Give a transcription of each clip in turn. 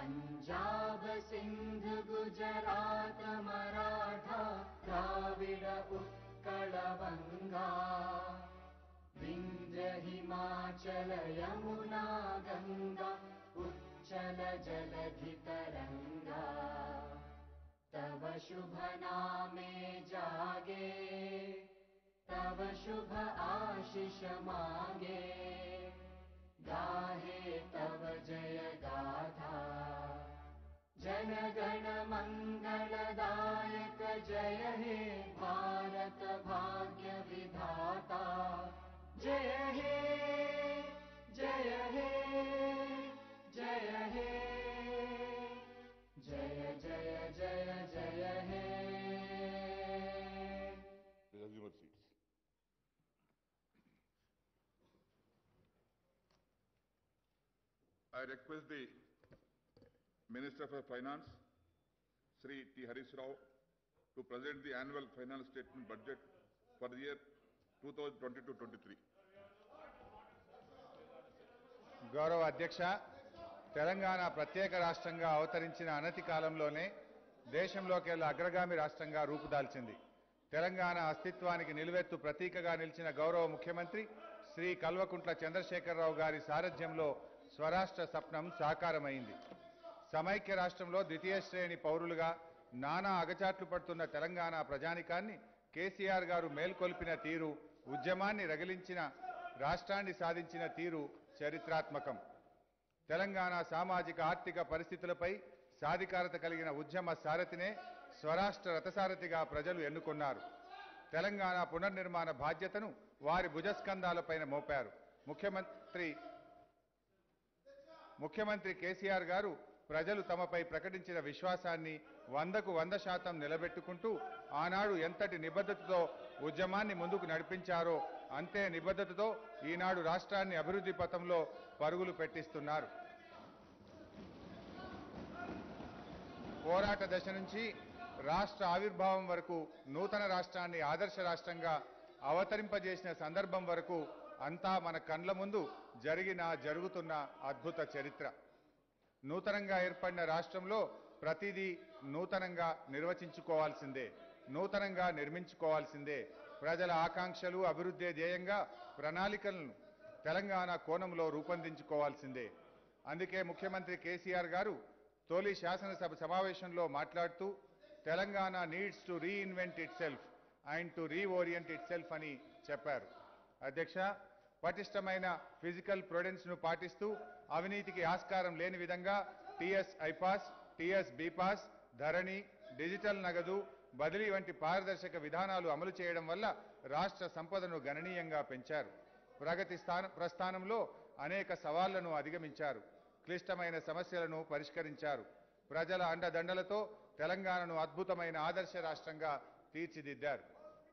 पञ्जाब सिन्ध गुजरात मराठा द्राविड उत्कल बङ्गा विन्द्य हिमाचल यमुना गङ्गा उच्चल जलधितरङ्गा तव शुभ नामे जागे तव शुभ आशिष मागे गाहे तव जय गाथा जनगण मङ्गलदायक जय हे भारत भाग्य विधाता जय हे जय हे जय हे जय जय जय जय हे Please assume your seats. I request the Minister for Finance, Sri T. Harish Rao, to present the annual finance statement budget for the year 2022-23. గౌరవ అధ్యక్ష తెలంగాణ ప్రత్యేక రాష్ట్రంగా అవతరించిన అనతి కాలంలోనే దేశంలోకెల్లా అగ్రగామి రాష్ట్రంగా రూపుదాల్చింది తెలంగాణ అస్తిత్వానికి నిలువెత్తు ప్రతీకగా నిలిచిన గౌరవ ముఖ్యమంత్రి శ్రీ కల్వకుంట్ల చంద్రశేఖరరావు గారి సారథ్యంలో స్వరాష్ట్ర స్వప్నం సాకారమైంది సమైక్య రాష్ట్రంలో ద్వితీయ శ్రేణి పౌరులుగా నానా అగచాట్లు పడుతున్న తెలంగాణ ప్రజానికాన్ని కేసీఆర్ గారు మేల్కొల్పిన తీరు ఉద్యమాన్ని రగిలించిన రాష్ట్రాన్ని సాధించిన తీరు చరిత్రాత్మకం తెలంగాణ సామాజిక ఆర్థిక పరిస్థితులపై సాధికారత కలిగిన ఉద్యమ సారథినే స్వరాష్ట్ర రథసారథిగా ప్రజలు ఎన్నుకున్నారు తెలంగాణ పునర్నిర్మాణ బాధ్యతను వారి భుజస్కంధాలపైన మోపారు ముఖ్యమంత్రి ముఖ్యమంత్రి కేసీఆర్ గారు ప్రజలు తమపై ప్రకటించిన విశ్వాసాన్ని వందకు వంద శాతం నిలబెట్టుకుంటూ ఆనాడు ఎంతటి నిబద్ధతతో ఉద్యమాన్ని ముందుకు నడిపించారో అంతే నిబద్ధతతో ఈనాడు రాష్ట్రాన్ని అభివృద్ధి పథంలో పరుగులు పెట్టిస్తున్నారు పోరాట దశ నుంచి రాష్ట్ర ఆవిర్భావం వరకు నూతన రాష్ట్రాన్ని ఆదర్శ రాష్ట్రంగా అవతరింపజేసిన సందర్భం వరకు అంతా మన కండ్ల ముందు జరిగిన జరుగుతున్న అద్భుత చరిత్ర నూతనంగా ఏర్పడిన రాష్ట్రంలో ప్రతిదీ నూతనంగా నిర్వచించుకోవాల్సిందే నూతనంగా నిర్మించుకోవాల్సిందే ప్రజల ఆకాంక్షలు అభివృద్ధి ధ్యేయంగా ప్రణాళికలను తెలంగాణ కోణంలో రూపొందించుకోవాల్సిందే అందుకే ముఖ్యమంత్రి కేసీఆర్ గారు తొలి శాసనసభ సమావేశంలో మాట్లాడుతూ Telangana needs to reinvent itself and to reorient itself అని చెప్పారు అధ్యక్ష పటిష్టమైన ఫిజికల్ ప్రొడెన్స్ ను పాటిస్తూ అవినీతికి ఆస్కారం లేని విధంగా TS iPASS TS bPASS Dharani digital నగదు బదిలీ వంటి పారదర్శక విధానాలు అమలు చేయడం వల్ల రాష్ట్ర సంపదను గణనీయంగా పెంచారు ప్రగతి స్థాన ప్రస్థానంలో అనేక సవాళ్లను అధిగమించారు క్లిష్టమైన సమస్యలను పరిష్కరించారు ప్రజల అండదండలతో తెలంగాణను అద్భుతమైన ఆదర్శ రాష్ట్రంగా తీర్చిదిద్దారు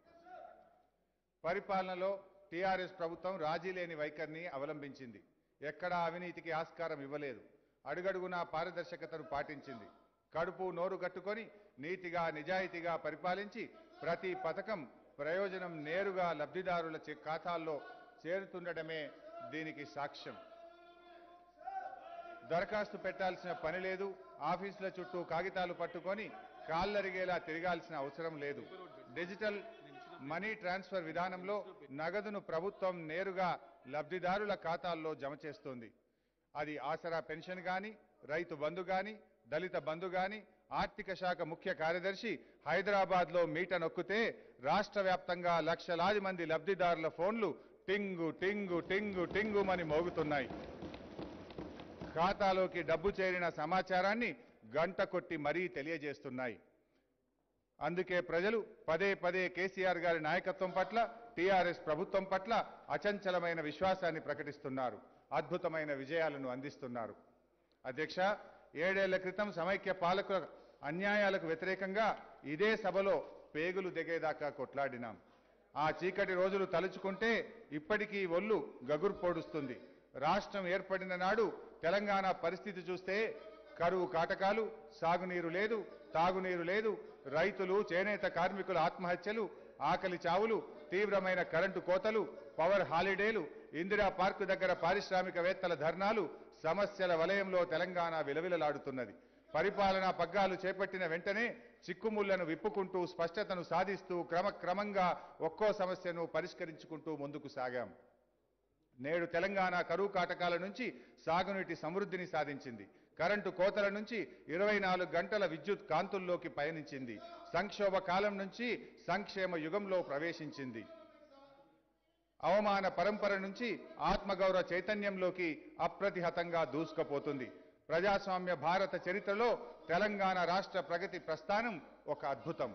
పరిపాలనలో టీఆర్ఎస్ ప్రభుత్వం రాజీ లేని వైఖరిని అవలంబించింది ఎక్కడా అవినీతికి ఆస్కారం ఇవ్వలేదు అడుగడుగునా పారదర్శకతను పాటించింది కడుపు నోరు కట్టుకొని నీతిగా నిజాయితీగా పరిపాలించి ప్రతి పథకం ప్రయోజనం నేరుగా లబ్ధిదారుల చే- ఖాతాల్లో చేరుతుండటమే దీనికి సాక్ష్యం దరఖాస్తు పెట్టాల్సిన పని లేదు ఆఫీసుల చుట్టూ కాగితాలు పట్టుకొని కాళ్ళరిగేలా తిరగాల్సిన అవసరం లేదు డిజిటల్ మనీ ట్రాన్స్ఫర్ విధానంలో నగదును ప్రభుత్వం నేరుగా లబ్ధిదారుల ఖాతాల్లో జమ చేస్తోంది అది ఆసరా పెన్షన్ గాని రైతు బంధు గాని దళిత బంధు గాని ఆర్థిక శాఖ ముఖ్య కార్యదర్శి హైదరాబాద్ లో మీట నొక్కితే రాష్ట్ర వ్యాప్తంగా లక్షలాది మంది లబ్ధిదారుల ఫోన్లు టింగు టింగు టింగు టింగుమని మోగుతున్నాయి ఖాతాలోకి డబ్బు చేరిన సమాచారాన్ని గంట కొట్టి మరీ తెలియజేస్తున్నాయి అందుకే ప్రజలు పదే పదే కేసీఆర్ గారి నాయకత్వం పట్ల టీఆర్ఎస్ ప్రభుత్వం పట్ల అచంచలమైన విశ్వాసాన్ని ప్రకటిస్తున్నారు అద్భుతమైన విజయాలను అందిస్తున్నారు అధ్యక్ష ఏడేళ్ల క్రితం సమైక్య పాలకుల అన్యాయాలకు వ్యతిరేకంగా ఇదే సభలో పేగులు దిగేదాకా కొట్లాడినాం ఆ చీకటి రోజులు తలుచుకుంటే ఇప్పటికీ ఒళ్ళు గగురు పొడుస్తుంది రాష్ట్రం ఏర్పడిన నాడు తెలంగాణ పరిస్థితి చూస్తే కరువు కాటకాలు సాగునీరు లేదు తాగునీరు లేదు రైతులు చేనేత కార్మికుల ఆత్మహత్యలు ఆకలి చావులు తీవ్రమైన కరెంటు కోతలు పవర్ హాలిడేలు ఇందిరా పార్కు దగ్గర పారిశ్రామికవేత్తల ధర్నాలు సమస్యల వలయంలో తెలంగాణ విలవిలలాడుతున్నది పరిపాలనా పగ్గాలు చేపట్టిన వెంటనే చిక్కుముళ్లను విప్పుకుంటూ స్పష్టతను సాధిస్తూ క్రమక్రమంగా ఒక్కో సమస్యను పరిష్కరించుకుంటూ ముందుకు సాగాం నేడు తెలంగాణ కరువు కాటకాల నుంచి సాగునీటి సమృద్ధిని సాధించింది కరెంటు కోతల నుంచి ఇరవై నాలుగు గంటల విద్యుత్ కాంతుల్లోకి పయనించింది సంక్షోభ కాలం నుంచి సంక్షేమ యుగంలో ప్రవేశించింది అవమాన పరంపర నుంచి ఆత్మగౌరవ చైతన్యంలోకి అప్రతిహతంగా దూసుకుపోతుంది ప్రజాస్వామ్య భారత చరిత్రలో తెలంగాణ రాష్ట్ర ప్రగతి ప్రస్థానం ఒక అద్భుతం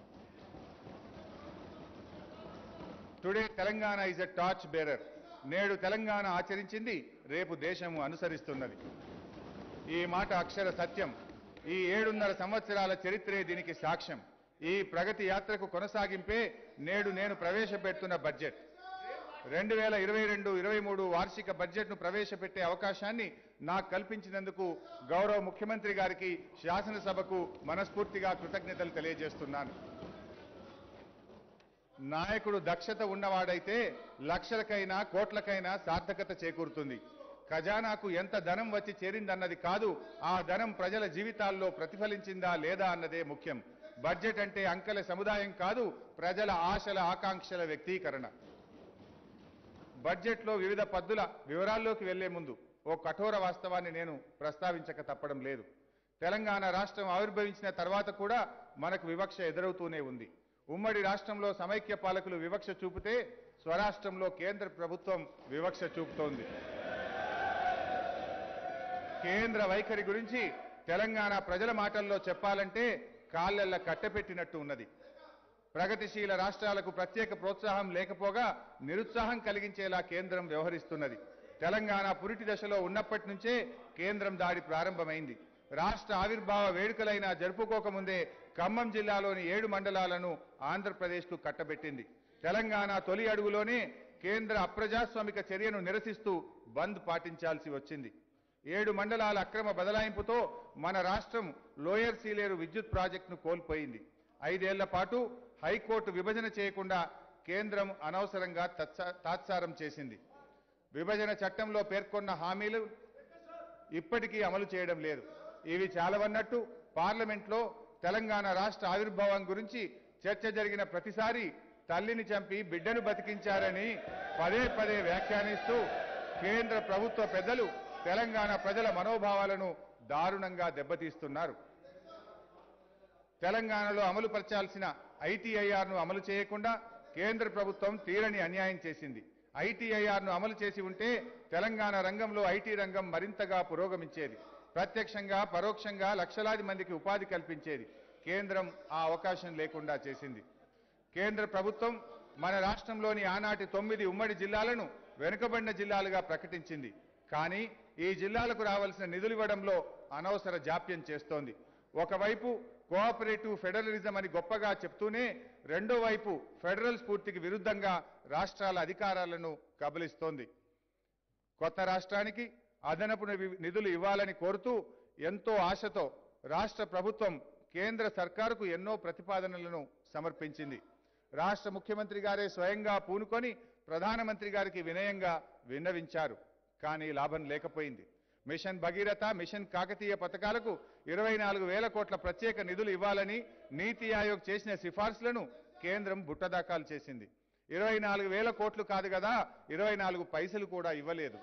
today Telangana is a torch bearer నేడు తెలంగాణ ఆచరించింది రేపు దేశము అనుసరిస్తున్నది ఈ మాట అక్షర సత్యం ఈ ఏడున్నర సంవత్సరాల చరిత్రే దీనికి సాక్ష్యం ఈ ప్రగతి యాత్రకు కొనసాగింపే నేడు నేను ప్రవేశపెడుతున్న బడ్జెట్ రెండు వేల ఇరవై రెండు ఇరవై మూడు వార్షిక బడ్జెట్ను ప్రవేశపెట్టే అవకాశాన్ని నాకు కల్పించినందుకు గౌరవ ముఖ్యమంత్రి గారికి శాసనసభకు మనస్ఫూర్తిగా కృతజ్ఞతలు తెలియజేస్తున్నాను నాయకుడు దక్షత ఉన్నవాడైతే లక్షలకైనా కోట్లకైనా సార్థకత చేకూరుతుంది ఖజానాకు ఎంత ధనం వచ్చి చేరిందన్నది కాదు ఆ ధనం ప్రజల జీవితాల్లో ప్రతిఫలించిందా లేదా అన్నదే ముఖ్యం బడ్జెట్ అంటే అంకెల సముదాయం కాదు ప్రజల ఆశల ఆకాంక్షల వ్యక్తీకరణ బడ్జెట్లో వివిధ పద్దుల వివరాల్లోకి వెళ్లే ముందు ఓ కఠోర వాస్తవాన్ని నేను ప్రస్తావించక తప్పడం లేదు తెలంగాణ రాష్ట్రం ఆవిర్భవించిన తర్వాత కూడా మనకు వివక్ష ఎదురవుతూనే ఉంది ఉమ్మడి రాష్ట్రంలో సమైక్య పాలకులు వివక్ష చూపితే స్వరాష్ట్రంలో కేంద్ర ప్రభుత్వం వివక్ష చూపుతోంది కేంద్ర వైఖరి గురించి తెలంగాణ ప్రజల మాటల్లో చెప్పాలంటే కాళ్ళెల్ల కట్టెపెట్టినట్టు ఉన్నది ప్రగతిశీల రాష్ట్రాలకు ప్రత్యేక ప్రోత్సాహం లేకపోగా నిరుత్సాహం కలిగించేలా కేంద్రం వ్యవహరిస్తున్నది తెలంగాణ పురిటి దశలో ఉన్నప్పటి నుంచే కేంద్రం దాడి ప్రారంభమైంది రాష్ట్ర ఆవిర్భావ వేడుకలైనా జరుపుకోకముందే ఖమ్మం జిల్లాలోని ఏడు మండలాలను ఆంధ్రప్రదేశ్కు కట్టబెట్టింది తెలంగాణ తొలి అడుగులోనే కేంద్ర అప్రజాస్వామిక చర్యను నిరసిస్తూ బంద్ పాటించాల్సి వచ్చింది ఏడు మండలాల అక్రమ బదలాయింపుతో మన రాష్ట్రం లోయర్ సీలేరు విద్యుత్ ప్రాజెక్టును కోల్పోయింది ఐదేళ్ల పాటు హైకోర్టు విభజన చేయకుండా కేంద్రం అనవసరంగా తత్స- తాత్సారం చేసింది విభజన చట్టంలో పేర్కొన్న హామీలు ఇప్పటికీ అమలు చేయడం లేదు ఇవి చాలవన్నట్టు పార్లమెంట్లో తెలంగాణ రాష్ట్ర ఆవిర్భావం గురించి చర్చ జరిగిన ప్రతిసారి తల్లిని చంపి బిడ్డను బతికించారని పదే పదే వ్యాఖ్యానిస్తూ కేంద్ర ప్రభుత్వ పెద్దలు తెలంగాణ ప్రజల మనోభావాలను దారుణంగా దెబ్బతీస్తున్నారు తెలంగాణలో అమలు పరచాల్సిన ఐటీఐఆర్ను అమలు చేయకుండా కేంద్ర ప్రభుత్వం తీరని అన్యాయం చేసింది ఐటీఐఆర్ను అమలు చేసి ఉంటే తెలంగాణ రంగంలో ఐటీ రంగం మరింతగా పురోగమించేది ప్రత్యక్షంగా పరోక్షంగా లక్షలాది మందికి ఉపాధి కల్పించేది కేంద్రం ఆ అవకాశం లేకుండా చేసింది కేంద్ర ప్రభుత్వం మన రాష్ట్రంలోని ఆనాటి తొమ్మిది ఉమ్మడి జిల్లాలను వెనుకబడిన జిల్లాలుగా ప్రకటించింది కానీ ఈ జిల్లాలకు రావాల్సిన నిధులు ఇవ్వడంలో అనవసర జాప్యం చేస్తోంది ఒకవైపు కోఆపరేటివ్ ఫెడరలిజం అని గొప్పగా చెప్తూనే రెండో వైపు ఫెడరల్ స్ఫూర్తికి విరుద్ధంగా రాష్ట్రాల అధికారాలను కబలిస్తోంది కొత్త రాష్ట్రానికి అదనపు నివి- నిధులు ఇవ్వాలని కోరుతూ ఎంతో ఆశతో రాష్ట్ర ప్రభుత్వం కేంద్ర సర్కారుకు ఎన్నో ప్రతిపాదనలను సమర్పించింది రాష్ట్ర ముఖ్యమంత్రి గారే స్వయంగా పూనుకొని ప్రధానమంత్రి గారికి వినయంగా విన్నవించారు కానీ లాభం లేకపోయింది మిషన్ భగీరథ మిషన్ కాకతీయ పథకాలకు ఇరవై నాలుగు వేల కోట్ల ప్రత్యేక నిధులు ఇవ్వాలని నీతి ఆయోగ్ చేసిన సిఫార్సులను కేంద్రం బుట్టదాఖలు చేసింది ఇరవై నాలుగు వేల కోట్లు కాదు కదా ఇరవై నాలుగు పైసలు కూడా ఇవ్వలేదు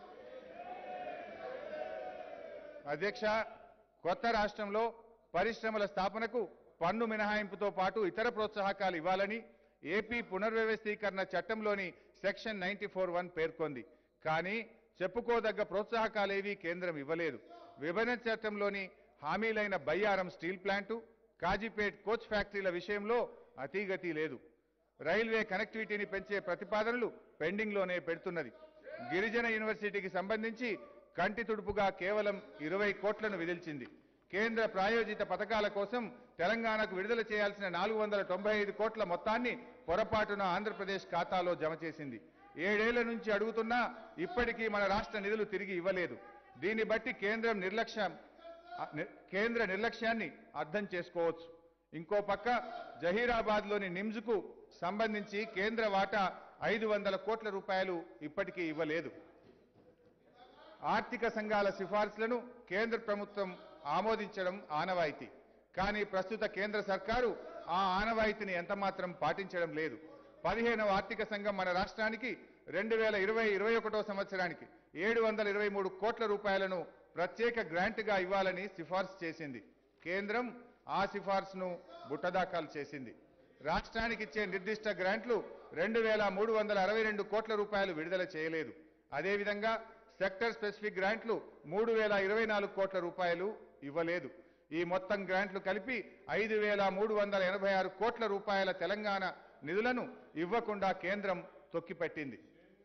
అధ్యక్ష కొత్త రాష్ట్రంలో పరిశ్రమల స్థాపనకు పన్ను మినహాయింపుతో పాటు ఇతర ప్రోత్సాహకాలు ఇవ్వాలని ఏపీ పునర్వ్యవస్థీకరణ చట్టంలోని సెక్షన్ నైన్టీ ఫోర్ వన్ పేర్కొంది కానీ చెప్పుకోదగ్గ ప్రోత్సాహకాలేవీ కేంద్రం ఇవ్వలేదు విభజన చట్టంలోని హామీలైన Bayyaram steel plant Kazipet coach ఫ్యాక్టరీల విషయంలో అతీగతి లేదు రైల్వే కనెక్టివిటీని పెంచే ప్రతిపాదనలు పెండింగ్లోనే పెడుతున్నది గిరిజన యూనివర్సిటీకి సంబంధించి కంటి తుడుపుగా కేవలం ఇరవై కోట్లను విధిల్చింది కేంద్ర ప్రాయోజిత పథకాల కోసం తెలంగాణకు విడుదల చేయాల్సిన నాలుగు వందల తొంభై ఐదు కోట్ల మొత్తాన్ని పొరపాటున ఆంధ్రప్రదేశ్ ఖాతాలో జమ చేసింది ఏడేళ్ల నుంచి అడుగుతున్నా ఇప్పటికీ మన రాష్ట్ర నిధులు తిరిగి ఇవ్వలేదు దీన్ని బట్టి కేంద్రం నిర్లక్ష్యం ఆ, ని- కేంద్ర నిర్లక్ష్యాన్ని అర్థం చేసుకోవచ్చు ఇంకో పక్క జహీరాబాద్లోని నిమ్స్కు సంబంధించి కేంద్ర వాటా ఐదు వందల కోట్ల రూపాయలు ఇప్పటికీ ఇవ్వలేదు ఆర్థిక సంఘాల సిఫార్సులను కేంద్ర ప్రభుత్వం ఆమోదించడం ఆనవాయితీ కానీ ప్రస్తుత కేంద్ర సర్కారు ఆ ఆనవాయితీని ఎంతమాత్రం పాటించడం లేదు పదిహేనవ ఆర్థిక సంఘం మన రాష్ట్రానికి రెండు వేల ఇరవై ఇరవై ఒకటో సంవత్సరానికి ఏడు వందల ఇరవై మూడు కోట్ల రూపాయలను ప్రత్యేక గ్రాంట్గా ఇవ్వాలని సిఫార్సు చేసింది కేంద్రం ఆ సిఫార్సును బుట్టదాఖలు చేసింది రాష్ట్రానికి ఇచ్చే నిర్దిష్ట గ్రాంట్లు రెండు వేల మూడు వందల అరవై రెండు కోట్ల రూపాయలు విడుదల చేయలేదు అదేవిధంగా సెక్టర్ స్పెసిఫిక్ గ్రాంట్లు మూడు వేల ఇరవై నాలుగు కోట్ల రూపాయలు ఇవ్వలేదు ఈ మొత్తం గ్రాంట్లు కలిపి ఐదు వేల మూడు వందల ఎనభై ఆరు కోట్ల రూపాయల తెలంగాణ నిధులను ఇవ్వకుండా కేంద్రం తొక్కిపెట్టింది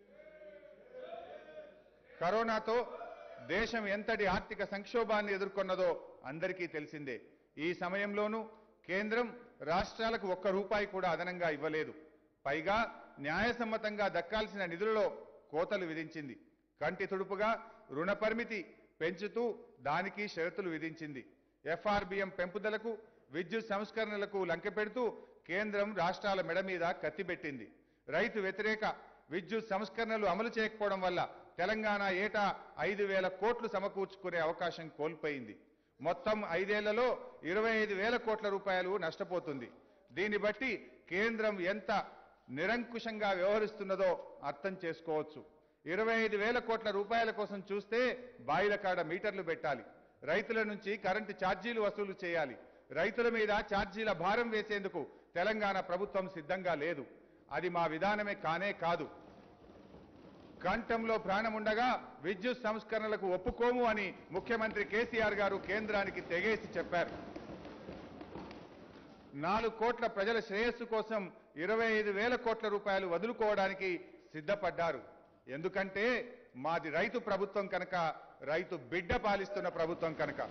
కరోనాతో దేశం ఎంతటి ఆర్థిక సంక్షోభాన్ని ఎదుర్కొన్నదో అందరికీ తెలిసిందే ఈ సమయంలోనూ కేంద్రం రాష్ట్రాలకు ఒక్క రూపాయి కూడా అదనంగా ఇవ్వలేదు పైగా న్యాయసమ్మతంగా దక్కాల్సిన నిధులలో కోతలు విధించింది కంటి తుడుపుగా రుణ పరిమితి పెంచుతూ దానికి షరతులు విధించింది ఎఫ్ఆర్బిఎం పెంపుదలకు విద్యుత్ సంస్కరణలకు లంకెపెడుతూ కేంద్రం రాష్ట్రాల మెడ మీద కత్తిపెట్టింది రైతు వ్యతిరేక విద్యుత్ సంస్కరణలు అమలు చేయకపోవడం వల్ల తెలంగాణ ఏటా ఐదు వేల కోట్లు సమకూర్చుకునే అవకాశం కోల్పోయింది మొత్తం ఐదేళ్లలో ఇరవై ఐదు వేల కోట్ల రూపాయలు నష్టపోతుంది దీన్ని బట్టి కేంద్రం ఎంత నిరంకుశంగా వ్యవహరిస్తున్నదో అర్థం చేసుకోవచ్చు ఇరవై ఐదు వేల కోట్ల రూపాయల కోసం చూస్తే బాయిల కాడ మీటర్లు పెట్టాలి రైతుల నుంచి కరెంటు ఛార్జీలు వసూలు చేయాలి రైతుల మీద ఛార్జీల భారం వేసేందుకు తెలంగాణ ప్రభుత్వం సిద్ధంగా లేదు అది మా విధానమే కానే కాదు కంఠంలో ప్రాణముండగా విద్యుత్ సంస్కరణలకు ఒప్పుకోము అని ముఖ్యమంత్రి కేసీఆర్ గారు కేంద్రానికి తెగేసి చెప్పారు నాలుగు కోట్ల ప్రజల శ్రేయస్సు కోసం ఇరవై ఐదు వేల కోట్ల రూపాయలు వదులుకోవడానికి సిద్ధపడ్డారు ఎందుకంటే మాది రైతు ప్రభుత్వం కనుక రైతు బిడ్డ పాలిస్తున్న ప్రభుత్వం కనుక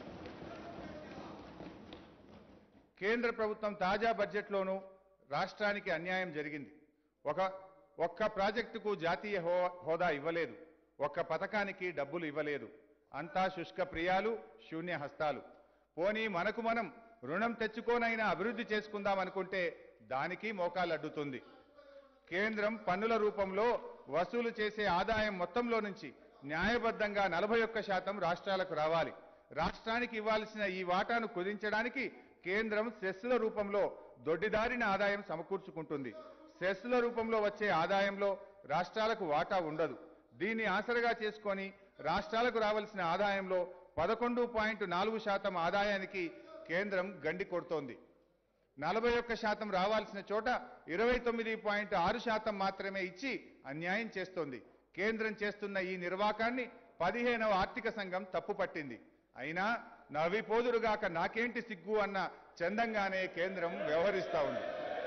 కేంద్ర ప్రభుత్వం తాజా బడ్జెట్లోనూ రాష్ట్రానికి అన్యాయం జరిగింది ఒక ఒక్క ప్రాజెక్టుకు జాతీయ హో- హోదా ఇవ్వలేదు ఒక్క పథకానికి డబ్బులు ఇవ్వలేదు అంతా శుష్క ప్రియాలు శూన్య హస్తాలు పోనీ మనకు మనం రుణం తెచ్చుకోనైనా అభివృద్ధి చేసుకుందాం అనుకుంటే దానికి మోకాలడ్డుతుంది కేంద్రం పన్నుల రూపంలో వసూలు చేసే ఆదాయం మొత్తంలో నుంచి న్యాయబద్ధంగా నలభై ఒక్క శాతం రాష్ట్రాలకు రావాలి రాష్ట్రానికి ఇవ్వాల్సిన ఈ వాటాను కుదించడానికి కేంద్రం సెస్ల రూపంలో దొడ్డిదారిన ఆదాయం సమకూర్చుకుంటుంది సెస్ల రూపంలో వచ్చే ఆదాయంలో రాష్ట్రాలకు వాటా ఉండదు దీన్ని ఆసరగా చేసుకొని రాష్ట్రాలకు రావాల్సిన ఆదాయంలో పదకొండు పాయింట్ నాలుగు శాతం ఆదాయానికి కేంద్రం గండి కొడుతోంది నలభై ఒక్క శాతం రావాల్సిన చోట ఇరవై తొమ్మిది పాయింట్ ఆరు శాతం మాత్రమే ఇచ్చి అన్యాయం చేస్తోంది కేంద్రం చేస్తున్న ఈ నిర్వాకాన్ని పదిహేనవ ఆర్థిక సంఘం తప్పుపట్టింది అయినా నవ్విపోదురుగాక నాకేంటి సిగ్గు అన్న చందంగానే కేంద్రం వ్యవహరిస్తా ఉంది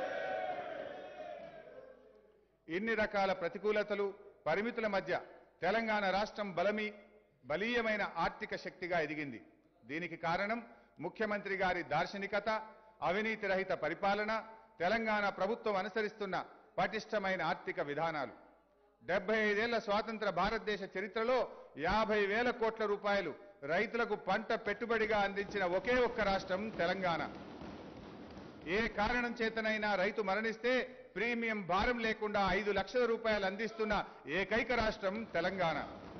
ఇన్ని రకాల ప్రతికూలతలు పరిమితుల మధ్య తెలంగాణ రాష్ట్రం బలమి బలీయమైన ఆర్థిక శక్తిగా ఎదిగింది దీనికి కారణం ముఖ్యమంత్రి గారి దార్శనికత అవినీతి రహిత పరిపాలన తెలంగాణ ప్రభుత్వం అనుసరిస్తున్న పటిష్టమైన ఆర్థిక విధానాలు డెబ్బై ఐదేళ్ల స్వాతంత్ర భారతదేశ చరిత్రలో యాభై వేల కోట్ల రూపాయలు రైతులకు పంట పెట్టుబడిగా అందించిన ఒకే ఒక్క రాష్ట్రం తెలంగాణ ఏ కారణం చేతనైనా రైతు మరణిస్తే ప్రీమియం భారం లేకుండా ఐదు లక్షల రూపాయలు అందిస్తున్న ఏకైక రాష్ట్రం తెలంగాణ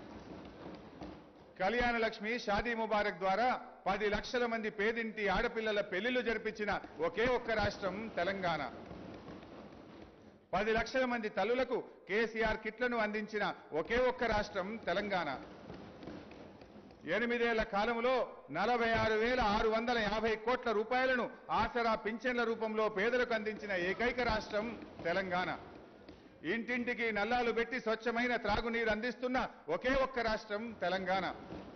కళ్యాణ లక్ష్మి షాదీ ముబారక్ ద్వారా పది లక్షల మంది పేదింటి ఆడపిల్లల పెళ్లిళ్లు జరిపించిన ఒకే ఒక్క రాష్ట్రం తెలంగాణ పది లక్షల మంది తల్లులకు కేసీఆర్ కిట్లను అందించిన ఒకే ఒక్క రాష్ట్రం తెలంగాణ ఎనిమిదేళ్ల కాలంలో నలభై ఆరు వేల ఆరు వందల యాభై కోట్ల రూపాయలను ఆసరా పింఛన్ల రూపంలో పేదలకు అందించిన ఏకైక రాష్ట్రం తెలంగాణ ఇంటింటికి నల్లాలు పెట్టి స్వచ్ఛమైన త్రాగునీరు అందిస్తున్న ఒకే ఒక్క రాష్ట్రం తెలంగాణ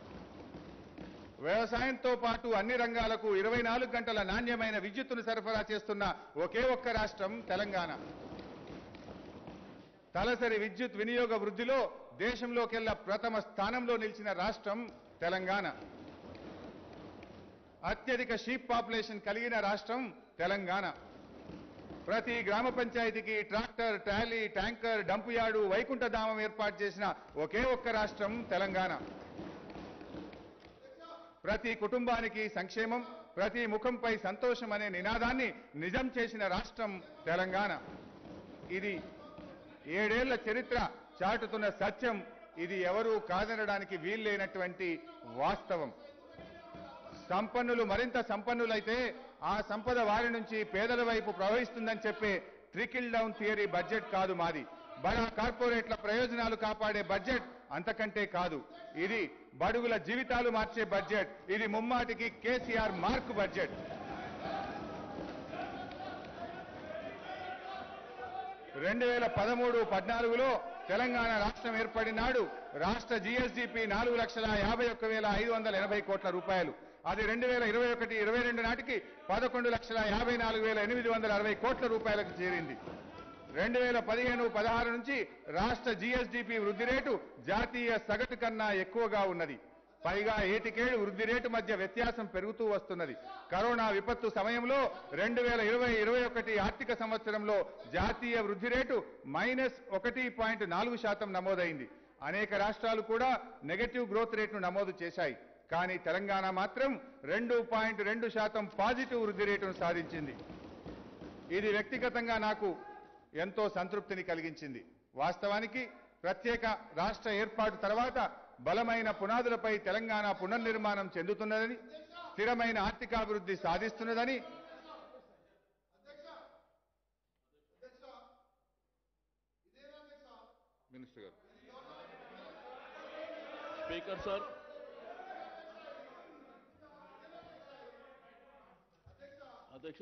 వ్యవసాయంతో పాటు అన్ని రంగాలకు ఇరవై నాలుగు గంటల నాణ్యమైన విద్యుత్తును సరఫరా చేస్తున్న ఒకే ఒక్క రాష్ట్రం తెలంగాణ తలసరి విద్యుత్ వినియోగ వృద్ధిలో దేశంలోకెల్లా ప్రథమ స్థానంలో నిలిచిన రాష్ట్రం తెలంగాణ అత్యధిక షీప్ పాపులేషన్ కలిగిన రాష్ట్రం తెలంగాణ ప్రతి గ్రామ పంచాయతీకి tractor trolley tanker dump yard వైకుంఠధామం ఏర్పాటు చేసిన ఒకే ఒక్క రాష్ట్రం తెలంగాణ ప్రతి కుటుంబానికి సంక్షేమం ప్రతి ముఖంపై సంతోషం అనే నినాదాన్ని నిజం చేసిన రాష్ట్రం తెలంగాణ ఇది ఏడేళ్ల చరిత్ర చాటుతున్న సత్యం ఇది ఎవరూ కాదనడానికి వీల్లేనటువంటి వాస్తవం సంపన్నులు మరింత సంపన్నులైతే ఆ సంపద వారి నుంచి పేదల వైపు ప్రవహిస్తుందని చెప్పే ట్రికిల్ డౌన్ థియరీ బడ్జెట్ కాదు మాది బడా కార్పొరేట్ల ప్రయోజనాలు కాపాడే బడ్జెట్ అంతకంటే కాదు ఇది బడుగుల జీవితాలు మార్చే బడ్జెట్ ఇది ముమ్మాటికి కేసీఆర్ మార్క్ బడ్జెట్ రెండు వేల పదమూడు పద్నాలుగులో తెలంగాణ రాష్ట్రం ఏర్పడినాడు రాష్ట్ర జీఎస్డీపీ నాలుగు లక్షల యాభై ఒక్క వేల ఐదు వందల ఎనభై కోట్ల రూపాయలు అది రెండు వేల ఇరవై ఒకటి ఇరవై రెండు నాటికి పదకొండు లక్షల యాభై నాలుగు వేల ఎనిమిది వందల అరవై కోట్ల రూపాయలకు చేరింది రెండు వేల పదిహేను పదహారు నుంచి రాష్ట్ర జీఎస్డీపీ వృద్ధి రేటు జాతీయ సగటు కన్నా ఎక్కువగా ఉన్నది పైగా ఏటికేడు వృద్ధి రేటు మధ్య వ్యత్యాసం పెరుగుతూ వస్తున్నది కరోనా విపత్తు సమయంలో రెండు వేల ఇరవై ఇరవై ఒకటి ఆర్థిక సంవత్సరంలో జాతీయ వృద్ధి రేటు మైనస్ ఒకటి పాయింట్ నాలుగు శాతం నమోదైంది అనేక రాష్ట్రాలు కూడా నెగటివ్ గ్రోత్ రేటును నమోదు చేశాయి కానీ తెలంగాణ మాత్రం రెండు పాయింట్ రెండు శాతం పాజిటివ్ వృద్ధి రేటును సాధించింది ఇది వ్యక్తిగతంగా నాకు ఎంతో సంతృప్తిని కలిగించింది వాస్తవానికి ప్రత్యేక రాష్ట్ర ఏర్పాటు తర్వాత బలమైన పునాదులపై తెలంగాణ పునర్నిర్మాణం చెందుతున్నదని స్థిరమైన ఆర్థికాభివృద్ధి సాధిస్తున్నదని మినిస్టర్ గారు స్పీకర్ సార్ అధ్యక్ష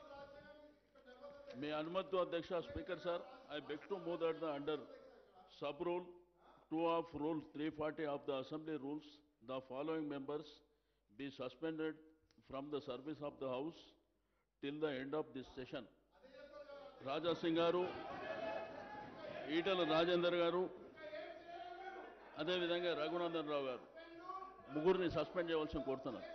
మీ అనుమతితో అధ్యక్ష speaker sir I beg to move that the under sub rule two of rule three forty of the assembly rules the following members be suspended from the service of the house till the end of this session Raja Singh గారు ఈటల రాజేందర్ గారు అదేవిధంగా రఘునందన్ రావు గారు ముగ్గురిని suspend చేయవలసి కోరుతున్నాను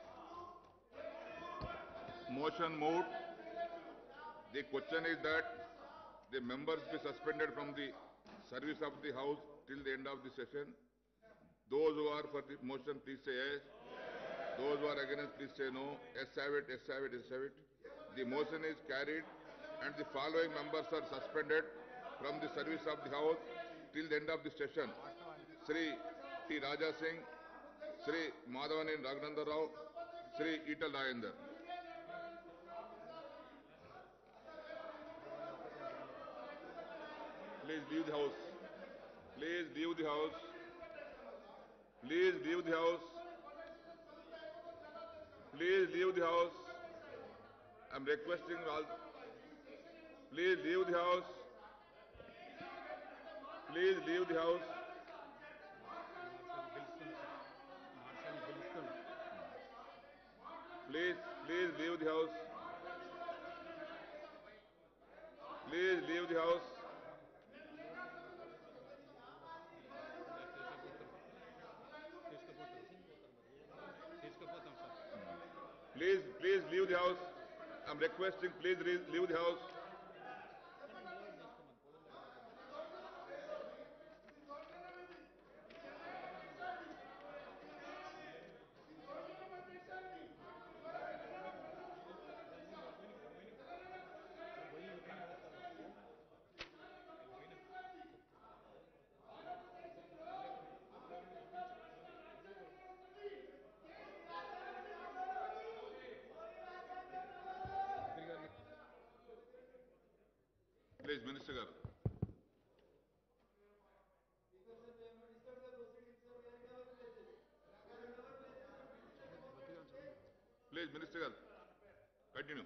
Motion moved. The question is that the members be suspended from the service of the house till the end of the session. Those who are for the motion, please say yes. Those who are against, please say no. Yes, have it, yes, have it, yes, have it. The motion is carried and the following members are suspended from the service of the house till the end of the session. Sri T. Raja Singh, Sri Madhavanin Raghunandar Rao, Sri Ital Rajendra. Please leave the house. Please leave the house. Please leave the house. Please leave the house. I'm requesting all. Please leave the house. Please leave the house. Please, please leave the house. Please leave the house. Please, please leave the house. I'm requesting, please re- leave the house. Please, Minister Garu. Please, Minister Garu. Continue.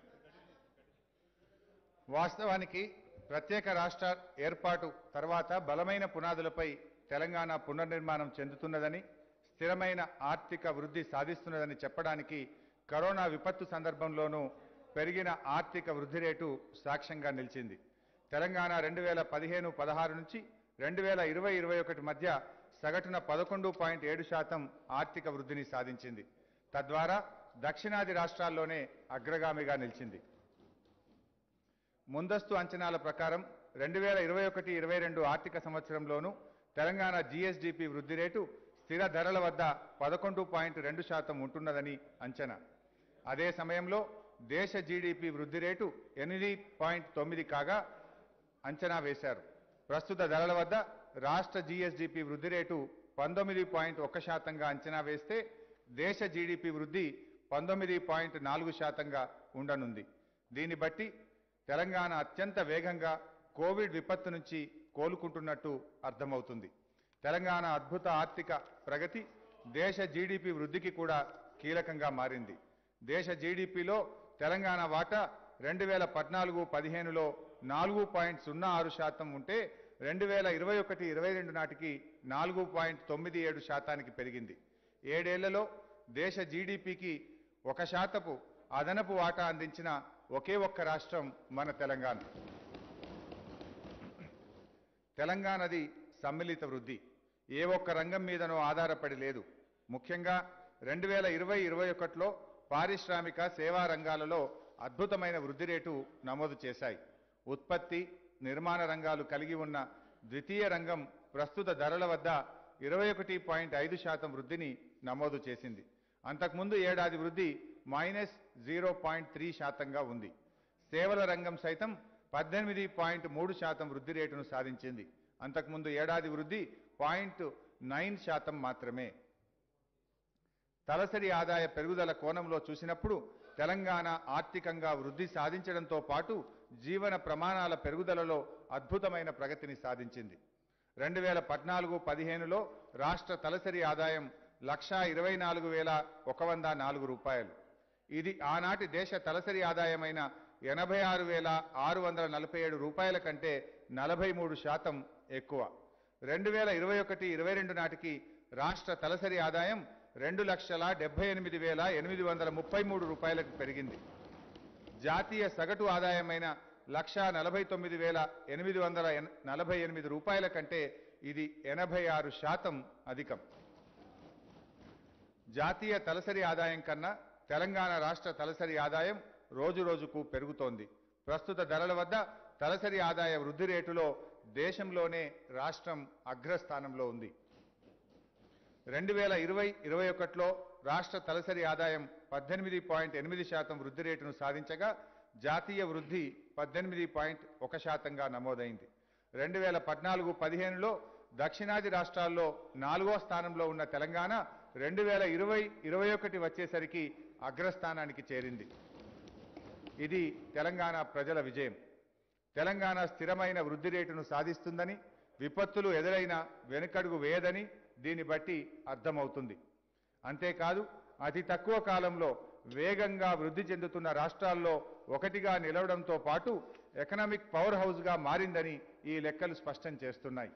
వాస్తవానికి ప్రత్యేక రాష్ట్ర ఏర్పాటు తర్వాత బలమైన పునాదులపై తెలంగాణ పునర్నిర్మాణం చెందుతున్నదని స్థిరమైన ఆర్థిక వృద్ధి సాధిస్తున్నదని చెప్పడానికి కరోనా విపత్తు సందర్భంలోనూ పెరిగిన ఆర్థిక వృద్ధి రేటు సాక్ష్యంగా నిలిచింది తెలంగాణ రెండు వేల పదిహేను పదహారు నుంచి రెండు వేల ఇరవై ఇరవై ఒకటి మధ్య సగటున పదకొండు పాయింట్ ఏడు శాతం ఆర్థిక వృద్ధిని సాధించింది తద్వారా దక్షిణాది రాష్ట్రాల్లోనే అగ్రగామిగా నిలిచింది ముందస్తు అంచనాల ప్రకారం రెండు వేల ఇరవై ఒకటి ఇరవై రెండు ఆర్థిక సంవత్సరంలోనూ తెలంగాణ జీఎస్డీపీ వృద్ధి రేటు స్థిర ధరల వద్ద పదకొండు పాయింట్ రెండు శాతం ఉంటున్నదని అంచనా అదే సమయంలో దేశ జీడీపీ వృద్ధి రేటు ఎనిమిది పాయింట్ తొమ్మిది కాగా అంచనా వేశారు ప్రస్తుత ధరల వద్ద రాష్ట్ర జీఎస్డీపీ వృద్ధి రేటు పంతొమ్మిది పాయింట్ ఒక్క శాతంగా అంచనా వేస్తే దేశ జీడిపి వృద్ధి పంతొమ్మిది పాయింట్ నాలుగు శాతంగా ఉండనుంది దీన్ని బట్టి తెలంగాణ అత్యంత వేగంగా కోవిడ్ విపత్తు నుంచి కోలుకుంటున్నట్టు అర్థమవుతుంది తెలంగాణ అద్భుత ఆర్థిక ప్రగతి దేశ జీడిపి వృద్ధికి కూడా కీలకంగా మారింది దేశ జీడిపిలో తెలంగాణ వాటా రెండు వేల పద్నాలుగు పదిహేనులో నాలుగు పాయింట్ సున్నా ఆరు శాతం ఉంటే రెండు వేల ఇరవై ఒకటి ఇరవై రెండు నాటికి నాలుగు పాయింట్ తొమ్మిది ఏడు శాతానికి పెరిగింది ఏడేళ్లలో దేశ జీడిపికి ఒక శాతపు అదనపు వాటా అందించిన ఒకే ఒక్క రాష్ట్రం మన తెలంగాణ తెలంగాణది సమ్మిళిత వృద్ధి ఏ ఒక్క రంగం మీదనో ఆధారపడి లేదు ముఖ్యంగా రెండు వేల ఇరవై ఇరవై ఒకటిలో పారిశ్రామిక సేవా రంగాలలో అద్భుతమైన వృద్ధి రేటు నమోదు చేశాయి ఉత్పత్తి నిర్మాణ రంగాలు కలిగి ఉన్న ద్వితీయ రంగం ప్రస్తుత ధరల వద్ద ఇరవై ఒకటి పాయింట్ ఐదు శాతం వృద్ధిని నమోదు చేసింది అంతకుముందు ఏడాది వృద్ధి మైనస్ జీరో పాయింట్ త్రీ శాతంగా ఉంది సేవల రంగం సైతం పద్దెనిమిది పాయింట్ మూడు శాతం వృద్ధి రేటును సాధించింది అంతకుముందు ఏడాది వృద్ధి పాయింట్ నైన్ శాతం మాత్రమే తలసరి ఆదాయ పెరుగుదల కోణంలో చూసినప్పుడు తెలంగాణ ఆర్థికంగా వృద్ధి సాధించడంతో పాటు జీవన ప్రమాణాల పెరుగుదలలో అద్భుతమైన ప్రగతిని సాధించింది రెండు వేల పద్నాలుగు పదిహేనులో రాష్ట్ర తలసరి ఆదాయం లక్షా ఇరవై నాలుగు వేల ఒక వంద నాలుగు రూపాయలు ఇది ఆనాటి దేశ తలసరి ఆదాయమైన ఎనభై ఆరు వేల ఆరు వందల నలభై ఏడు రూపాయల కంటే నలభై మూడు శాతం ఎక్కువ రెండు వేల ఇరవై ఒకటి ఇరవై రెండు నాటికి రాష్ట్ర తలసరి ఆదాయం రెండు లక్షల డెబ్బై ఎనిమిది వేల ఎనిమిది వందల ముప్పై మూడు రూపాయలకు పెరిగింది జాతీయ సగటు ఆదాయమైన లక్ష నలభై తొమ్మిది వేల ఎనిమిది వందల ఎన్- నలభై ఎనిమిది రూపాయల కంటే ఇది ఎనభై ఆరు శాతం అధికం జాతీయ తలసరి ఆదాయం కన్నా తెలంగాణ రాష్ట్ర తలసరి ఆదాయం రోజు రోజుకు పెరుగుతోంది ప్రస్తుత ధరల వద్ద తలసరి ఆదాయ వృద్ధి రేటులో దేశంలోనే రాష్ట్రం అగ్రస్థానంలో ఉంది రెండు వేల ఇరవై ఇరవై ఒకటిలో రాష్ట్ర తలసరి ఆదాయం పద్దెనిమిది పాయింట్ ఎనిమిది శాతం వృద్ధి రేటును సాధించగా జాతీయ వృద్ధి పద్దెనిమిది పాయింట్ ఒక శాతంగా నమోదైంది రెండు వేల పద్నాలుగు పదిహేనులో దక్షిణాది రాష్ట్రాల్లో నాలుగో స్థానంలో ఉన్న తెలంగాణ రెండు వేల ఇరవై ఇరవై ఒకటి వచ్చేసరికి అగ్రస్థానానికి చేరింది ఇది తెలంగాణ ప్రజల విజయం తెలంగాణ స్థిరమైన వృద్ధి రేటును సాధిస్తుందని విపత్తులు ఎదురైనా వెనుకడుగు వేయదని దీన్ని బట్టి అర్థమవుతుంది అంతేకాదు అతి తక్కువ కాలంలో వేగంగా వృద్ధి చెందుతున్న రాష్ట్రాల్లో ఒకటిగా నిలవడంతో పాటు ఎకనామిక్ పవర్ హౌస్గా మారిందని ఈ లెక్కలు స్పష్టం చేస్తున్నాయి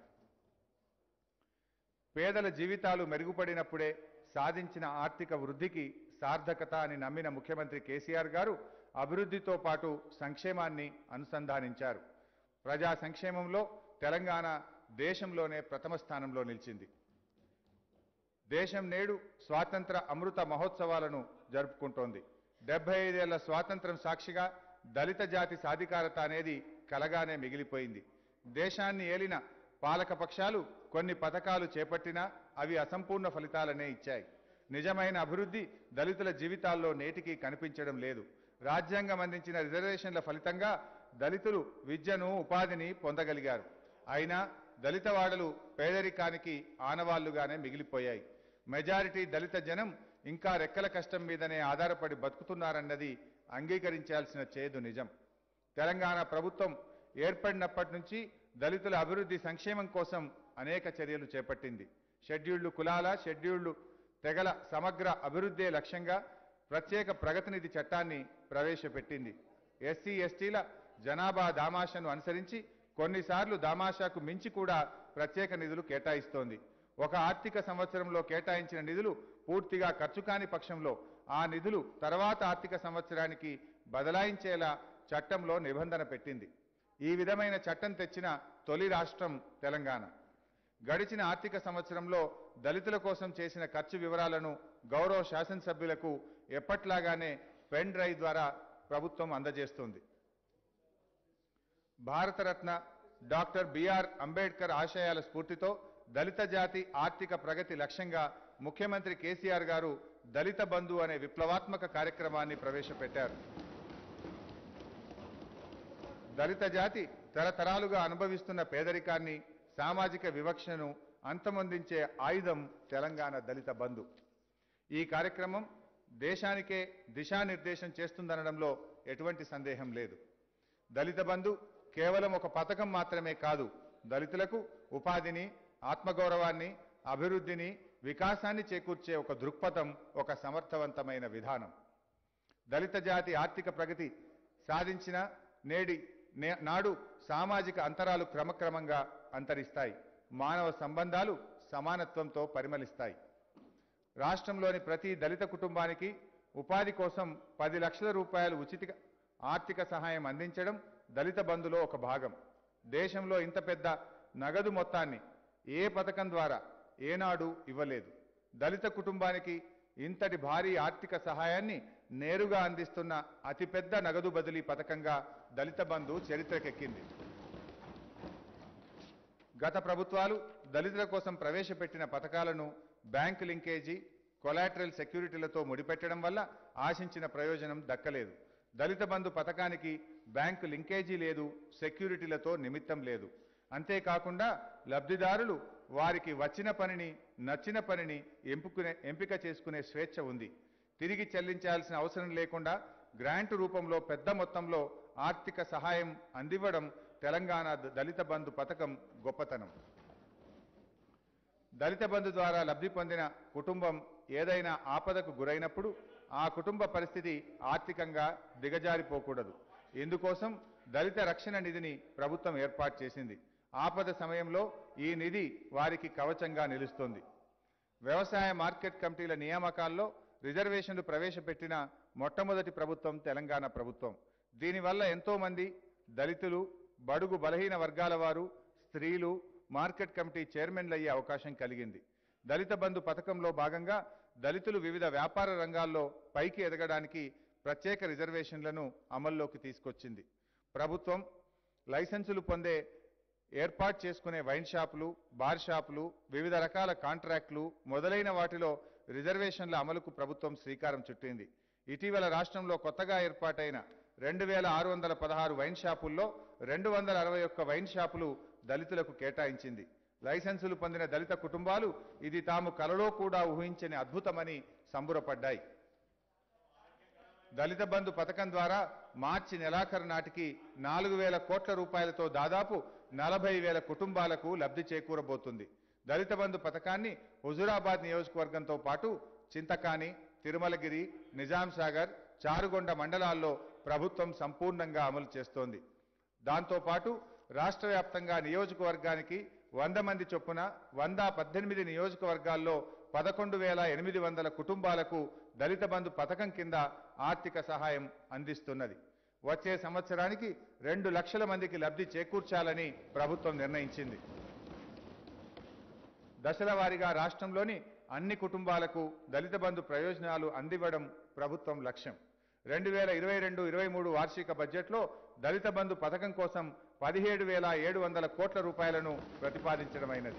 పేదల జీవితాలు మెరుగుపడినప్పుడే సాధించిన ఆర్థిక వృద్ధికి సార్థకత అని నమ్మిన ముఖ్యమంత్రి కేసీఆర్ గారు అభివృద్ధితో పాటు సంక్షేమాన్ని అనుసంధానించారు ప్రజా సంక్షేమంలో తెలంగాణ దేశంలోనే ప్రథమ స్థానంలో నిలిచింది దేశం నేడు స్వాతంత్ర అమృత మహోత్సవాలను జరుపుకుంటోంది డెబ్బై ఐదేళ్ల స్వాతంత్రం సాక్షిగా దళిత జాతి సాధికారత అనేది కలగానే మిగిలిపోయింది దేశాన్ని ఏలిన పాలక పక్షాలు కొన్ని పథకాలు చేపట్టినా అవి అసంపూర్ణ ఫలితాలనే ఇచ్చాయి నిజమైన అభివృద్ధి దళితుల జీవితాల్లో నేటికి కనిపించడం లేదు రాజ్యాంగం అందించిన రిజర్వేషన్ల ఫలితంగా దళితులు విద్యను ఉపాధిని పొందగలిగారు అయినా దళిత వాడలు పేదరికానికి ఆనవాళ్లుగానే మిగిలిపోయాయి మెజారిటీ దళిత జనం ఇంకా రెక్కల కష్టం మీదనే ఆధారపడి బతుకుతున్నారన్నది అంగీకరించాల్సిన చేదు నిజం తెలంగాణ ప్రభుత్వం ఏర్పడినప్పటి నుంచి దళితుల అభివృద్ధి సంక్షేమం కోసం అనేక చర్యలు చేపట్టింది షెడ్యూల్డ్ కులాల షెడ్యూల్డ్ తెగల సమగ్ర అభివృద్ధే లక్ష్యంగా ప్రత్యేక ప్రగతి నిధి చట్టాన్ని ప్రవేశపెట్టింది ఎస్సీ ఎస్టీల జనాభా దామాషను అనుసరించి కొన్నిసార్లు దామాషాకు మించి కూడా ప్రత్యేక నిధులు కేటాయిస్తోంది ఒక ఆర్థిక సంవత్సరంలో కేటాయించిన నిధులు పూర్తిగా ఖర్చు కాని పక్షంలో ఆ నిధులు తర్వాత ఆర్థిక సంవత్సరానికి బదలాయించేలా చట్టంలో నిబంధన పెట్టింది ఈ విధమైన చట్టం తెచ్చిన తొలి రాష్ట్రం తెలంగాణ గడిచిన ఆర్థిక సంవత్సరంలో దళితుల కోసం చేసిన ఖర్చు వివరాలను గౌరవ శాసనసభ్యులకు ఎప్పట్లాగానే పెన్ డ్రైవ్ ద్వారా ప్రభుత్వం అందజేస్తుంది భారతరత్న డాక్టర్ బిఆర్ అంబేద్కర్ ఆశయాల స్ఫూర్తితో దళిత జాతి ఆర్థిక ప్రగతి లక్ష్యంగా ముఖ్యమంత్రి కేసీఆర్ గారు దళిత బంధు అనే విప్లవాత్మక కార్యక్రమాన్ని ప్రవేశపెట్టారు దళిత జాతి తరతరాలుగా అనుభవిస్తున్న పేదరికాన్ని సామాజిక వివక్షను అంతమొందించే ఆయుధం తెలంగాణ దళిత బంధు ఈ కార్యక్రమం దేశానికే దిశానిర్దేశం చేస్తుందనడంలో ఎటువంటి సందేహం లేదు దళిత బంధు కేవలం ఒక పథకం మాత్రమే కాదు దళితులకు ఉపాధిని ఆత్మగౌరవాన్ని అభివృద్ధిని వికాసాన్ని చేకూర్చే ఒక దృక్పథం ఒక సమర్థవంతమైన విధానం దళిత జాతి ఆర్థిక ప్రగతి సాధించిన నేడి నే- నాడు సామాజిక అంతరాలు క్రమక్రమంగా అంతరిస్తాయి మానవ సంబంధాలు సమానత్వంతో పరిమళిస్తాయి రాష్ట్రంలోని ప్రతి దళిత కుటుంబానికి ఉపాధి కోసం పది లక్షల రూపాయలు ఉచిత ఆర్థిక సహాయం అందించడం దళిత బంధులో ఒక భాగం దేశంలో ఇంత పెద్ద నగదు మొత్తాన్ని ఏ పథకం ద్వారా ఏనాడు ఇవ్వలేదు దళిత కుటుంబానికి ఇంతటి భారీ ఆర్థిక సహాయాన్ని నేరుగా అందిస్తున్న అతిపెద్ద నగదు బదిలీ పథకంగా దళిత బంధు చరిత్రకెక్కింది గత ప్రభుత్వాలు దళితుల కోసం ప్రవేశపెట్టిన పథకాలను బ్యాంకు లింకేజీ కొలాటరల్ సెక్యూరిటీలతో ముడిపెట్టడం వల్ల ఆశించిన ప్రయోజనం దక్కలేదు దళిత బంధు పథకానికి బ్యాంకు లింకేజీ లేదు సెక్యూరిటీలతో నిమిత్తం లేదు అంతేకాకుండా లబ్ధిదారులు వారికి వచ్చిన పనిని నచ్చిన పనిని ఎంపుకునే ఎంపిక చేసుకునే స్వేచ్ఛ ఉంది తిరిగి చెల్లించాల్సిన అవసరం లేకుండా గ్రాంట్ రూపంలో పెద్ద మొత్తంలో ఆర్థిక సహాయం అందివ్వడం తెలంగాణ ద- దళిత బంధు పథకం గొప్పతనం దళిత బంధు ద్వారా లబ్ధి పొందిన కుటుంబం ఏదైనా ఆపదకు గురైనప్పుడు ఆ కుటుంబ పరిస్థితి ఆర్థికంగా దిగజారిపోకూడదు ఇందుకోసం దళిత రక్షణ నిధిని ప్రభుత్వం ఏర్పాటు చేసింది ఆపద సమయంలో ఈ నిధి వారికి కవచంగా నిలుస్తుంది వ్యవసాయ మార్కెట్ కమిటీల నియామకాల్లో రిజర్వేషన్లు ప్రవేశపెట్టిన మొట్టమొదటి ప్రభుత్వం తెలంగాణ ప్రభుత్వం దీనివల్ల ఎంతో మంది దళితులు బడుగు బలహీన వర్గాల వారు స్త్రీలు మార్కెట్ కమిటీ చైర్మన్లు అయ్యే అవకాశం కలిగింది దళిత బంధు పథకంలో భాగంగా దళితులు వివిధ వ్యాపార రంగాల్లో పైకి ఎదగడానికి ప్రత్యేక రిజర్వేషన్లను అమల్లోకి తీసుకొచ్చింది ప్రభుత్వం లైసెన్సులు పొందే ఏర్పాటు చేసుకునే వైన్ షాపులు బార్ షాపులు వివిధ రకాల కాంట్రాక్టులు మొదలైన వాటిలో రిజర్వేషన్ల అమలుకు ప్రభుత్వం శ్రీకారం చుట్టింది ఇటీవల రాష్ట్రంలో కొత్తగా ఏర్పాటైన రెండు వేల ఆరు వందల పదహారు వైన్ షాపుల్లో రెండు వందల అరవై ఒక్క వైన్ షాపులు దళితులకు కేటాయించింది లైసెన్సులు పొందిన దళిత కుటుంబాలు ఇది తాము కలలో కూడా ఊహించని అద్భుతమని సంబురపడ్డాయి దళిత బంధు పథకం ద్వారా మార్చి నెలాఖరు నాటికి నాలుగు వేల కోట్ల రూపాయలతో దాదాపు నలభై వేల కుటుంబాలకు లబ్ధి చేకూరబోతుంది దళిత బంధు పథకాన్ని హుజురాబాద్ నియోజకవర్గంతో పాటు చింతకాని తిరుమలగిరి నిజాం సాగర్ చారుగొండ మండలాల్లో ప్రభుత్వం సంపూర్ణంగా అమలు చేస్తోంది దాంతోపాటు రాష్ట్ర వ్యాప్తంగా నియోజకవర్గానికి వంద మంది చొప్పున వంద పద్దెనిమిది నియోజకవర్గాల్లో పదకొండు వేల ఎనిమిది వందల కుటుంబాలకు దళిత బంధు పథకం కింద ఆర్థిక సహాయం అందిస్తున్నది వచ్చే సంవత్సరానికి రెండు లక్షల మందికి లబ్ధి చేకూర్చాలని ప్రభుత్వం నిర్ణయించింది దశల వారీగా రాష్ట్రంలోని అన్ని కుటుంబాలకు దళిత బంధు ప్రయోజనాలు అందివ్వడం ప్రభుత్వం లక్ష్యం రెండు వేల ఇరవై రెండు ఇరవై మూడు వార్షిక బడ్జెట్లో దళిత బంధు పథకం కోసం పదిహేడు వేల ఏడు వందల కోట్ల రూపాయలను ప్రతిపాదించడమైనది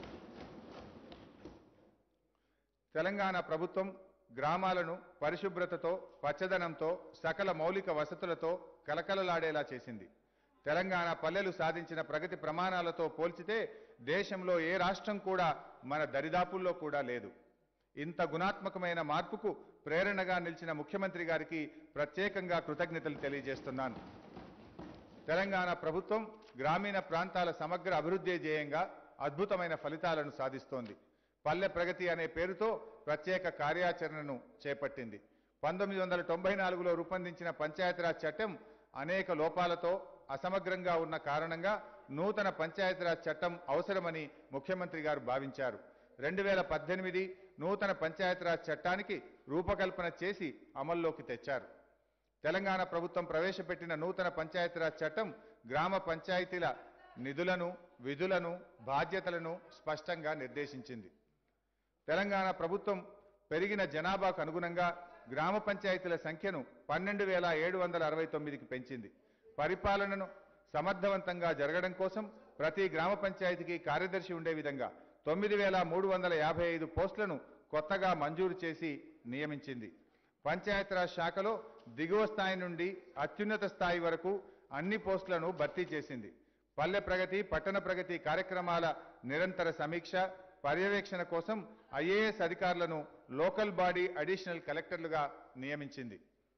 తెలంగాణ ప్రభుత్వం గ్రామాలను పరిశుభ్రతతో పచ్చదనంతో సకల మౌలిక వసతులతో కలకలలాడేలా చేసింది తెలంగాణ పల్లెలు సాధించిన ప్రగతి ప్రమాణాలతో పోల్చితే దేశంలో ఏ రాష్ట్రం కూడా మన దరిదాపుల్లో కూడా లేదు ఇంత గుణాత్మకమైన మార్పుకు ప్రేరణగా నిలిచిన ముఖ్యమంత్రి గారికి ప్రత్యేకంగా కృతజ్ఞతలు తెలియజేస్తున్నాను తెలంగాణ ప్రభుత్వం గ్రామీణ ప్రాంతాల సమగ్ర అభివృద్ధి ధ్యేయంగా అద్భుతమైన ఫలితాలను సాధిస్తోంది పల్లె ప్రగతి అనే పేరుతో ప్రత్యేక కార్యాచరణను చేపట్టింది పంతొమ్మిది వందల తొంభై నాలుగులో రూపొందించిన పంచాయతీరాజ్ చట్టం అనేక లోపాలతో అసమగ్రంగా ఉన్న కారణంగా నూతన పంచాయతీరాజ్ చట్టం అవసరమని ముఖ్యమంత్రి గారు భావించారు రెండు వేల పద్దెనిమిది నూతన పంచాయతీరాజ్ చట్టానికి రూపకల్పన చేసి అమల్లోకి తెచ్చారు తెలంగాణ ప్రభుత్వం ప్రవేశపెట్టిన నూతన పంచాయతీరాజ్ చట్టం గ్రామ పంచాయతీల నిధులను విధులను బాధ్యతలను స్పష్టంగా నిర్దేశించింది తెలంగాణ ప్రభుత్వం పెరిగిన జనాభాకు అనుగుణంగా గ్రామ పంచాయతీల సంఖ్యను పన్నెండు వేల ఏడు వందల అరవై తొమ్మిదికి పెంచింది పరిపాలనను సమర్థవంతంగా జరగడం కోసం ప్రతి గ్రామ పంచాయతీకి కార్యదర్శి ఉండే విధంగా తొమ్మిది వేల మూడు వందల యాభై ఐదు పోస్టులను కొత్తగా మంజూరు చేసి నియమించింది పంచాయతీరాజ్ శాఖలో దిగువ స్థాయి నుండి అత్యున్నత స్థాయి వరకు అన్ని పోస్టులను భర్తీ చేసింది పల్లె ప్రగతి పట్టణ ప్రగతి కార్యక్రమాల నిరంతర సమీక్ష పర్యవేక్షణ కోసం ఐఏఎస్ అధికారులను లోకల్ బాడీ అడిషనల్ కలెక్టర్లుగా నియమించింది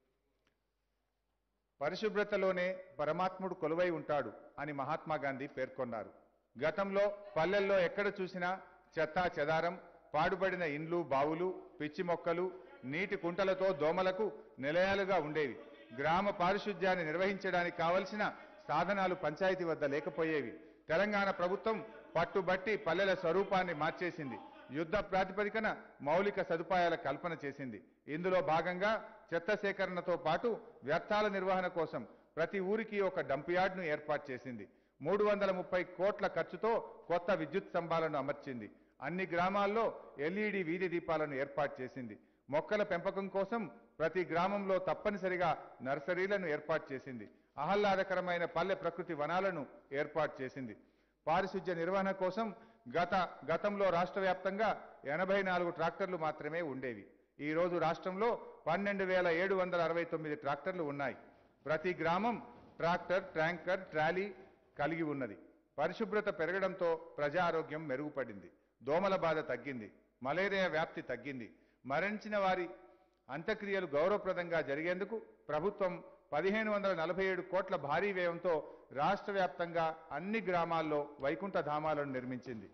పరిశుభ్రతలోనే పరమాత్ముడు కొలువై ఉంటాడు అని మహాత్మా గాంధీ పేర్కొన్నారు గతంలో పల్లెల్లో ఎక్కడ చూసినా చెత్తా చెదారం పాడుబడిన ఇండ్లు బావులు పిచ్చి మొక్కలు నీటి కుంటలతో దోమలకు నిలయాలుగా ఉండేవి గ్రామ పారిశుధ్యాన్ని నిర్వహించడానికి కావలసిన సాధనాలు పంచాయతీ వద్ద లేకపోయేవి తెలంగాణ ప్రభుత్వం పట్టుబట్టి పల్లెల స్వరూపాన్ని మార్చేసింది యుద్ధ ప్రాతిపదికన మౌలిక సదుపాయాల కల్పన చేసింది ఇందులో భాగంగా చెత్త సేకరణతో పాటు వ్యర్థాల నిర్వహణ కోసం ప్రతి ఊరికి ఒక డంప్ యార్డ్ను ఏర్పాటు చేసింది మూడు వందల ముప్పై కోట్ల ఖర్చుతో కొత్త విద్యుత్ స్తంభాలను అమర్చింది అన్ని గ్రామాల్లో ఎల్ఈడి వీధి దీపాలను ఏర్పాటు చేసింది మొక్కల పెంపకం కోసం ప్రతి గ్రామంలో తప్పనిసరిగా నర్సరీలను ఏర్పాటు చేసింది ఆహ్లాదకరమైన పల్లె ప్రకృతి వనాలను ఏర్పాటు చేసింది పారిశుధ్య నిర్వహణ కోసం గత గతంలో రాష్ట్ర వ్యాప్తంగా ఎనభై నాలుగు ట్రాక్టర్లు మాత్రమే ఉండేవి ఈ రోజు రాష్ట్రంలో పన్నెండు వేల ఏడు వందల అరవై తొమ్మిది ట్రాక్టర్లు ఉన్నాయి ప్రతి గ్రామం ట్రాక్టర్ ట్యాంకర్ ట్రాలీ కలిగి ఉన్నది పరిశుభ్రత పెరగడంతో ప్రజా ఆరోగ్యం మెరుగుపడింది దోమల బాధ తగ్గింది మలేరియా వ్యాప్తి తగ్గింది మరణించిన వారి అంత్యక్రియలు గౌరవప్రదంగా జరిగేందుకు ప్రభుత్వం పదిహేను వందల నలభై ఏడు కోట్ల భారీ వ్యయంతో రాష్ట్ర వ్యాప్తంగా అన్ని గ్రామాల్లో వైకుంఠ ధామాలను నిర్మించింది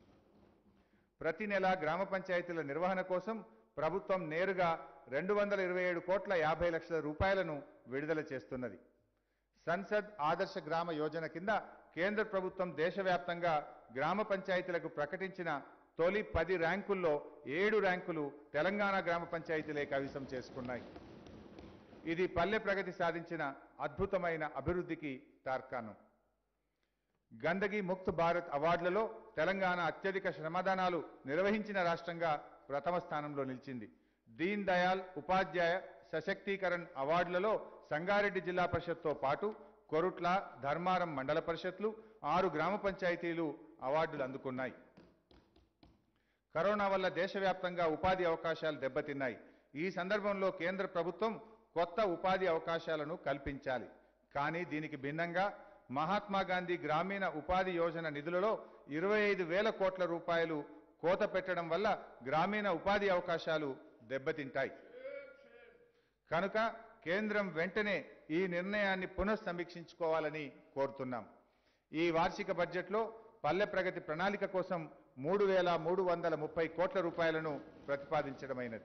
ప్రతి నెల గ్రామ పంచాయతీల నిర్వహణ కోసం ప్రభుత్వం నేరుగా రెండు వందల ఇరవై ఏడు కోట్ల యాభై లక్షల రూపాయలను విడుదల చేస్తున్నది సంసద్ ఆదర్శ గ్రామ యోజన కింద కేంద్ర ప్రభుత్వం దేశవ్యాప్తంగా గ్రామ పంచాయతీలకు ప్రకటించిన తొలి పది ర్యాంకుల్లో ఏడు ర్యాంకులు తెలంగాణ గ్రామ పంచాయతీలే కవిసం చేసుకున్నాయి ఇది పల్లె ప్రగతి సాధించిన అద్భుతమైన అభివృద్ధికి తార్కాణం గందగి ముక్త్ భారత్ అవార్డులలో తెలంగాణ అత్యధిక శ్రమదానాలు నిర్వహించిన రాష్ట్రంగా ప్రథమ స్థానంలో నిలిచింది దీన్ దయాల్ ఉపాధ్యాయ సశక్తీకరణ్ అవార్డులలో సంగారెడ్డి జిల్లా పరిషత్తో పాటు కొరుట్ల ధర్మారం మండల పరిషత్లు ఆరు గ్రామ పంచాయతీలు అవార్డులు అందుకున్నాయి కరోనా వల్ల దేశవ్యాప్తంగా ఉపాధి అవకాశాలు దెబ్బతిన్నాయి ఈ సందర్భంలో కేంద్ర ప్రభుత్వం కొత్త ఉపాధి అవకాశాలను కల్పించాలి కానీ దీనికి భిన్నంగా మహాత్మా గాంధీ గ్రామీణ ఉపాధి యోజన నిధులలో ఇరవై ఐదు వేల కోట్ల రూపాయలు కోత పెట్టడం వల్ల గ్రామీణ ఉపాధి అవకాశాలు దెబ్బతింటాయి కనుక కేంద్రం వెంటనే ఈ నిర్ణయాన్ని పునఃసమీక్షించుకోవాలని కోరుతున్నాం ఈ వార్షిక బడ్జెట్లో పల్లె ప్రగతి ప్రణాళిక కోసం మూడు వేల మూడు వందల ముప్పై కోట్ల రూపాయలను ప్రతిపాదించడమైనది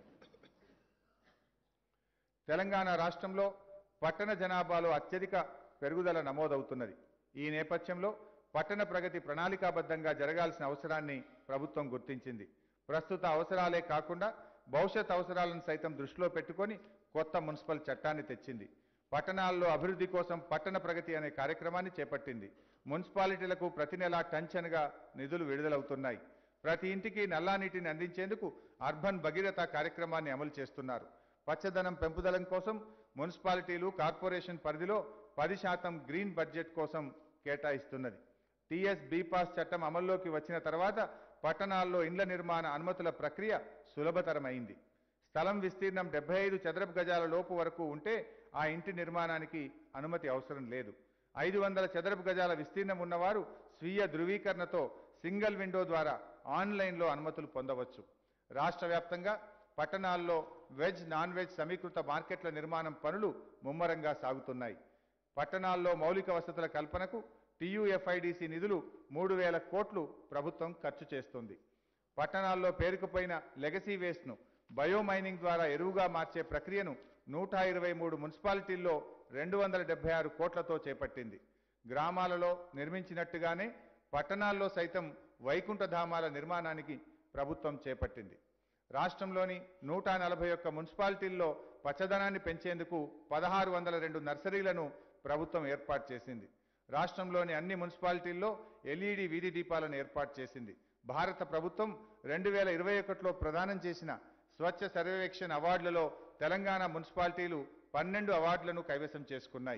తెలంగాణ రాష్ట్రంలో పట్టణ జనాభాలో అత్యధిక పెరుగుదల నమోదవుతున్నది ఈ నేపథ్యంలో పట్టణ ప్రగతి ప్రణాళికాబద్ధంగా జరగాల్సిన అవసరాన్ని ప్రభుత్వం గుర్తించింది ప్రస్తుత అవసరాలే కాకుండా భవిష్యత్ అవసరాలను సైతం దృష్టిలో పెట్టుకొని కొత్త మున్సిపల్ చట్టాన్ని తెచ్చింది పట్టణాల్లో అభివృద్ధి కోసం పట్టణ ప్రగతి అనే కార్యక్రమాన్ని చేపట్టింది మున్సిపాలిటీలకు ప్రతి నెలా టంచన్గా నిధులు విడుదలవుతున్నాయి ప్రతి ఇంటికి నల్లా నీటిని అందించేందుకు అర్బన్ భగీరథ కార్యక్రమాన్ని అమలు చేస్తున్నారు పచ్చదనం పెంపుదలం కోసం మున్సిపాలిటీలు కార్పొరేషన్ పరిధిలో పది శాతం గ్రీన్ బడ్జెట్ కోసం కేటాయిస్తున్నది టీఎస్ బీపాస్ చట్టం అమల్లోకి వచ్చిన తర్వాత పట్టణాల్లో ఇండ్ల నిర్మాణ అనుమతుల ప్రక్రియ సులభతరమైంది స్థలం విస్తీర్ణం డెబ్బై ఐదు చదరపు గజాల లోపు వరకు ఉంటే ఆ ఇంటి నిర్మాణానికి అనుమతి అవసరం లేదు ఐదు వందల చదరపు గజాల విస్తీర్ణం ఉన్నవారు స్వీయ ధృవీకరణతో సింగిల్ విండో ద్వారా ఆన్లైన్లో అనుమతులు పొందవచ్చు రాష్ట్ర వ్యాప్తంగా పట్టణాల్లో వెజ్ నాన్ వెజ్ సమీకృత మార్కెట్ల నిర్మాణం పనులు ముమ్మరంగా సాగుతున్నాయి పట్టణాల్లో మౌలిక వసతుల కల్పనకు టీయూఎఫ్ఐడిసి నిధులు మూడు వేల కోట్లు ప్రభుత్వం ఖర్చు చేస్తుంది పట్టణాల్లో పేరుకుపోయిన లెగసీ వేస్ట్ను బయోమైనింగ్ ద్వారా ఎరువుగా మార్చే ప్రక్రియను నూట ఇరవై మూడు మున్సిపాలిటీల్లో రెండు వందల డెబ్బై ఆరు కోట్లతో చేపట్టింది గ్రామాలలో నిర్మించినట్టుగానే పట్టణాల్లో సైతం వైకుంఠధామాల నిర్మాణానికి ప్రభుత్వం చేపట్టింది రాష్ట్రంలోని నూట నలభై ఒక్క మున్సిపాలిటీల్లో పచ్చదనాన్ని పెంచేందుకు పదహారు వందల రెండు నర్సరీలను ప్రభుత్వం ఏర్పాటు చేసింది రాష్ట్రంలోని అన్ని మున్సిపాలిటీల్లో ఎల్ఈడి వీధి దీపాలను ఏర్పాటు చేసింది భారత ప్రభుత్వం రెండు వేల ఇరవై ఒకటిలో ప్రదానం చేసిన స్వచ్ఛ సర్వేక్షణ్ అవార్డులలో తెలంగాణ మున్సిపాలిటీలు పన్నెండు అవార్డులను కైవసం చేసుకున్నాయి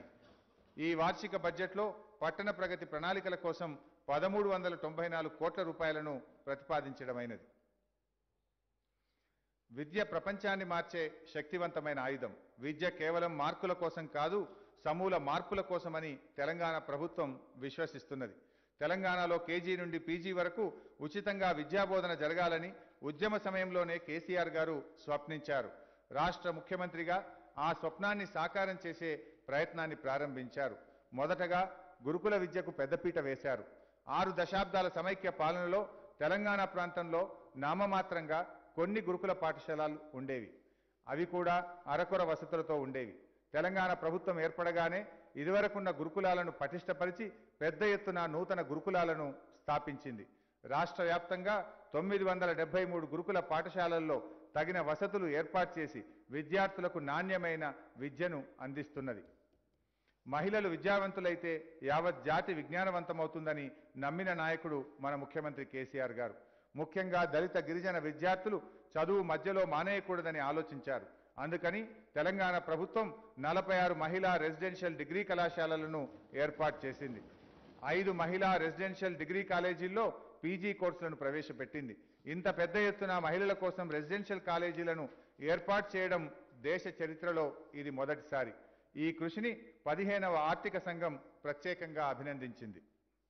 ఈ వార్షిక బడ్జెట్లో పట్టణ ప్రగతి ప్రణాళికల కోసం పదమూడు వందల తొంభై నాలుగు కోట్ల రూపాయలను ప్రతిపాదించడమైనది విద్య ప్రపంచాన్ని మార్చే శక్తివంతమైన ఆయుధం విద్య కేవలం మార్కుల కోసం కాదు సమూల మార్పుల కోసమని తెలంగాణ ప్రభుత్వం విశ్వసిస్తున్నది తెలంగాణలో కేజీ నుండి పీజీ వరకు ఉచితంగా విద్యాబోధన జరగాలని ఉద్యమ సమయంలోనే కేసీఆర్ గారు స్వప్నించారు రాష్ట్ర ముఖ్యమంత్రిగా ఆ స్వప్నాన్ని సాకారం చేసే ప్రయత్నాన్ని ప్రారంభించారు మొదటగా గురుకుల విద్యకు పెద్దపీట వేశారు ఆరు దశాబ్దాల సమైక్య పాలనలో తెలంగాణ ప్రాంతంలో నామమాత్రంగా కొన్ని గురుకుల పాఠశాలలు ఉండేవి అవి కూడా అరకొర వసతులతో ఉండేవి తెలంగాణ ప్రభుత్వం ఏర్పడగానే ఇదివరకున్న గురుకులాలను పటిష్టపరిచి పెద్ద ఎత్తున నూతన గురుకులాలను స్థాపించింది రాష్ట్ర వ్యాప్తంగా తొమ్మిది వందల డెబ్బై మూడు గురుకుల పాఠశాలల్లో తగిన వసతులు ఏర్పాటు చేసి విద్యార్థులకు నాణ్యమైన విద్యను అందిస్తున్నది మహిళలు విద్యావంతులైతే యావత్ జాతి విజ్ఞానవంతమవుతుందని నమ్మిన నాయకుడు మన ముఖ్యమంత్రి కేసీఆర్ గారు ముఖ్యంగా దళిత గిరిజన విద్యార్థులు చదువు మధ్యలో మానేయకూడదని ఆలోచించారు అందుకని తెలంగాణ ప్రభుత్వం నలభై ఆరు మహిళా రెసిడెన్షియల్ డిగ్రీ కళాశాలలను ఏర్పాటు చేసింది ఐదు మహిళా రెసిడెన్షియల్ డిగ్రీ కాలేజీల్లో పీజీ కోర్సులను ప్రవేశపెట్టింది ఇంత పెద్ద ఎత్తున మహిళల కోసం రెసిడెన్షియల్ కాలేజీలను ఏర్పాటు చేయడం దేశ చరిత్రలో ఇది మొదటిసారి ఈ కృషిని పదిహేనవ ఆర్థిక సంఘం ప్రత్యేకంగా అభినందించింది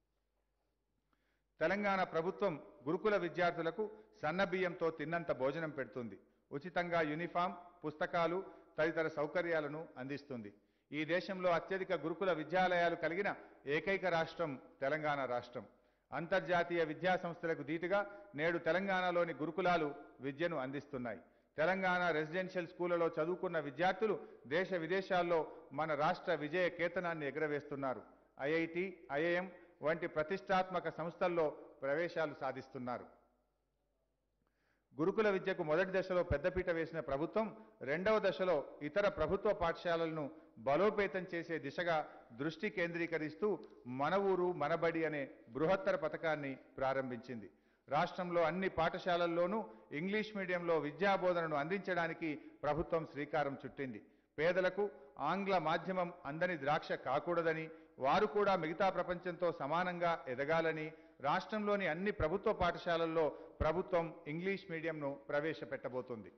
తెలంగాణ ప్రభుత్వం గురుకుల విద్యార్థులకు సన్న బియ్యంతో తిన్నంత భోజనం పెడుతుంది ఉచితంగా యూనిఫామ్ పుస్తకాలు తదితర సౌకర్యాలను అందిస్తుంది ఈ దేశంలో అత్యధిక గురుకుల విద్యాలయాలు కలిగిన ఏకైక రాష్ట్రం తెలంగాణ రాష్ట్రం అంతర్జాతీయ విద్యా సంస్థలకు ధీటుగా నేడు తెలంగాణలోని గురుకులాలు విద్యను అందిస్తున్నాయి తెలంగాణ రెసిడెన్షియల్ స్కూళ్లలో చదువుకున్న విద్యార్థులు దేశ విదేశాల్లో మన రాష్ట్ర విజయ కేతనాన్ని ఎగరవేస్తున్నారు ఐఐటి ఐఐఎం వంటి ప్రతిష్టాత్మక సంస్థల్లో ప్రవేశాలు సాధిస్తున్నారు గురుకుల విద్యకు మొదటి దశలో పెద్దపీట వేసిన ప్రభుత్వం రెండవ దశలో ఇతర ప్రభుత్వ పాఠశాలలను బలోపేతం చేసే దిశగా దృష్టి కేంద్రీకరిస్తూ మన ఊరు మనబడి అనే బృహత్తర పథకాన్ని ప్రారంభించింది రాష్ట్రంలో అన్ని పాఠశాలల్లోనూ ఇంగ్లీష్ మీడియంలో విద్యాబోధనను అందించడానికి ప్రభుత్వం శ్రీకారం చుట్టింది పేదలకు ఆంగ్ల మాధ్యమం అందని ద్రాక్ష కాకూడదని వారు కూడా మిగతా ప్రపంచంతో సమానంగా ఎదగాలని రాష్ట్రంలోని అన్ని ప్రభుత్వ పాఠశాలల్లో ప్రభుత్వం ఇంగ్లీష్ మీడియంను ప్రవేశపెట్టబోతోంది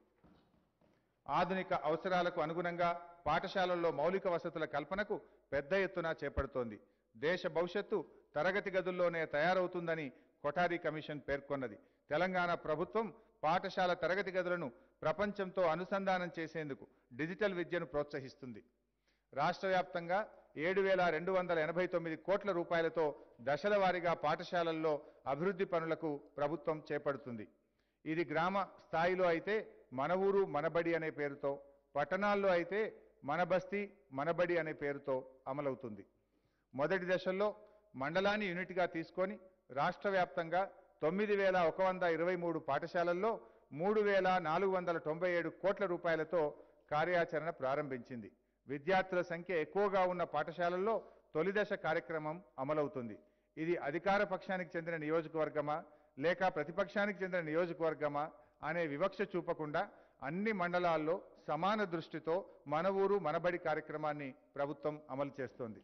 ఆధునిక అవసరాలకు అనుగుణంగా పాఠశాలల్లో మౌలిక వసతుల కల్పనకు పెద్ద ఎత్తున చేపడుతోంది దేశ భవిష్యత్తు తరగతి గదుల్లోనే తయారవుతుందని కొఠారి కమిషన్ పేర్కొన్నది తెలంగాణ ప్రభుత్వం పాఠశాల తరగతి గదులను ప్రపంచంతో అనుసంధానం చేసేందుకు డిజిటల్ విద్యను ప్రోత్సహిస్తుంది రాష్ట్ర వ్యాప్తంగా ఏడు వేల రెండు వందల ఎనభై తొమ్మిది కోట్ల రూపాయలతో దశల వారీగా పాఠశాలల్లో అభివృద్ధి పనులకు ప్రభుత్వం చేపడుతుంది ఇది గ్రామ స్థాయిలో అయితే మన ఊరు మనబడి అనే పేరుతో పట్టణాల్లో అయితే మన బస్తీ మనబడి అనే పేరుతో అమలవుతుంది మొదటి దశల్లో మండలాన్ని యూనిట్గా తీసుకొని రాష్ట్ర వ్యాప్తంగా తొమ్మిది వేల ఒక వంద ఇరవై మూడు పాఠశాలల్లో మూడు వేల నాలుగు వందల తొంభై ఏడు కోట్ల రూపాయలతో కార్యాచరణ ప్రారంభించింది విద్యార్థుల సంఖ్య ఎక్కువగా ఉన్న పాఠశాలల్లో తొలి దశ కార్యక్రమం అమలవుతుంది ఇది అధికార పక్షానికి చెందిన నియోజకవర్గమా లేక ప్రతిపక్షానికి చెందిన నియోజకవర్గమా అనే వివక్ష చూపకుండా అన్ని మండలాల్లో సమాన దృష్టితో మన ఊరు మనబడి కార్యక్రమాన్ని ప్రభుత్వం అమలు చేస్తోంది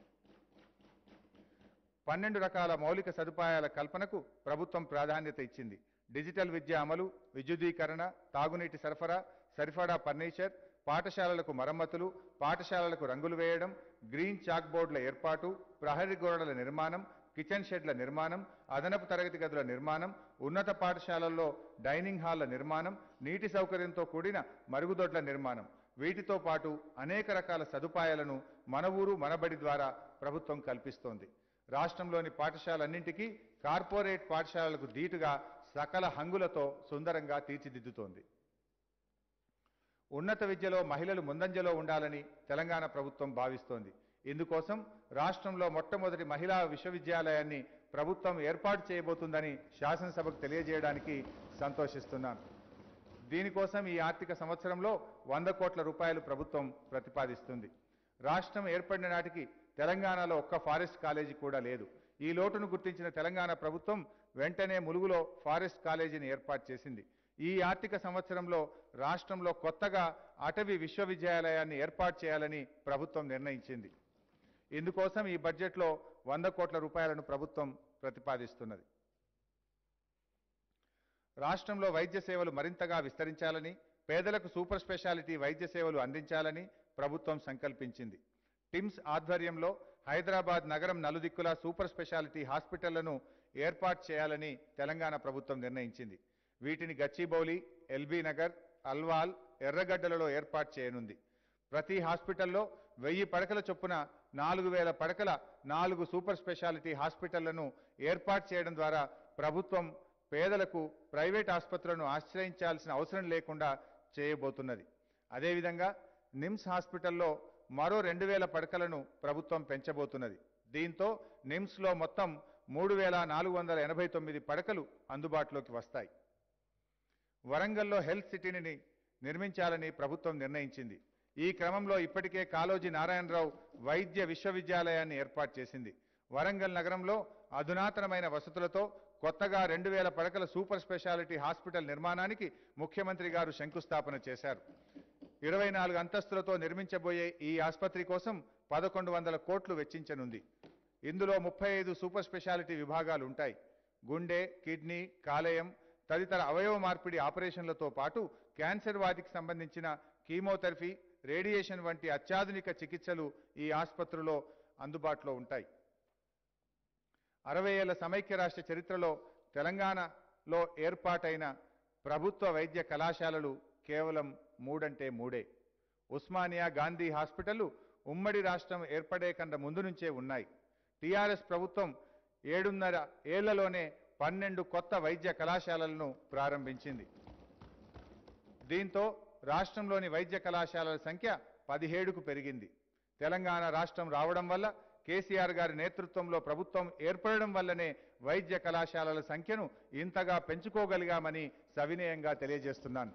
పన్నెండు రకాల మౌలిక సదుపాయాల కల్పనకు ప్రభుత్వం ప్రాధాన్యత ఇచ్చింది డిజిటల్ విద్య అమలు విద్యుదీకరణ తాగునీటి సరఫరా సరిఫడా ఫర్నిచర్ పాఠశాలలకు మరమ్మతులు పాఠశాలలకు రంగులు వేయడం గ్రీన్ చాక్ బోర్డుల ఏర్పాటు ప్రహరీ గోడల నిర్మాణం కిచెన్ షెడ్ల నిర్మాణం అదనపు తరగతి గదుల నిర్మాణం ఉన్నత పాఠశాలల్లో డైనింగ్ హాళ్ల నిర్మాణం నీటి సౌకర్యంతో కూడిన మరుగుదొడ్ల నిర్మాణం వీటితో పాటు అనేక రకాల సదుపాయాలను మన ఊరు మనబడి ద్వారా ప్రభుత్వం కల్పిస్తోంది రాష్ట్రంలోని పాఠశాలన్నింటికీ కార్పొరేట్ పాఠశాలలకు ధీటుగా సకల హంగులతో సుందరంగా తీర్చిదిద్దుతోంది ఉన్నత విద్యలో మహిళలు ముందంజలో ఉండాలని తెలంగాణ ప్రభుత్వం భావిస్తోంది ఇందుకోసం రాష్ట్రంలో మొట్టమొదటి మహిళా విశ్వవిద్యాలయాన్ని ప్రభుత్వం ఏర్పాటు చేయబోతుందని శాసనసభకు తెలియజేయడానికి సంతోషిస్తున్నాను దీనికోసం ఈ ఆర్థిక సంవత్సరంలో వంద కోట్ల రూపాయలు ప్రభుత్వం ప్రతిపాదిస్తుంది రాష్ట్రం ఏర్పడిన నాటికి తెలంగాణలో ఒక్క ఫారెస్ట్ కాలేజీ కూడా లేదు ఈ లోటును గుర్తించిన తెలంగాణ ప్రభుత్వం వెంటనే ములుగులో ఫారెస్ట్ కాలేజీని ఏర్పాటు చేసింది ఈ ఆర్థిక సంవత్సరంలో రాష్ట్రంలో కొత్తగా అటవీ విశ్వవిద్యాలయాన్ని ఏర్పాటు చేయాలని ప్రభుత్వం నిర్ణయించింది ఇందుకోసం ఈ బడ్జెట్లో వంద కోట్ల రూపాయలను ప్రభుత్వం ప్రతిపాదిస్తున్నది రాష్ట్రంలో వైద్య సేవలు మరింతగా విస్తరించాలని పేదలకు సూపర్ స్పెషాలిటీ వైద్య సేవలు అందించాలని ప్రభుత్వం సంకల్పించింది టిమ్స్ ఆధ్వర్యంలో హైదరాబాద్ నగరం నలుదిక్కుల సూపర్ స్పెషాలిటీ హాస్పిటళ్లను ఏర్పాటు చేయాలని తెలంగాణ ప్రభుత్వం నిర్ణయించింది వీటిని గచ్చిబౌలి ఎల్బీ నగర్ అల్వాల్ ఎర్రగడ్డలలో ఏర్పాటు చేయనుంది ప్రతి హాస్పిటల్లో వెయ్యి పడకల చొప్పున నాలుగు వేల పడకల నాలుగు సూపర్ స్పెషాలిటీ హాస్పిటళ్లను ఏర్పాటు చేయడం ద్వారా ప్రభుత్వం పేదలకు ప్రైవేట్ ఆసుపత్రులను ఆశ్రయించాల్సిన అవసరం లేకుండా చేయబోతున్నది అదేవిధంగా నిమ్స్ హాస్పిటల్లో మరో రెండు వేల పడకలను ప్రభుత్వం పెంచబోతున్నది దీంతో నిమ్స్లో మొత్తం మూడు వేల నాలుగు వందల ఎనభై తొమ్మిది పడకలు అందుబాటులోకి వస్తాయి వరంగల్లో హెల్త్ సిటీని నిర్మించాలని ప్రభుత్వం నిర్ణయించింది ఈ క్రమంలో ఇప్పటికే కాళోజీ నారాయణరావు వైద్య విశ్వవిద్యాలయాన్ని ఏర్పాటు చేసింది వరంగల్ నగరంలో అధునాతనమైన వసతులతో కొత్తగా రెండు వేల పడకల సూపర్ స్పెషాలిటీ హాస్పిటల్ నిర్మాణానికి ముఖ్యమంత్రి గారు శంకుస్థాపన చేశారు ఇరవై నాలుగు అంతస్తులతో నిర్మించబోయే ఈ ఆసుపత్రి కోసం పదకొండు వందల కోట్లు వెచ్చించనుంది ఇందులో ముప్పై ఐదు సూపర్ స్పెషాలిటీ విభాగాలు ఉంటాయి గుండె కిడ్నీ కాలేయం తదితర అవయవ మార్పిడి ఆపరేషన్లతో పాటు క్యాన్సర్ వాటికి సంబంధించిన కీమోథెరపీ రేడియేషన్ వంటి అత్యాధునిక చికిత్సలు ఈ ఆసుపత్రిలో అందుబాటులో ఉంటాయి అరవై ఏళ్ల సమైక్య రాష్ట్ర చరిత్రలో తెలంగాణలో ఏర్పాటైన ప్రభుత్వ వైద్య కళాశాలలు కేవలం మూడంటే మూడే ఉస్మానియా గాంధీ హాస్పిటల్ ఉమ్మడి రాష్ట్రం ఏర్పడే కన్నా ముందు నుంచే ఉన్నాయి టీఆర్ఎస్ ప్రభుత్వం ఏడున్నర ఏళ్లలోనే పన్నెండు కొత్త వైద్య కళాశాలలను ప్రారంభించింది దీంతో రాష్ట్రంలోని వైద్య కళాశాలల సంఖ్య పదిహేడుకు పెరిగింది తెలంగాణ రాష్ట్రం రావడం వల్ల కేసీఆర్ గారి నేతృత్వంలో ప్రభుత్వం ఏర్పడడం వల్లనే వైద్య కళాశాలల సంఖ్యను ఇంతగా పెంచుకోగలిగామని సవినయంగా తెలియజేస్తున్నాను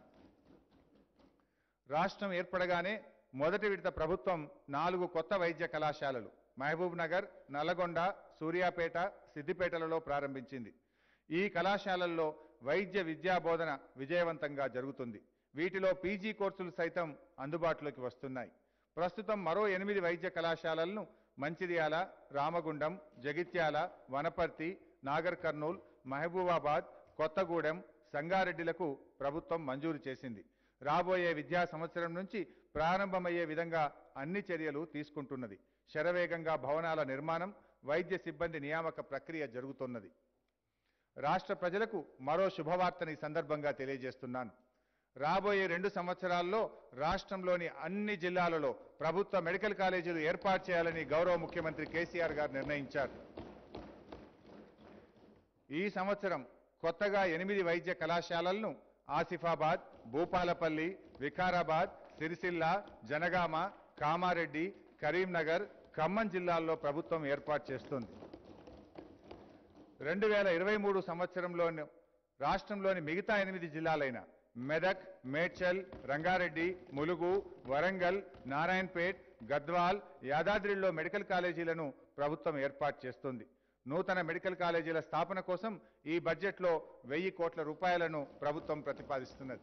రాష్ట్రం ఏర్పడగానే మొదటి విడత ప్రభుత్వం నాలుగు కొత్త వైద్య కళాశాలలు మహబూబ్ నగర్ నల్లగొండ సూర్యాపేట సిద్దిపేటలలో ప్రారంభించింది ఈ కళాశాలల్లో వైద్య విద్యా బోధన విజయవంతంగా జరుగుతుంది వీటిలో పీజీ కోర్సులు సైతం అందుబాటులోకి వస్తున్నాయి ప్రస్తుతం మరో ఎనిమిది వైద్య కళాశాలలను మంచిర్యాల రామగుండం జగిత్యాల వనపర్తి నాగర్ కర్నూల్ మహబూబాబాద్ కొత్తగూడెం సంగారెడ్డిలకు ప్రభుత్వం మంజూరు చేసింది రాబోయే విద్యా సంవత్సరం నుంచి ప్రారంభమయ్యే విధంగా అన్ని చర్యలు తీసుకుంటున్నది శరవేగంగా భవనాల నిర్మాణం వైద్య సిబ్బంది నియామక ప్రక్రియ జరుగుతున్నది రాష్ట్ర ప్రజలకు మరో శుభవార్తని ఈ సందర్భంగా తెలియజేస్తున్నాను రాబోయే రెండు సంవత్సరాల్లో రాష్ట్రంలోని అన్ని జిల్లాలలో ప్రభుత్వ మెడికల్ కాలేజీలు ఏర్పాటు చేయాలని గౌరవ ముఖ్యమంత్రి కేసీఆర్ గారు నిర్ణయించారు ఈ సంవత్సరం కొత్తగా ఎనిమిది వైద్య కళాశాలలను ఆసిఫాబాద్ భూపాలపల్లి వికారాబాద్ సిరిసిల్ల జనగామ కామారెడ్డి కరీంనగర్ ఖమ్మం జిల్లాల్లో ప్రభుత్వం ఏర్పాటు చేస్తుంది రెండు వేల ఇరవై మూడు సంవత్సరంలో రాష్ట్రంలోని మిగతా ఎనిమిది జిల్లాలైన మెదక్ మేడ్చల్ రంగారెడ్డి ములుగు వరంగల్ నారాయణపేట్ గద్వాల్ యాదాద్రిలో మెడికల్ కాలేజీలను ప్రభుత్వం ఏర్పాటు చేస్తుంది నూతన మెడికల్ కాలేజీల స్థాపన కోసం ఈ బడ్జెట్లో వెయ్యి కోట్ల రూపాయలను ప్రభుత్వం ప్రతిపాదిస్తున్నది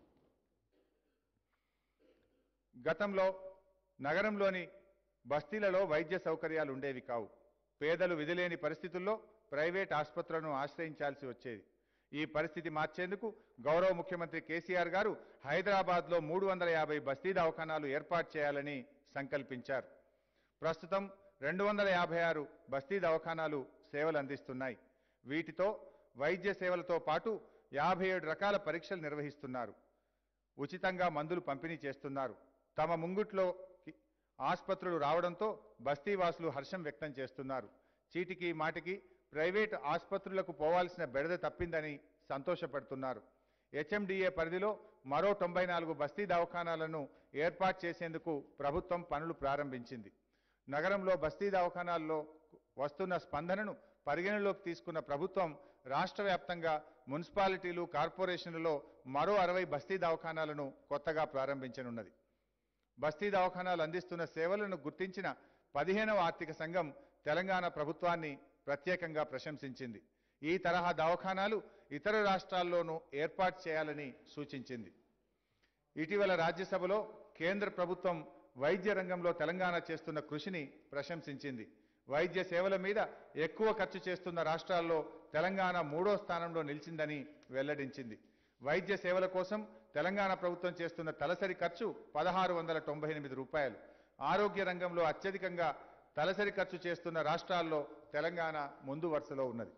గతంలో నగరంలోని బస్తీలలో వైద్య సౌకర్యాలు ఉండేవి కావు పేదలు విధిలేని పరిస్థితుల్లో ప్రైవేట్ ఆసుపత్రులను ఆశ్రయించాల్సి వచ్చేది ఈ పరిస్థితి మార్చేందుకు గౌరవ ముఖ్యమంత్రి కేసీఆర్ గారు హైదరాబాద్లో మూడు వందల యాభై బస్తీ దవాఖానాలు ఏర్పాటు చేయాలని సంకల్పించారు ప్రస్తుతం రెండు వందల యాభై ఆరు బస్తీ దవాఖానాలు సేవలు అందిస్తున్నాయి వీటితో వైద్య సేవలతో పాటు యాభై ఏడు రకాల పరీక్షలు నిర్వహిస్తున్నారు ఉచితంగా మందులు పంపిణీ చేస్తున్నారు తమ ముంగుట్లో ఆసుపత్రులు రావడంతో బస్తీవాసులు హర్షం వ్యక్తం చేస్తున్నారు చీటికి మాటికి ప్రైవేట్ ఆసుపత్రులకు పోవాల్సిన బెడద తప్పిందని సంతోషపడుతున్నారు హెచ్ఎండిఏ పరిధిలో మరో తొంభై నాలుగు బస్తీ దవాఖానాలను ఏర్పాటు చేసేందుకు ప్రభుత్వం పనులు ప్రారంభించింది నగరంలో బస్తీ దవాఖానాల్లో వస్తున్న స్పందనను పరిగణలోకి తీసుకున్న ప్రభుత్వం రాష్ట్ర వ్యాప్తంగా మున్సిపాలిటీలు కార్పొరేషన్లలో మరో అరవై బస్తీ దవాఖానాలను కొత్తగా ప్రారంభించనున్నది బస్తీ దవాఖానాలు అందిస్తున్న సేవలను గుర్తించిన పదిహేనవ ఆర్థిక సంఘం తెలంగాణ ప్రభుత్వాన్ని ప్రత్యేకంగా ప్రశంసించింది ఈ తరహా దవాఖానాలు ఇతర రాష్ట్రాల్లోనూ ఏర్పాటు చేయాలని సూచించింది ఇటీవల రాజ్యసభలో కేంద్ర ప్రభుత్వం వైద్య రంగంలో తెలంగాణ చేస్తున్న కృషిని ప్రశంసించింది వైద్య సేవల మీద ఎక్కువ ఖర్చు చేస్తున్న రాష్ట్రాల్లో తెలంగాణ మూడో స్థానంలో నిలిచిందని వెల్లడించింది వైద్య సేవల కోసం తెలంగాణ ప్రభుత్వం చేస్తున్న తలసరి ఖర్చు పదహారు వందల తొంభై ఎనిమిది రూపాయలు ఆరోగ్య రంగంలో అత్యధికంగా తలసరి ఖర్చు చేస్తున్న రాష్ట్రాల్లో తెలంగాణ ముందు వరుసలో ఉన్నది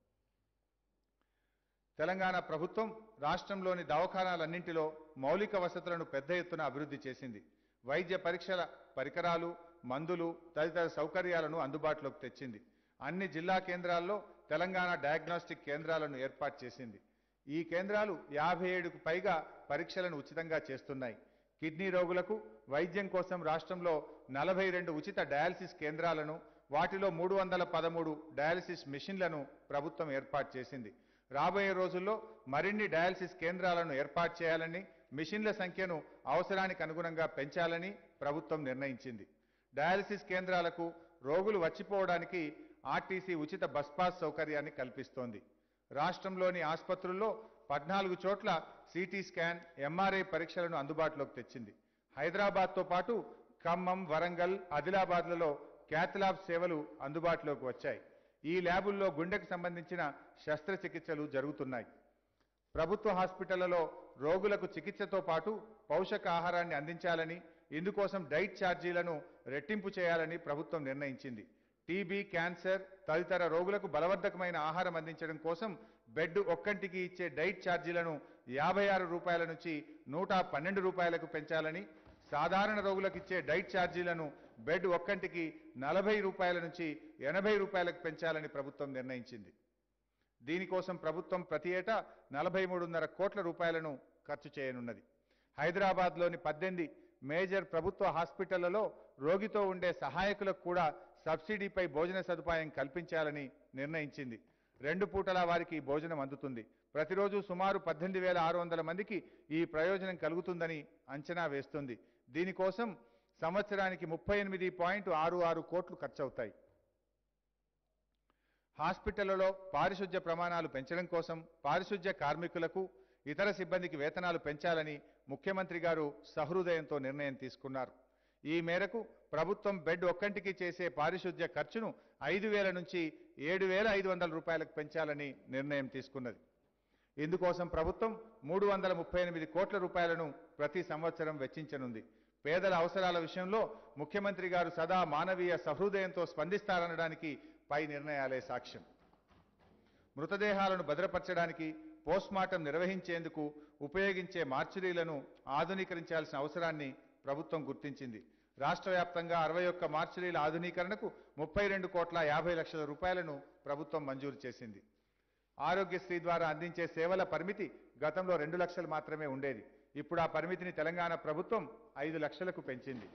తెలంగాణ ప్రభుత్వం రాష్ట్రంలోని దవాఖానాలన్నింటిలో మౌలిక వసతులను పెద్ద ఎత్తున అభివృద్ధి చేసింది వైద్య పరీక్షల పరికరాలు మందులు తదితర సౌకర్యాలను అందుబాటులోకి తెచ్చింది అన్ని జిల్లా కేంద్రాల్లో తెలంగాణ డయాగ్నోస్టిక్ కేంద్రాలను ఏర్పాటు చేసింది ఈ కేంద్రాలు యాభై ఏడుకు పైగా పరీక్షలను ఉచితంగా చేస్తున్నాయి కిడ్నీ రోగులకు వైద్యం కోసం రాష్ట్రంలో నలభై రెండు ఉచిత డయాలసిస్ కేంద్రాలను వాటిలో మూడు వందల పదమూడు డయాలసిస్ మిషన్లను ప్రభుత్వం ఏర్పాటు చేసింది రాబోయే రోజుల్లో మరిన్ని డయాలసిస్ కేంద్రాలను ఏర్పాటు చేయాలని మిషన్ల సంఖ్యను అవసరానికి అనుగుణంగా పెంచాలని ప్రభుత్వం నిర్ణయించింది డయాలసిస్ కేంద్రాలకు రోగులు వచ్చిపోవడానికి ఆర్టీసీ ఉచిత బస్ పాస్ సౌకర్యాన్ని కల్పిస్తోంది రాష్ట్రంలోని ఆసుపత్రుల్లో పద్నాలుగు చోట్ల సిటీ స్కాన్ ఎంఆర్ఐ పరీక్షలను అందుబాటులోకి తెచ్చింది హైదరాబాద్తో పాటు ఖమ్మం వరంగల్ ఆదిలాబాద్లలో క్యాథ్లాబ్ సేవలు అందుబాటులోకి వచ్చాయి ఈ ల్యాబుల్లో గుండెకు సంబంధించిన శస్త్రచికిత్సలు జరుగుతున్నాయి ప్రభుత్వ హాస్పిటళ్లలో రోగులకు చికిత్సతో పాటు పౌషకాహారాన్ని అందించాలని ఇందుకోసం డైట్ ఛార్జీలను రెట్టింపు చేయాలని ప్రభుత్వం నిర్ణయించింది టీబీ క్యాన్సర్ తదితర రోగులకు బలవర్ధకమైన ఆహారం అందించడం కోసం బెడ్ ఒక్కంటికి ఇచ్చే డైట్ ఛార్జీలను యాభై ఆరు రూపాయల నుంచి నూట పన్నెండు రూపాయలకు పెంచాలని సాధారణ రోగులకు ఇచ్చే డైట్ ఛార్జీలను బెడ్ ఒక్కంటికి నలభై రూపాయల నుంచి ఎనభై రూపాయలకు పెంచాలని ప్రభుత్వం నిర్ణయించింది దీనికోసం ప్రభుత్వం ప్రతి ఏటా నలభై మూడున్నర కోట్ల రూపాయలను ఖర్చు చేయనున్నది హైదరాబాద్లోని పద్దెనిమిది మేజర్ ప్రభుత్వ హాస్పిటళ్లలో రోగితో ఉండే సహాయకులకు కూడా సబ్సిడీపై భోజన సదుపాయం కల్పించాలని నిర్ణయించింది రెండు పూటలా వారికి ఈ భోజనం అందుతుంది ప్రతిరోజు సుమారు పద్దెనిమిది వేల ఆరు వందల మందికి ఈ ప్రయోజనం కలుగుతుందని అంచనా వేస్తుంది దీనికోసం సంవత్సరానికి ముప్పై ఎనిమిది పాయింట్ ఆరు ఆరు కోట్లు ఖర్చవుతాయి హాస్పిటళ్లలో పారిశుధ్య ప్రమాణాలు పెంచడం కోసం పారిశుధ్య కార్మికులకు ఇతర సిబ్బందికి వేతనాలు పెంచాలని ముఖ్యమంత్రి గారు సహృదయంతో నిర్ణయం తీసుకున్నారు ఈ మేరకు ప్రభుత్వం బెడ్ ఒక్కంటికి చేసే పారిశుధ్య ఖర్చును ఐదు వేల నుంచి ఏడు వేల ఐదు వందల రూపాయలకు పెంచాలని నిర్ణయం తీసుకున్నది ఇందుకోసం ప్రభుత్వం మూడు వందల ముప్పై ఎనిమిది కోట్ల రూపాయలను ప్రతి సంవత్సరం వెచ్చించనుంది పేదల అవసరాల విషయంలో ముఖ్యమంత్రి గారు సదా మానవీయ సహృదయంతో స్పందిస్తారనడానికి పై నిర్ణయాలే సాక్ష్యం మృతదేహాలను భద్రపరచడానికి పోస్ట్మార్టం నిర్వహించేందుకు ఉపయోగించే మార్చురీలను ఆధునీకరించాల్సిన అవసరాన్ని ప్రభుత్వం గుర్తించింది రాష్ట్ర వ్యాప్తంగా అరవై ఒక్క మార్చురీల ఆధునీకరణకు ముప్పై రెండు కోట్ల యాభై లక్షల రూపాయలను ప్రభుత్వం మంజూరు చేసింది ఆరోగ్యశ్రీ ద్వారా అందించే సేవల పరిమితి గతంలో రెండు లక్షలు మాత్రమే ఉండేది ఇప్పుడు ఆ పరిమితిని తెలంగాణ ప్రభుత్వం ఐదు లక్షలకు పెంచింది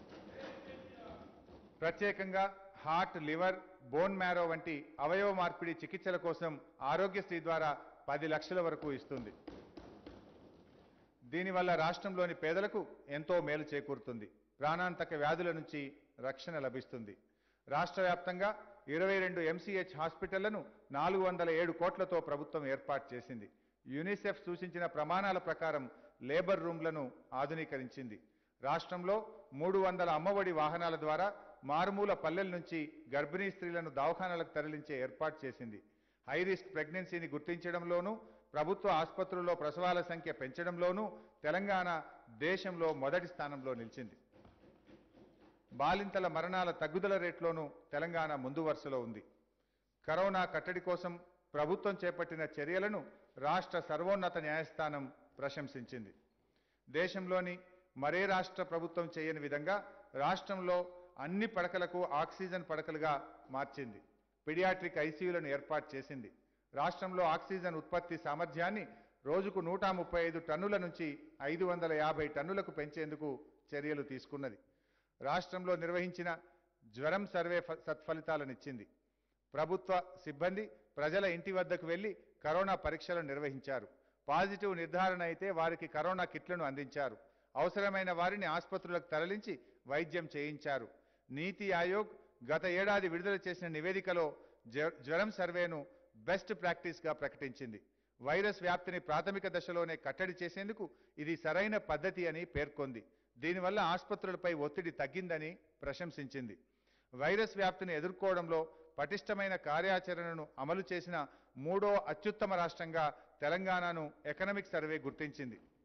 ప్రత్యేకంగా హార్ట్ లివర్ బోన్ మ్యారో వంటి అవయవ మార్పిడి చికిత్సల కోసం ఆరోగ్యశ్రీ ద్వారా పది లక్షల వరకు ఇస్తుంది దీనివల్ల రాష్ట్రంలోని పేదలకు ఎంతో మేలు చేకూరుతుంది ప్రాణాంతక వ్యాధుల నుంచి రక్షణ లభిస్తుంది రాష్ట్ర వ్యాప్తంగా ఇరవై రెండు ఎంసీహెచ్ హాస్పిటళ్లను నాలుగు వందల ఏడు కోట్లతో ప్రభుత్వం ఏర్పాటు చేసింది యునిసెఫ్ సూచించిన ప్రమాణాల ప్రకారం లేబర్ రూమ్లను ఆధునీకరించింది రాష్ట్రంలో మూడు వందల అమ్మఒడి వాహనాల ద్వారా మారుమూల పల్లెల నుంచి గర్భిణీ స్త్రీలను దవాఖానాలకు తరలించే ఏర్పాటు చేసింది హై రిస్క్ ప్రెగ్నెన్సీని గుర్తించడంలోనూ ప్రభుత్వ ఆసుపత్రుల్లో ప్రసవాల సంఖ్య పెంచడంలోనూ తెలంగాణ దేశంలో మొదటి స్థానంలో నిలిచింది బాలింతల మరణాల తగ్గుదల రేట్లోనూ తెలంగాణ ముందు వరుసలో ఉంది కరోనా కట్టడి కోసం ప్రభుత్వం చేపట్టిన చర్యలను రాష్ట్ర సర్వోన్నత న్యాయస్థానం ప్రశంసించింది దేశంలోని మరే రాష్ట్ర ప్రభుత్వం చేయని విధంగా రాష్ట్రంలో అన్ని పడకలకు ఆక్సిజన్ పడకలుగా మార్చింది పిడియాట్రిక్ ఐసీయూలను ఏర్పాటు చేసింది రాష్ట్రంలో ఆక్సిజన్ ఉత్పత్తి సామర్థ్యాన్ని రోజుకు నూట ముప్పై ఐదు టన్నుల నుంచి ఐదు వందల యాభై టన్నులకు పెంచేందుకు చర్యలు తీసుకున్నది రాష్ట్రంలో నిర్వహించిన జ్వరం సర్వే ఫ- సత్ఫలితాలనిచ్చింది ప్రభుత్వ సిబ్బంది ప్రజల ఇంటి వద్దకు వెళ్లి కరోనా పరీక్షలు నిర్వహించారు పాజిటివ్ నిర్ధారణ అయితే వారికి కరోనా కిట్లను అందించారు అవసరమైన వారిని ఆసుపత్రులకు తరలించి వైద్యం చేయించారు నీతి ఆయోగ్ గత ఏడాది విడుదల చేసిన నివేదికలో జ్వ- జ్వరం సర్వేను బెస్ట్ ప్రాక్టీస్గా ప్రకటించింది వైరస్ వ్యాప్తిని ప్రాథమిక దశలోనే కట్టడి చేసేందుకు ఇది సరైన పద్ధతి అని పేర్కొంది దీనివల్ల ఆసుపత్రులపై ఒత్తిడి తగ్గిందని ప్రశంసించింది వైరస్ వ్యాప్తిని ఎదుర్కోవడంలో పటిష్టమైన కార్యాచరణను అమలు చేసిన మూడో అత్యుత్తమ రాష్ట్రంగా తెలంగాణను ఎకనామిక్ సర్వే గుర్తించింది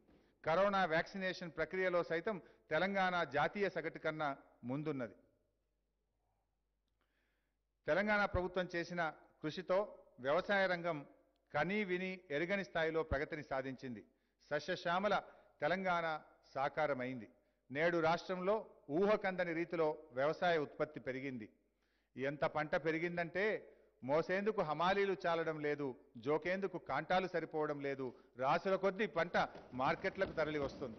కరోనా వ్యాక్సినేషన్ ప్రక్రియలో సైతం తెలంగాణ జాతీయ సగటు కన్నా ముందున్నది తెలంగాణ ప్రభుత్వం చేసిన కృషితో వ్యవసాయ రంగం కనీ విని ఎరుగని స్థాయిలో ప్రగతిని సాధించింది సస్యశ్యామల తెలంగాణ సాకారమైంది నేడు రాష్ట్రంలో ఊహకందని రీతిలో వ్యవసాయ ఉత్పత్తి పెరిగింది ఎంత పంట పెరిగిందంటే మోసేందుకు హమాలీలు చాలడం లేదు జోకేందుకు కాంటాలు సరిపోవడం లేదు రాసుల కొద్దీ పంట మార్కెట్లకు తరలి వస్తుంది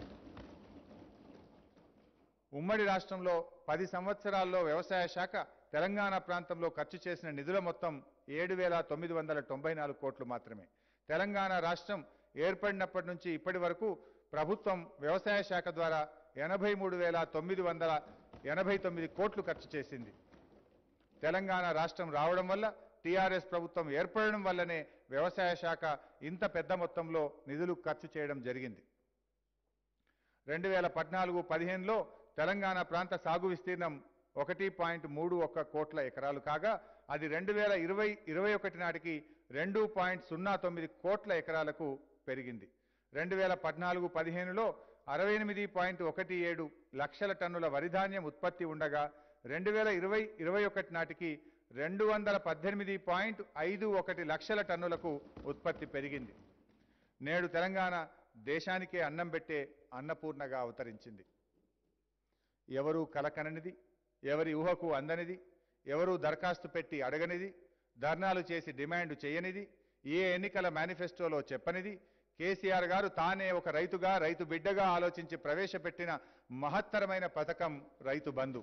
ఉమ్మడి రాష్ట్రంలో పది సంవత్సరాల్లో వ్యవసాయ శాఖ తెలంగాణ ప్రాంతంలో ఖర్చు చేసిన నిధుల మొత్తం ఏడు వేల తొమ్మిది వందల తొంభై నాలుగు కోట్లు మాత్రమే తెలంగాణ రాష్ట్రం ఏర్పడినప్పటి నుంచి ఇప్పటి వరకు ప్రభుత్వం వ్యవసాయ శాఖ ద్వారా ఎనభై మూడు వేల తొమ్మిది వందల ఎనభై తొమ్మిది కోట్లు ఖర్చు చేసింది తెలంగాణ రాష్ట్రం రావడం వల్ల టీఆర్ఎస్ ప్రభుత్వం ఏర్పడడం వల్లనే వ్యవసాయ శాఖ ఇంత పెద్ద మొత్తంలో నిధులు ఖర్చు చేయడం జరిగింది రెండు వేల పద్నాలుగు పదిహేనులో తెలంగాణ ప్రాంత సాగు విస్తీర్ణం ఒకటి పాయింట్ మూడు ఒక్క కోట్ల ఎకరాలు కాగా అది రెండు వేల ఇరవై ఇరవై ఒకటి నాటికి రెండు పాయింట్ సున్నా తొమ్మిది కోట్ల ఎకరాలకు పెరిగింది రెండు వేల పద్నాలుగు పదిహేనులో అరవై ఎనిమిది పాయింట్ ఒకటి ఏడు లక్షల టన్నుల వరిధాన్యం ఉత్పత్తి ఉండగా రెండు వేల ఇరవై ఇరవై ఒకటి నాటికి రెండు వందల పద్దెనిమిది పాయింట్ ఐదు ఒకటి లక్షల టన్నులకు ఉత్పత్తి పెరిగింది నేడు తెలంగాణ దేశానికే అన్నం పెట్టే అన్నపూర్ణగా అవతరించింది ఎవరూ కలకననిది ఎవరి ఊహకు అందనిది ఎవరూ దరఖాస్తు పెట్టి అడగనిది ధర్నాలు చేసి డిమాండ్ చేయనిది ఏ ఎన్నికల మేనిఫెస్టోలో చెప్పనిది కేసీఆర్ గారు తానే ఒక రైతుగా రైతు బిడ్డగా ఆలోచించి ప్రవేశపెట్టిన మహత్తరమైన పథకం రైతు బంధు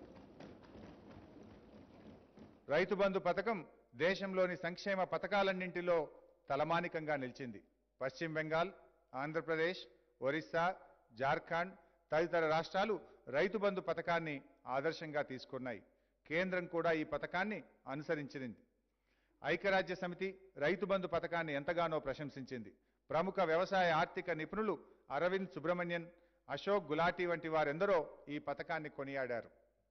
రైతు బంధు పథకం దేశంలోని సంక్షేమ పథకాలన్నింటిలో తలమానికంగా నిలిచింది పశ్చిమ బెంగాల్ ఆంధ్రప్రదేశ్ ఒరిస్సా జార్ఖండ్ తదితర రాష్ట్రాలు రైతు బంధు పథకాన్ని ఆదర్శంగా తీసుకున్నాయి కేంద్రం కూడా ఈ పథకాన్ని అనుసరించింది ఐక్యరాజ్య సమితి రైతు బంధు పథకాన్ని ఎంతగానో ప్రశంసించింది ప్రముఖ వ్యవసాయ ఆర్థిక నిపుణులు అరవింద్ సుబ్రహ్మణ్యన్ అశోక్ గులాటీ వంటి వారెందరో ఈ పథకాన్ని కొనియాడారు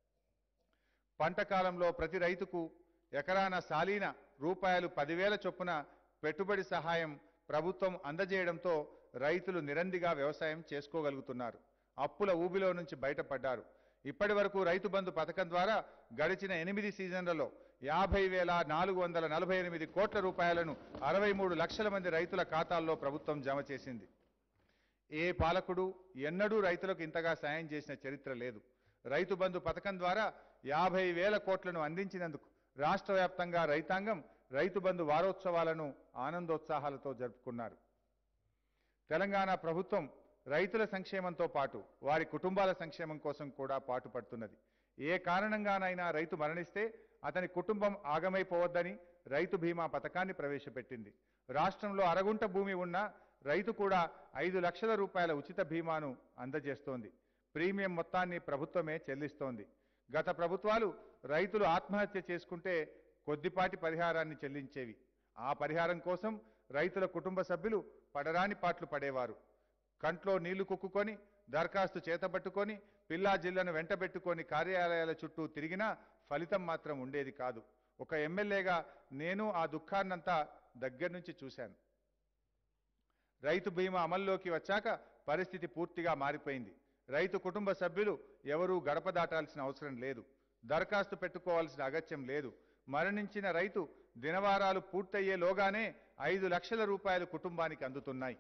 పంట కాలంలో ప్రతి రైతుకు ఎకరాన సాలీన రూపాయలు పదివేల చొప్పున పెట్టుబడి సహాయం ప్రభుత్వం అందజేయడంతో రైతులు నిరందిగా వ్యవసాయం చేసుకోగలుగుతున్నారు అప్పుల ఊబిలో నుంచి బయటపడ్డారు ఇప్పటి వరకు రైతు బంధు పథకం ద్వారా గడిచిన ఎనిమిది సీజన్లలో యాభై వేల నాలుగు వందల నలభై ఎనిమిది కోట్ల రూపాయలను అరవై మూడు లక్షల మంది రైతుల ఖాతాల్లో ప్రభుత్వం జమ చేసింది ఏ పాలకుడు ఎన్నడూ రైతులకు ఇంతగా సాయం చేసిన చరిత్ర లేదు రైతు బంధు పథకం ద్వారా యాభై వేల కోట్లను అందించినందుకు రాష్ట్ర వ్యాప్తంగా రైతాంగం రైతు బంధు వారోత్సవాలను ఆనందోత్సాహాలతో జరుపుకున్నారు తెలంగాణ ప్రభుత్వం రైతుల సంక్షేమంతో పాటు వారి కుటుంబాల సంక్షేమం కోసం కూడా పాటుపడుతున్నది ఏ కారణంగానైనా రైతు మరణిస్తే అతని కుటుంబం ఆగమైపోవద్దని రైతు బీమా పథకాన్ని ప్రవేశపెట్టింది రాష్ట్రంలో అరగుంట భూమి ఉన్న రైతు కూడా ఐదు లక్షల రూపాయల ఉచిత బీమాను అందజేస్తోంది ప్రీమియం మొత్తాన్ని ప్రభుత్వమే చెల్లిస్తోంది గత ప్రభుత్వాలు రైతులు ఆత్మహత్య చేసుకుంటే కొద్దిపాటి పరిహారాన్ని చెల్లించేవి ఆ పరిహారం కోసం రైతుల కుటుంబ సభ్యులు పడరాని పాట్లు పడేవారు కంట్లో నీళ్లు కుక్కుకొని దరఖాస్తు చేతబట్టుకొని పిల్లా జిల్లను వెంటబెట్టుకొని కార్యాలయాల చుట్టూ తిరిగినా ఫలితం మాత్రం ఉండేది కాదు ఒక ఎమ్మెల్యేగా నేను ఆ దుఃఖాన్నంతా దగ్గర నుంచి చూశాను రైతు బీమా అమల్లోకి వచ్చాక పరిస్థితి పూర్తిగా మారిపోయింది రైతు కుటుంబ సభ్యులు ఎవరూ గడప దాటాల్సిన అవసరం లేదు దరఖాస్తు పెట్టుకోవాల్సిన అగత్యం లేదు మరణించిన రైతు దినవారాలు పూర్తయ్యేలోగానే ఐదు లక్షల రూపాయలు కుటుంబానికి అందుతున్నాయి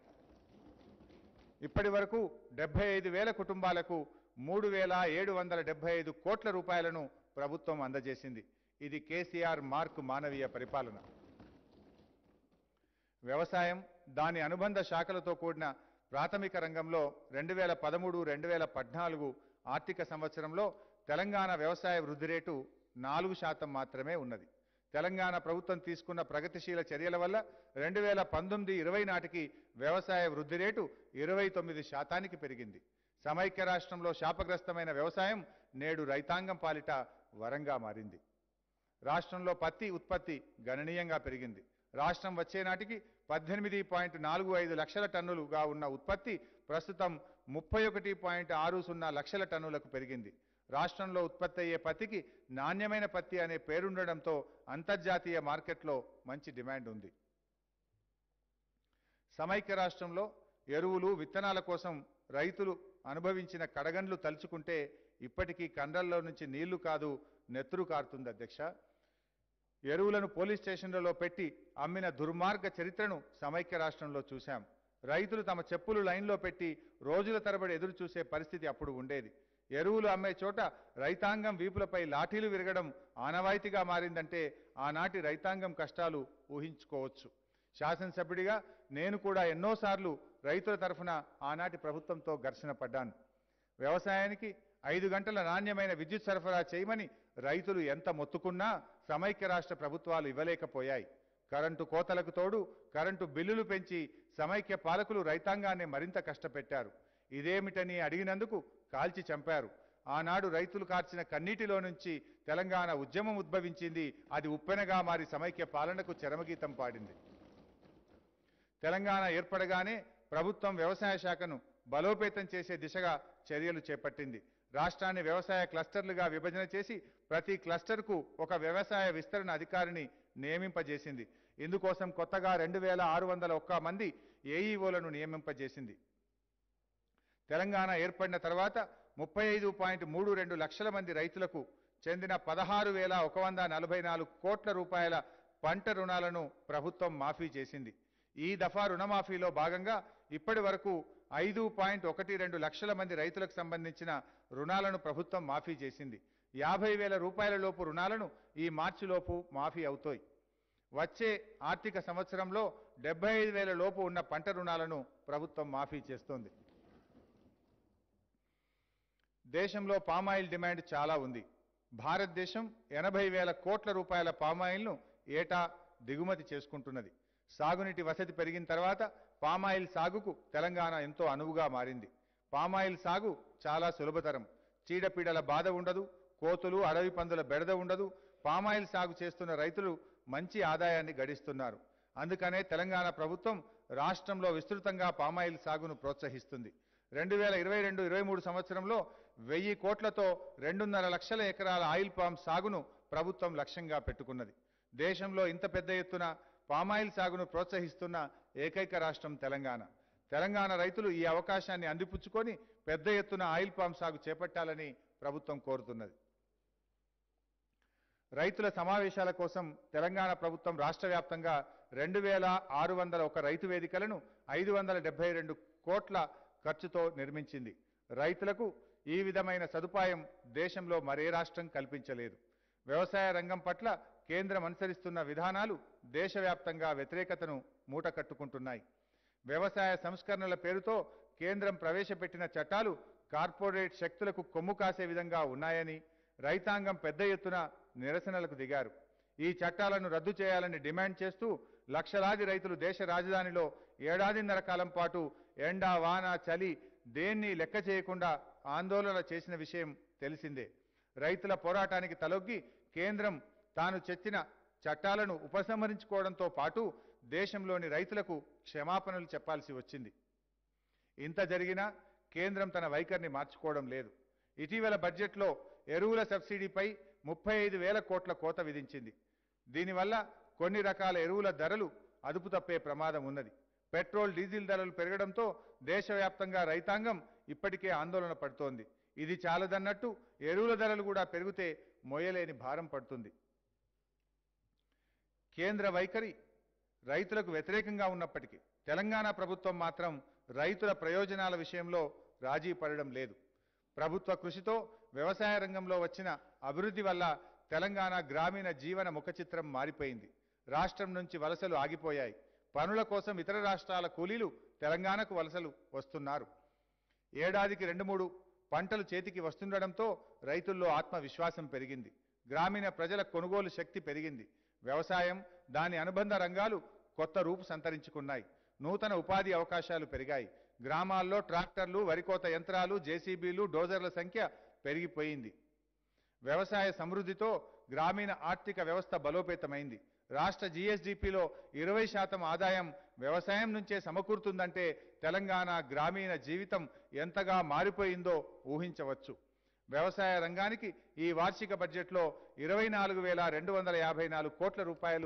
ఇప్పటి వరకు డెబ్బై ఐదు వేల కుటుంబాలకు మూడు వేల ఏడు వందల డెబ్బై ఐదు కోట్ల రూపాయలను ప్రభుత్వం అందజేసింది ఇది కేసీఆర్ మార్క్ మానవీయ పరిపాలన వ్యవసాయం దాని అనుబంధ శాఖలతో కూడిన ప్రాథమిక రంగంలో రెండు వేల పదమూడు రెండు వేల పద్నాలుగు ఆర్థిక సంవత్సరంలో తెలంగాణ వ్యవసాయ వృద్ధి రేటు నాలుగు శాతం మాత్రమే ఉన్నది తెలంగాణ ప్రభుత్వం తీసుకున్న ప్రగతిశీల చర్యల వల్ల రెండు వేల పంతొమ్మిది ఇరవై నాటికి వ్యవసాయ వృద్ధి రేటు ఇరవై తొమ్మిది శాతానికి పెరిగింది సమైక్య రాష్ట్రంలో శాపగ్రస్తమైన వ్యవసాయం నేడు రైతాంగం పాలిట వరంగా మారింది రాష్ట్రంలో పత్తి ఉత్పత్తి గణనీయంగా పెరిగింది రాష్ట్రం వచ్చే నాటికి పద్దెనిమిది పాయింట్ నాలుగు ఐదు లక్షల టన్నులుగా ఉన్న ఉత్పత్తి ప్రస్తుతం ముప్పై ఒకటి పాయింట్ ఆరు సున్నా లక్షల టన్నులకు పెరిగింది రాష్ట్రంలో ఉత్పత్తి అయ్యే పత్తికి నాణ్యమైన పత్తి అనే పేరుండడంతో అంతర్జాతీయ మార్కెట్లో మంచి డిమాండ్ ఉంది సమైక్య రాష్ట్రంలో ఎరువులు విత్తనాల కోసం రైతులు అనుభవించిన కడగండ్లు తలుచుకుంటే ఇప్పటికీ కండ్రల్లో నుంచి నీళ్లు కాదు నెత్తురు కారుతుంది అధ్యక్ష ఎరువులను పోలీస్ స్టేషన్లలో పెట్టి అమ్మిన దుర్మార్గ చరిత్రను సమైక్య రాష్ట్రంలో చూశాం రైతులు తమ చెప్పులు లైన్లో పెట్టి రోజుల తరబడి ఎదురు చూసే పరిస్థితి అప్పుడు ఉండేది ఎరువులు అమ్మే చోట రైతాంగం వీపులపై లాఠీలు విరగడం ఆనవాయితీగా మారిందంటే ఆనాటి రైతాంగం కష్టాలు ఊహించుకోవచ్చు శాసనసభ్యుడిగా నేను కూడా ఎన్నోసార్లు రైతుల తరఫున ఆనాటి ప్రభుత్వంతో ఘర్షణ పడ్డాను వ్యవసాయానికి ఐదు గంటల నాణ్యమైన విద్యుత్ సరఫరా చేయమని రైతులు ఎంత మొత్తుకున్నా సమైక్య రాష్ట్ర ప్రభుత్వాలు ఇవ్వలేకపోయాయి కరెంటు కోతలకు తోడు కరెంటు బిల్లులు పెంచి సమైక్య పాలకులు రైతాంగాన్ని మరింత కష్టపెట్టారు ఇదేమిటని అడిగినందుకు కాల్చి చంపారు ఆనాడు రైతులు కార్చిన కన్నీటిలో నుంచి తెలంగాణ ఉద్యమం ఉద్భవించింది అది ఉప్పెనగా మారి సమైక్య పాలనకు చరమగీతం పాడింది తెలంగాణ ఏర్పడగానే ప్రభుత్వం వ్యవసాయ శాఖను బలోపేతం చేసే దిశగా చర్యలు చేపట్టింది రాష్ట్రాన్ని వ్యవసాయ క్లస్టర్లుగా విభజన చేసి ప్రతి క్లస్టర్కు ఒక వ్యవసాయ విస్తరణ అధికారిని నియమింపజేసింది ఇందుకోసం కొత్తగా రెండు వేల ఆరు వందల ఒక్క మంది ఏఈఓలను నియమింపజేసింది తెలంగాణ ఏర్పడిన తర్వాత ముప్పై ఐదు పాయింట్ మూడు రెండు లక్షల మంది రైతులకు చెందిన పదహారు వేల ఒక వంద నలభై నాలుగు కోట్ల రూపాయల పంట రుణాలను ప్రభుత్వం మాఫీ చేసింది ఈ దఫా రుణమాఫీలో భాగంగా ఇప్పటి వరకు ఐదు పాయింట్ ఒకటి రెండు లక్షల మంది రైతులకు సంబంధించిన రుణాలను ప్రభుత్వం మాఫీ చేసింది యాభై వేల రూపాయల లోపు రుణాలను ఈ మార్చిలోపు మాఫీ అవుతాయి వచ్చే ఆర్థిక సంవత్సరంలో డెబ్బై ఐదు వేల లోపు ఉన్న పంట రుణాలను ప్రభుత్వం మాఫీ చేస్తోంది దేశంలో పామాయిల్ డిమాండ్ చాలా ఉంది భారతదేశం ఎనభై వేల కోట్ల రూపాయల పామాయిల్ను ఏటా దిగుమతి చేసుకుంటున్నది సాగునీటి వసతి పెరిగిన తర్వాత పామాయిల్ సాగుకు తెలంగాణ ఎంతో అనువుగా మారింది పామాయిల్ సాగు చాలా సులభతరం చీడపీడల బాధ ఉండదు కోతులు అడవి పందుల బెడద ఉండదు పామాయిల్ సాగు చేస్తున్న రైతులు మంచి ఆదాయాన్ని గడిస్తున్నారు అందుకనే తెలంగాణ ప్రభుత్వం రాష్ట్రంలో విస్తృతంగా పామాయిల్ సాగును ప్రోత్సహిస్తుంది రెండు వేల ఇరవై రెండు ఇరవై మూడు సంవత్సరంలో వెయ్యి కోట్లతో రెండున్నర లక్షల ఎకరాల ఆయిల్ పామ్ సాగును ప్రభుత్వం లక్ష్యంగా పెట్టుకున్నది దేశంలో ఇంత పెద్ద ఎత్తున పామాయిల్ సాగును ప్రోత్సహిస్తున్న ఏకైక రాష్ట్రం తెలంగాణ తెలంగాణ రైతులు ఈ అవకాశాన్ని అందిపుచ్చుకొని పెద్ద ఎత్తున ఆయిల్ పామ్ సాగు చేపట్టాలని ప్రభుత్వం కోరుతున్నది రైతుల సమావేశాల కోసం తెలంగాణ ప్రభుత్వం రాష్ట్ర వ్యాప్తంగా రెండు వేల ఆరు వందల ఒక రైతు వేదికలను ఐదు వందల డెబ్బై రెండు కోట్ల ఖర్చుతో నిర్మించింది రైతులకు ఈ విధమైన సదుపాయం దేశంలో మరే రాష్ట్రం కల్పించలేదు వ్యవసాయ రంగం పట్ల కేంద్రం అనుసరిస్తున్న విధానాలు దేశవ్యాప్తంగా వ్యతిరేకతను మూటకట్టుకుంటున్నాయి వ్యవసాయ సంస్కరణల పేరుతో కేంద్రం ప్రవేశపెట్టిన చట్టాలు కార్పొరేట్ శక్తులకు కొమ్ము కాసే విధంగా ఉన్నాయని రైతాంగం పెద్ద ఎత్తున నిరసనలకు దిగారు ఈ చట్టాలను రద్దు చేయాలని డిమాండ్ చేస్తూ లక్షలాది రైతులు దేశ రాజధానిలో ఏడాదిన్నర కాలం పాటు ఎండ వాన చలి దేన్ని లెక్క చేయకుండా ఆందోళన చేసిన విషయం తెలిసిందే రైతుల పోరాటానికి తలొగ్గి కేంద్రం తాను చెచ్చిన చట్టాలను ఉపసంహరించుకోవడంతో పాటు దేశంలోని రైతులకు క్షమాపణలు చెప్పాల్సి వచ్చింది ఇంత జరిగినా కేంద్రం తన వైఖరిని మార్చుకోవడం లేదు ఇటీవల బడ్జెట్లో ఎరువుల సబ్సిడీపై ముప్పై ఐదు వేల కోట్ల కోత విధించింది దీనివల్ల కొన్ని రకాల ఎరువుల ధరలు అదుపు తప్పే ప్రమాదం ఉన్నది పెట్రోల్ డీజిల్ ధరలు పెరగడంతో దేశవ్యాప్తంగా రైతాంగం ఇప్పటికే ఆందోళన పడుతోంది ఇది చాలదన్నట్టు ఎరువుల ధరలు కూడా పెరిగితే మోయలేని భారం పడుతుంది కేంద్ర వైఖరి రైతులకు వ్యతిరేకంగా ఉన్నప్పటికీ తెలంగాణ ప్రభుత్వం మాత్రం రైతుల ప్రయోజనాల విషయంలో రాజీ పడడం లేదు ప్రభుత్వ కృషితో వ్యవసాయ రంగంలో వచ్చిన అభివృద్ధి వల్ల తెలంగాణ గ్రామీణ జీవన ముఖచిత్రం మారిపోయింది రాష్ట్రం నుంచి వలసలు ఆగిపోయాయి పనుల కోసం ఇతర రాష్ట్రాల కూలీలు తెలంగాణకు వలసలు వస్తున్నారు ఏడాదికి రెండు మూడు పంటలు చేతికి వస్తుండడంతో రైతుల్లో ఆత్మవిశ్వాసం పెరిగింది గ్రామీణ ప్రజల కొనుగోలు శక్తి పెరిగింది వ్యవసాయం దాని అనుబంధ రంగాలు కొత్త రూపు సంతరించుకున్నాయి నూతన ఉపాధి అవకాశాలు పెరిగాయి గ్రామాల్లో ట్రాక్టర్లు వరికోత యంత్రాలు జేసీబీలు డోజర్ల సంఖ్య పెరిగిపోయింది వ్యవసాయ సమృద్ధితో గ్రామీణ ఆర్థిక వ్యవస్థ బలోపేతమైంది రాష్ట్ర జీఎస్డీపీలో ఇరవై శాతం ఆదాయం వ్యవసాయం నుంచే సమకూరుతుందంటే తెలంగాణ గ్రామీణ జీవితం ఎంతగా మారిపోయిందో ఊహించవచ్చు వ్యవసాయ రంగానికి ఈ వార్షిక బడ్జెట్లో ఇరవై నాలుగు వేల రెండు వందల యాభై నాలుగు కోట్ల రూపాయలు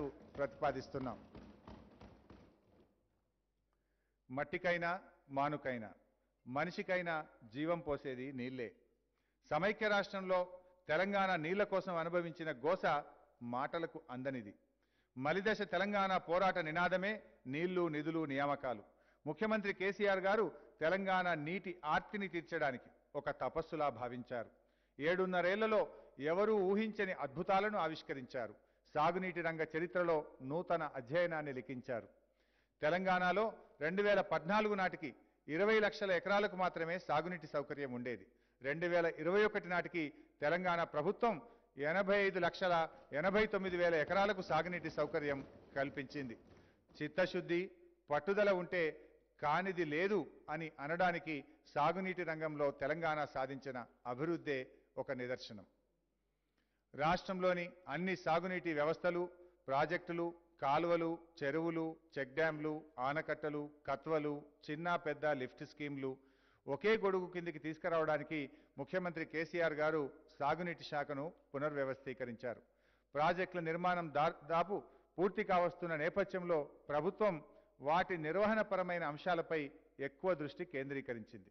ప్రతిపాదిస్తున్నాం మట్టికైనా మానుకైనా మనిషికైనా జీవం పోసేది నీళ్లే సమైక్య రాష్ట్రంలో తెలంగాణ నీళ్ల కోసం అనుభవించిన గోస మాటలకు అందనిది మలిదశ తెలంగాణ పోరాట నినాదమే నీళ్లు నిధులు నియామకాలు ముఖ్యమంత్రి కేసీఆర్ గారు తెలంగాణ నీటి ఆర్తిని తీర్చడానికి ఒక తపస్సులా భావించారు ఏడున్నరేళ్లలో ఎవరూ ఊహించని అద్భుతాలను ఆవిష్కరించారు సాగునీటి రంగ చరిత్రలో నూతన అధ్యయనాన్ని లిఖించారు తెలంగాణలో రెండు వేల పద్నాలుగు నాటికి ఇరవై లక్షల ఎకరాలకు మాత్రమే సాగునీటి సౌకర్యం ఉండేది రెండు వేల ఇరవై ఒకటి నాటికి తెలంగాణ ప్రభుత్వం ఎనభై ఐదు లక్షల ఎనభై తొమ్మిది వేల ఎకరాలకు సాగునీటి సౌకర్యం కల్పించింది చిత్తశుద్ధి పట్టుదల ఉంటే కానిది లేదు అని అనడానికి సాగునీటి రంగంలో తెలంగాణ సాధించిన అభివృద్ధే ఒక నిదర్శనం రాష్ట్రంలోని అన్ని సాగునీటి వ్యవస్థలు ప్రాజెక్టులు కాలువలు చెరువులు చెక్ డ్యాంలు ఆనకట్టలు కత్వలు చిన్న పెద్ద లిఫ్ట్ స్కీమ్లు ఒకే గొడుగు కిందికి తీసుకురావడానికి ముఖ్యమంత్రి కేసీఆర్ గారు సాగునీటి శాఖను పునర్వ్యవస్థీకరించారు ప్రాజెక్టుల నిర్మాణం దాదాపు పూర్తి కావస్తున్న నేపథ్యంలో ప్రభుత్వం వాటి నిర్వహణపరమైన అంశాలపై ఎక్కువ దృష్టి కేంద్రీకరించింది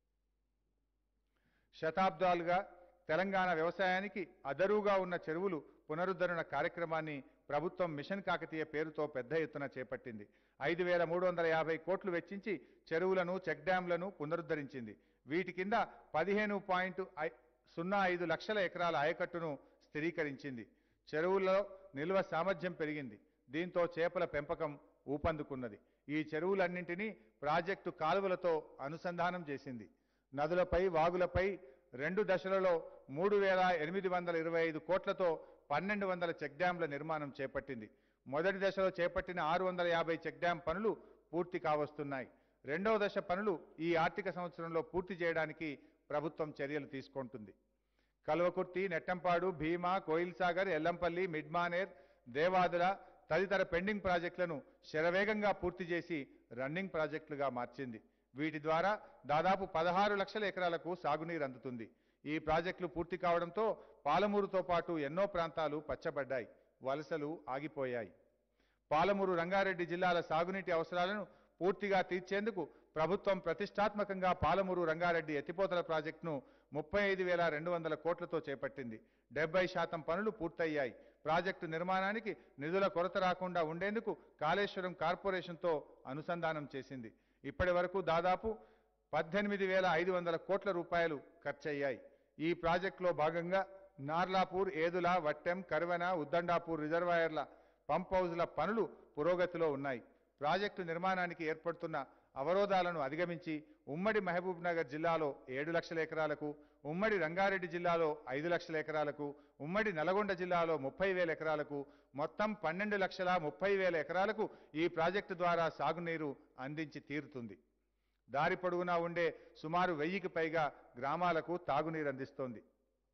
శతాబ్దాలుగా తెలంగాణ వ్యవసాయానికి అదరుగా ఉన్న చెరువులు పునరుద్ధరణ కార్యక్రమాన్ని ప్రభుత్వం మిషన్ కాకతీయ పేరుతో పెద్ద ఎత్తున చేపట్టింది ఐదు వేల మూడు వందల యాభై కోట్లు వెచ్చించి చెరువులను చెక్ డ్యాంలను పునరుద్ధరించింది వీటి కింద పదిహేను పాయింట్ సున్నా ఐదు లక్షల ఎకరాల ఆయకట్టును స్థిరీకరించింది చెరువుల్లో నిల్వ సామర్థ్యం పెరిగింది దీంతో చేపల పెంపకం ఊపందుకున్నది ఈ చెరువులన్నింటినీ ప్రాజెక్టు కాలువలతో అనుసంధానం చేసింది నదులపై వాగులపై రెండు దశలలో మూడు వేల ఎనిమిది వందల ఇరవై ఐదు కోట్లతో పన్నెండు వందల చెక్ డ్యాంల నిర్మాణం చేపట్టింది మొదటి దశలో చేపట్టిన ఆరు వందల యాభై చెక్ డ్యాం పనులు పూర్తి కావస్తున్నాయి రెండవ దశ పనులు ఈ ఆర్థిక సంవత్సరంలో పూర్తి చేయడానికి ప్రభుత్వం చర్యలు తీసుకుంటుంది కల్వకుర్తి నెట్టంపాడు భీమా కోయిల్ సాగర్ ఎల్లంపల్లి మిడ్మానేర్ దేవాదుల తదితర పెండింగ్ ప్రాజెక్టులను శరవేగంగా పూర్తి చేసి రన్నింగ్ ప్రాజెక్టులుగా మార్చింది వీటి ద్వారా దాదాపు పదహారు లక్షల ఎకరాలకు సాగునీరు అందుతుంది ఈ ప్రాజెక్టులు పూర్తి కావడంతో పాలమూరుతో పాటు ఎన్నో ప్రాంతాలు పచ్చబడ్డాయి వలసలు ఆగిపోయాయి పాలమూరు రంగారెడ్డి జిల్లాల సాగునీటి అవసరాలను పూర్తిగా తీర్చేందుకు ప్రభుత్వం ప్రతిష్టాత్మకంగా పాలమూరు రంగారెడ్డి ఎత్తిపోతల ప్రాజెక్టును ముప్పై ఐదు వేల రెండు వందల కోట్లతో చేపట్టింది డెబ్బై శాతం పనులు పూర్తయ్యాయి ప్రాజెక్టు నిర్మాణానికి నిధుల కొరత రాకుండా ఉండేందుకు కాళేశ్వరం కార్పొరేషన్తో అనుసంధానం చేసింది ఇప్పటి వరకు దాదాపు పద్దెనిమిది వేల ఐదు వందల కోట్ల రూపాయలు ఖర్చయ్యాయి ఈ ప్రాజెక్టులో భాగంగా నార్లాపూర్ ఏదుల వట్టెం కర్వెన ఉద్దండాపూర్ రిజర్వాయర్ల పంప్ హౌజ్ల పనులు పురోగతిలో ఉన్నాయి ప్రాజెక్టు నిర్మాణానికి ఏర్పడుతున్న అవరోధాలను అధిగమించి ఉమ్మడి మహబూబ్ నగర్ జిల్లాలో ఏడు లక్షల ఎకరాలకు ఉమ్మడి రంగారెడ్డి జిల్లాలో ఐదు లక్షల ఎకరాలకు ఉమ్మడి నల్గొండ జిల్లాలో ముప్పై వేల ఎకరాలకు మొత్తం పన్నెండు లక్షల ముప్పై వేల ఎకరాలకు ఈ ప్రాజెక్టు ద్వారా సాగునీరు అందించి తీరుతుంది దారి పొడవునా ఉండే సుమారు వెయ్యికి పైగా గ్రామాలకు తాగునీరు అందిస్తోంది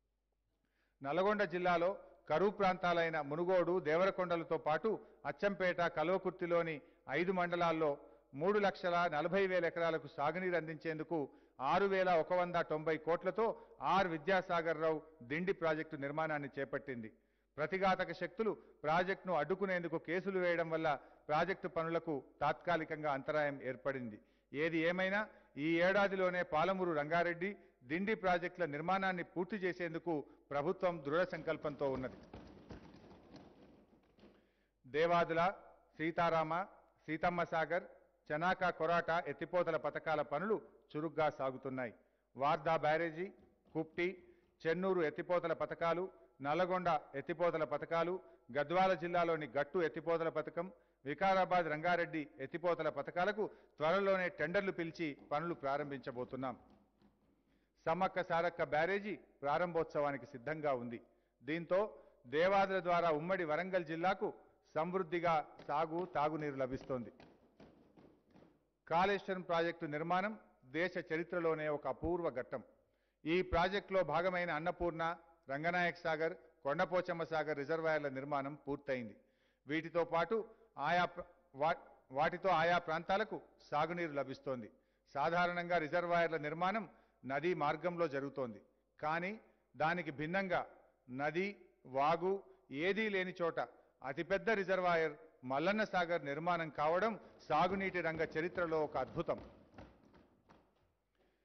నల్గొండ జిల్లాలో కరువు ప్రాంతాలైన మునుగోడు దేవరకొండలతో పాటు అచ్చంపేట కల్వకుర్తిలోని ఐదు మండలాల్లో మూడు లక్షల నలభై వేల ఎకరాలకు సాగునీరు అందించేందుకు ఆరు వేల ఒక వంద తొంభై కోట్లతో ఆర్ విద్యాసాగర్ రావు దిండి ప్రాజెక్టు నిర్మాణాన్ని చేపట్టింది ప్రతిఘాతక శక్తులు ప్రాజెక్టును అడ్డుకునేందుకు కేసులు వేయడం వల్ల ప్రాజెక్టు పనులకు తాత్కాలికంగా అంతరాయం ఏర్పడింది ఏది ఏమైనా ఈ ఏడాదిలోనే పాలమూరు రంగారెడ్డి దిండి ప్రాజెక్టుల నిర్మాణాన్ని పూర్తి చేసేందుకు ప్రభుత్వం దృఢ సంకల్పంతో ఉన్నది దేవాదుల సీతారామ సీతమ్మ సాగర్ చనాక కొరాట ఎత్తిపోతల పథకాల పనులు చురుగ్గా సాగుతున్నాయి వార్దా బ్యారేజీ కుప్టి చెన్నూరు ఎత్తిపోతల పథకాలు నల్లగొండ ఎత్తిపోతల పథకాలు గద్వాల జిల్లాలోని గట్టు ఎత్తిపోతల పథకం వికారాబాద్ రంగారెడ్డి ఎత్తిపోతల పథకాలకు త్వరలోనే టెండర్లు పిలిచి పనులు ప్రారంభించబోతున్నాం సమ్మక్క సారక్క బ్యారేజీ ప్రారంభోత్సవానికి సిద్ధంగా ఉంది దీంతో దేవాదుల ద్వారా ఉమ్మడి వరంగల్ జిల్లాకు సమృద్ధిగా సాగు తాగునీరు లభిస్తోంది కాళేశ్వరం ప్రాజెక్టు నిర్మాణం దేశ చరిత్రలోనే ఒక అపూర్వ ఘట్టం ఈ ప్రాజెక్టులో భాగమైన అన్నపూర్ణ రంగనాయక్ సాగర్ కొండపోచమ్మ సాగర్ రిజర్వాయర్ల నిర్మాణం పూర్తయింది వీటితో పాటు ఆయా ప్ర- వా- వాటితో ఆయా ప్రాంతాలకు సాగునీరు లభిస్తోంది సాధారణంగా రిజర్వాయర్ల నిర్మాణం నదీ మార్గంలో జరుగుతోంది కానీ దానికి భిన్నంగా నది వాగు ఏదీ లేని చోట అతిపెద్ద రిజర్వాయర్ మల్లన్న సాగర్ నిర్మాణం కావడం సాగునీటి రంగ చరిత్రలో ఒక అద్భుతం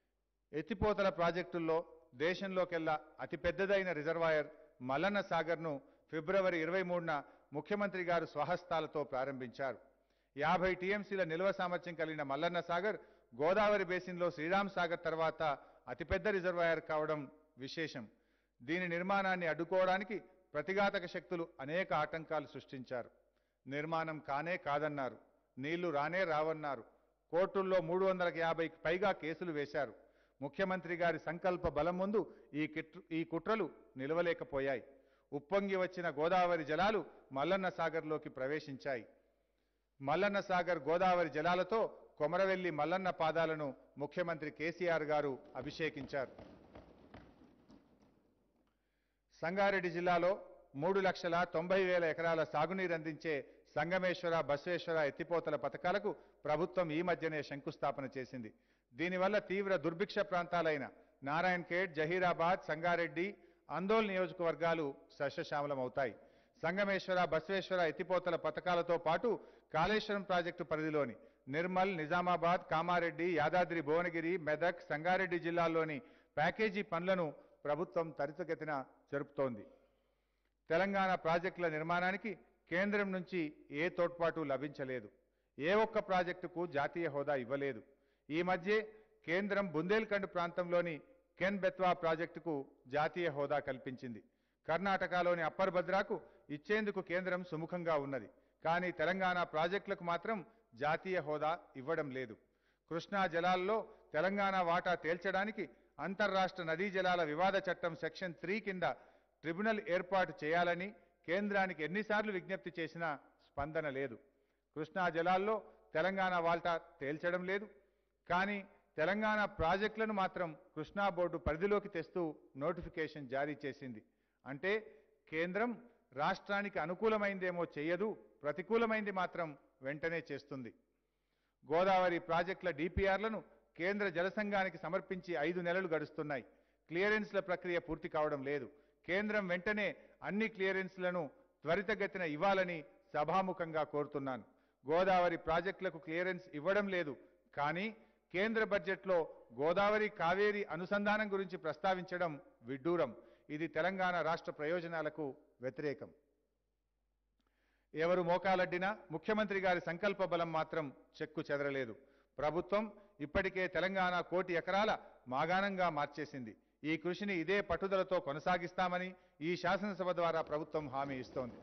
ఎత్తిపోతల ప్రాజెక్టుల్లో దేశంలోకెల్లా అతిపెద్దదైన రిజర్వాయర్ మల్లన్న సాగర్ను ఫిబ్రవరి ఇరవై మూడున ముఖ్యమంత్రి గారు స్వహస్తాలతో ప్రారంభించారు యాభై టీఎంసీల నిల్వ సామర్థ్యం కలిగిన మల్లన్న సాగర్ గోదావరి బేసిన్లో శ్రీరామ్ సాగర్ తర్వాత అతిపెద్ద రిజర్వాయర్ కావడం విశేషం దీని నిర్మాణాన్ని అడ్డుకోవడానికి ప్రతిఘాతక శక్తులు అనేక ఆటంకాలు సృష్టించారు నిర్మాణం కానే కాదన్నారు నీళ్లు రానే రావన్నారు కోర్టుల్లో మూడు వందల యాభైకి పైగా కేసులు వేశారు ముఖ్యమంత్రి గారి సంకల్ప బలం ముందు ఈ కిట్ర ఈ కుట్రలు నిలవలేకపోయాయి ఉప్పొంగి వచ్చిన గోదావరి జలాలు మల్లన్న సాగర్లోకి ప్రవేశించాయి మల్లన్న సాగర్ గోదావరి జలాలతో కొమరవెల్లి మల్లన్న పాదాలను ముఖ్యమంత్రి కేసీఆర్ గారు అభిషేకించారు సంగారెడ్డి జిల్లాలో మూడు లక్షల తొంభై వేల ఎకరాల సాగునీరు అందించే సంగమేశ్వర బసవేశ్వర ఎత్తిపోతల పథకాలకు ప్రభుత్వం ఈ మధ్యనే శంకుస్థాపన చేసింది దీనివల్ల తీవ్ర దుర్భిక్ష ప్రాంతాలైన నారాయణ్ ఖేడ్ జహీరాబాద్ సంగారెడ్డి అందోల్ నియోజకవర్గాలు సస్యశ్యామలమవుతాయి సంగమేశ్వర బసవేశ్వర ఎత్తిపోతల పథకాలతో పాటు కాళేశ్వరం ప్రాజెక్టు పరిధిలోని నిర్మల్ నిజామాబాద్ కామారెడ్డి యాదాద్రి భువనగిరి మెదక్ సంగారెడ్డి జిల్లాల్లోని ప్యాకేజీ పనులను ప్రభుత్వం త్వరితగతిన జరుపుతోంది తెలంగాణ ప్రాజెక్టుల నిర్మాణానికి కేంద్రం నుంచి ఏ తోడ్పాటు లభించలేదు ఏ ఒక్క ప్రాజెక్టుకు జాతీయ హోదా ఇవ్వలేదు ఈ మధ్యే కేంద్రం బుందేల్ఖండ్ ప్రాంతంలోని కెన్ బెత్వా ప్రాజెక్టుకు జాతీయ హోదా కల్పించింది కర్ణాటకలోని అప్పర్ భద్రాకు ఇచ్చేందుకు కేంద్రం సుముఖంగా ఉన్నది కానీ తెలంగాణ ప్రాజెక్టులకు మాత్రం జాతీయ హోదా ఇవ్వడం లేదు కృష్ణా జలాల్లో తెలంగాణ వాటా తేల్చడానికి అంతర్రాష్ట్ర నదీ జలాల వివాద చట్టం సెక్షన్ త్రీ కింద ట్రిబ్యునల్ ఏర్పాటు చేయాలని కేంద్రానికి ఎన్నిసార్లు విజ్ఞప్తి చేసినా స్పందన లేదు కృష్ణా జలాల్లో తెలంగాణ వాల్టా తేల్చడం లేదు కానీ తెలంగాణ ప్రాజెక్టులను మాత్రం కృష్ణా బోర్డు పరిధిలోకి తెస్తూ నోటిఫికేషన్ జారీ చేసింది అంటే కేంద్రం రాష్ట్రానికి అనుకూలమైందేమో చేయదు ప్రతికూలమైంది మాత్రం వెంటనే చేస్తుంది గోదావరి ప్రాజెక్టుల డిపిఆర్లను కేంద్ర జలసంఘానికి సమర్పించి ఐదు నెలలు గడుస్తున్నాయి క్లియరెన్స్ల ప్రక్రియ పూర్తి కావడం లేదు కేంద్రం వెంటనే అన్ని క్లియరెన్స్లను త్వరితగతిన ఇవ్వాలని సభాముఖంగా కోరుతున్నాను గోదావరి ప్రాజెక్టులకు క్లియరెన్స్ ఇవ్వడం లేదు కానీ కేంద్ర బడ్జెట్లో గోదావరి కావేరి అనుసంధానం గురించి ప్రస్తావించడం విడ్డూరం ఇది తెలంగాణ రాష్ట్ర ప్రయోజనాలకు వ్యతిరేకం ఎవరు మోకాలడ్డినా ముఖ్యమంత్రి గారి సంకల్ప బలం మాత్రం చెక్కు చెదరలేదు ప్రభుత్వం ఇప్పటికే తెలంగాణ కోటి ఎకరాల మాగాణంగా మార్చేసింది ఈ కృషిని ఇదే పట్టుదలతో కొనసాగిస్తామని ఈ శాసనసభ ద్వారా ప్రభుత్వం హామీ ఇస్తోంది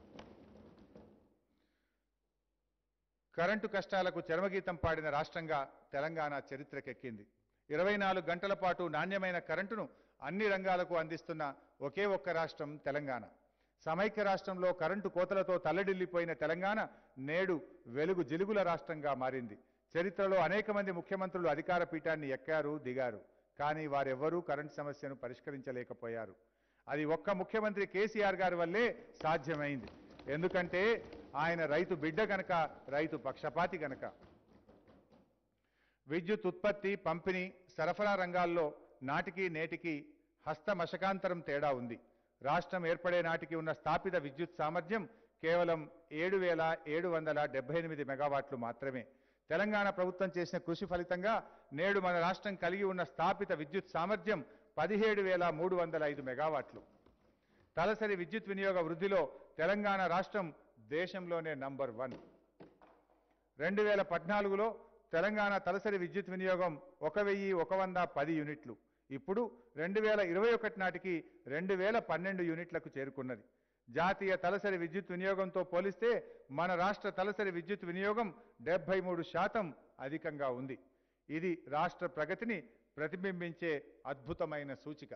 కరెంటు కష్టాలకు చరమగీతం పాడిన రాష్ట్రంగా తెలంగాణ చరిత్రకెక్కింది ఇరవై నాలుగు గంటల పాటు నాణ్యమైన కరెంటును అన్ని రంగాలకు అందిస్తున్న ఒకే ఒక్క రాష్ట్రం తెలంగాణ సమైక్య రాష్ట్రంలో కరెంటు కోతలతో తల్లడిల్లిపోయిన తెలంగాణ నేడు వెలుగు జిలుగుల రాష్ట్రంగా మారింది చరిత్రలో అనేక మంది ముఖ్యమంత్రులు అధికార పీఠాన్ని ఎక్కారు దిగారు కానీ వారెవ్వరూ కరెంటు సమస్యను పరిష్కరించలేకపోయారు అది ఒక్క ముఖ్యమంత్రి కేసీఆర్ గారి వల్లే సాధ్యమైంది ఎందుకంటే ఆయన రైతు బిడ్డ గనక రైతు పక్షపాతి గనక విద్యుత్ ఉత్పత్తి పంపిణీ సరఫరా రంగాల్లో నాటికి నేటికి హస్తమశకాంతరం తేడా ఉంది రాష్ట్రం ఏర్పడే నాటికి ఉన్న స్థాపిత విద్యుత్ సామర్థ్యం కేవలం ఏడు వేల ఏడు వందల డెబ్బై ఎనిమిది మెగావాట్లు మాత్రమే తెలంగాణ ప్రభుత్వం చేసిన కృషి ఫలితంగా నేడు మన రాష్ట్రం కలిగి ఉన్న స్థాపిత విద్యుత్ సామర్థ్యం పదిహేడు వేల మూడు వందల ఐదు మెగావాట్లు తలసరి విద్యుత్ వినియోగ వృద్ధిలో తెలంగాణ రాష్ట్రం దేశంలోనే నంబర్ వన్ రెండు వేల పద్నాలుగులో తెలంగాణ తలసరి విద్యుత్ వినియోగం ఒక వెయ్యి ఒక వంద పది యూనిట్లు ఇప్పుడు రెండు వేల ఇరవై ఒకటి నాటికి రెండు వేల పన్నెండు యూనిట్లకు చేరుకున్నది జాతీయ తలసరి విద్యుత్ వినియోగంతో పోలిస్తే మన రాష్ట్ర తలసరి విద్యుత్ వినియోగం డెబ్బై మూడు శాతం అధికంగా ఉంది ఇది రాష్ట్ర ప్రగతిని ప్రతిబింబించే అద్భుతమైన సూచిక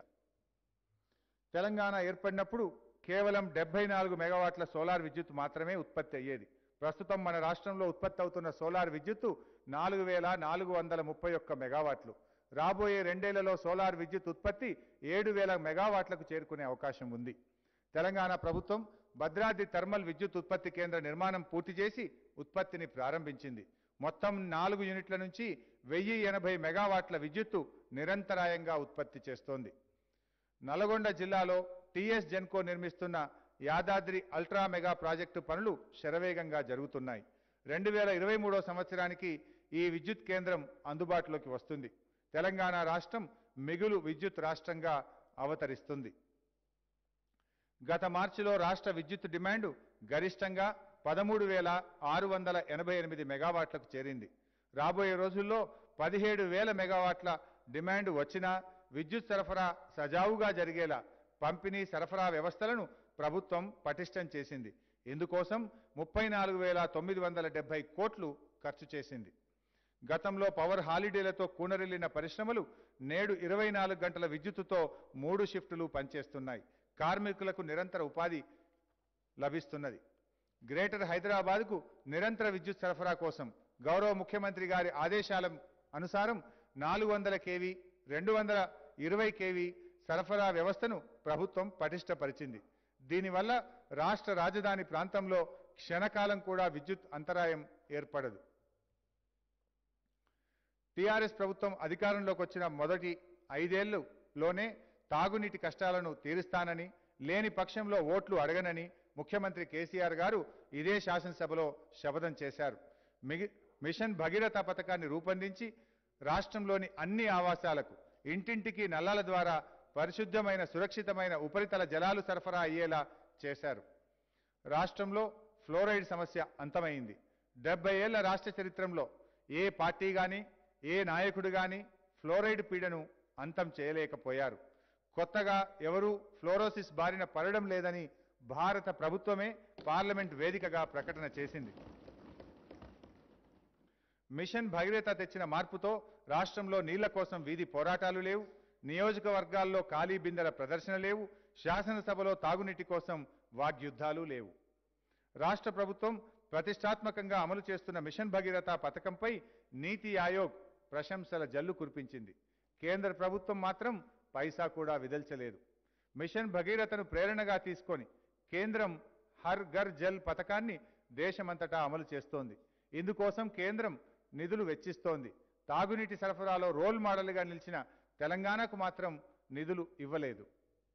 తెలంగాణ ఏర్పడినప్పుడు కేవలం డెబ్బై నాలుగు మెగావాట్ల సోలార్ విద్యుత్ మాత్రమే ఉత్పత్తి అయ్యేది ప్రస్తుతం మన రాష్ట్రంలో ఉత్పత్తి అవుతున్న సోలార్ విద్యుత్తు నాలుగు వేల నాలుగు వందల ముప్పై ఒక్క మెగావాట్లు రాబోయే రెండేళ్లలో సోలార్ విద్యుత్ ఉత్పత్తి ఏడు వేల మెగావాట్లకు చేరుకునే అవకాశం ఉంది తెలంగాణ ప్రభుత్వం భద్రాద్రి థర్మల్ విద్యుత్ ఉత్పత్తి కేంద్ర నిర్మాణం పూర్తి చేసి ఉత్పత్తిని ప్రారంభించింది మొత్తం నాలుగు యూనిట్ల నుంచి వెయ్యి ఎనభై మెగావాట్ల విద్యుత్తు నిరంతరాయంగా ఉత్పత్తి చేస్తోంది నల్గొండ జిల్లాలో టీఎస్ జెన్కో నిర్మిస్తున్న యాదాద్రి అల్ట్రా మెగా ప్రాజెక్టు పనులు శరవేగంగా జరుగుతున్నాయి రెండు వేల ఇరవై మూడో సంవత్సరానికి ఈ విద్యుత్ కేంద్రం అందుబాటులోకి వస్తుంది తెలంగాణ రాష్ట్రం మిగులు విద్యుత్ రాష్ట్రంగా అవతరిస్తుంది గత మార్చిలో రాష్ట్ర విద్యుత్ డిమాండు గరిష్టంగా పదమూడు వేల ఆరు వందల ఎనభై ఎనిమిది మెగావాట్లకు చేరింది రాబోయే రోజుల్లో పదిహేడు వేల మెగావాట్ల డిమాండ్ వచ్చినా విద్యుత్ సరఫరా సజావుగా జరిగేలా పంపిణీ సరఫరా వ్యవస్థలను ప్రభుత్వం పటిష్టం చేసింది ఇందుకోసం ముప్పై నాలుగు వేల తొమ్మిది వందల డెబ్బై కోట్లు ఖర్చు చేసింది గతంలో పవర్ హాలిడేలతో కూనరిల్లిన పరిశ్రమలు నేడు ఇరవై నాలుగు గంటల విద్యుత్తుతో మూడు షిఫ్టులు పనిచేస్తున్నాయి కార్మికులకు నిరంతర ఉపాధి లభిస్తున్నది గ్రేటర్ హైదరాబాద్కు నిరంతర విద్యుత్ సరఫరా కోసం గౌరవ ముఖ్యమంత్రి గారి ఆదేశాల అనుసారం నాలుగు వందల కేవీ రెండు వందల ఇరవై కేవీ సరఫరా వ్యవస్థను ప్రభుత్వం పటిష్టపరిచింది దీనివల్ల రాష్ట్ర రాజధాని ప్రాంతంలో క్షణకాలం కూడా విద్యుత్ అంతరాయం ఏర్పడదు టీఆర్ఎస్ ప్రభుత్వం అధికారంలోకి వచ్చిన మొదటి ఐదేళ్లలోనే తాగునీటి కష్టాలను తీరుస్తానని లేని పక్షంలో ఓట్లు అడగనని ముఖ్యమంత్రి కేసీఆర్ గారు ఇదే శాసనసభలో శపథం చేశారు మిగి మిషన్ భగీరథ పథకాన్ని రూపొందించి రాష్ట్రంలోని అన్ని ఆవాసాలకు ఇంటింటికి నల్లాల ద్వారా పరిశుద్ధమైన సురక్షితమైన ఉపరితల జలాలు సరఫరా అయ్యేలా చేశారు రాష్ట్రంలో ఫ్లోరైడ్ సమస్య అంతమైంది డెబ్బై ఏళ్ల రాష్ట్ర చరిత్రలో ఏ పార్టీ గాని ఏ నాయకుడు గాని ఫ్లోరైడ్ పీడను అంతం చేయలేకపోయారు కొత్తగా ఎవరూ ఫ్లోరోసిస్ బారిన పడడం లేదని భారత ప్రభుత్వమే పార్లమెంట్ వేదికగా ప్రకటన చేసింది మిషన్ భగీరథ తెచ్చిన మార్పుతో రాష్ట్రంలో నీళ్ల కోసం వీధి పోరాటాలు లేవు నియోజకవర్గాల్లో ఖాళీ బిందెల ప్రదర్శన లేవు శాసనసభలో తాగునీటి కోసం వాగ్యుద్ధాలు లేవు రాష్ట్ర ప్రభుత్వం ప్రతిష్టాత్మకంగా అమలు చేస్తున్న మిషన్ భగీరథ పథకంపై నీతి ఆయోగ్ ప్రశంసల జల్లు కురిపించింది కేంద్ర ప్రభుత్వం మాత్రం పైసా కూడా విదల్చలేదు మిషన్ భగీరథను ప్రేరణగా తీసుకొని కేంద్రం హర్ ఘర్ జల్ పథకాన్ని దేశమంతటా అమలు చేస్తోంది ఇందుకోసం కేంద్రం నిధులు వెచ్చిస్తోంది తాగునీటి సరఫరాలో రోల్ మోడల్గా నిలిచిన తెలంగాణకు మాత్రం నిధులు ఇవ్వలేదు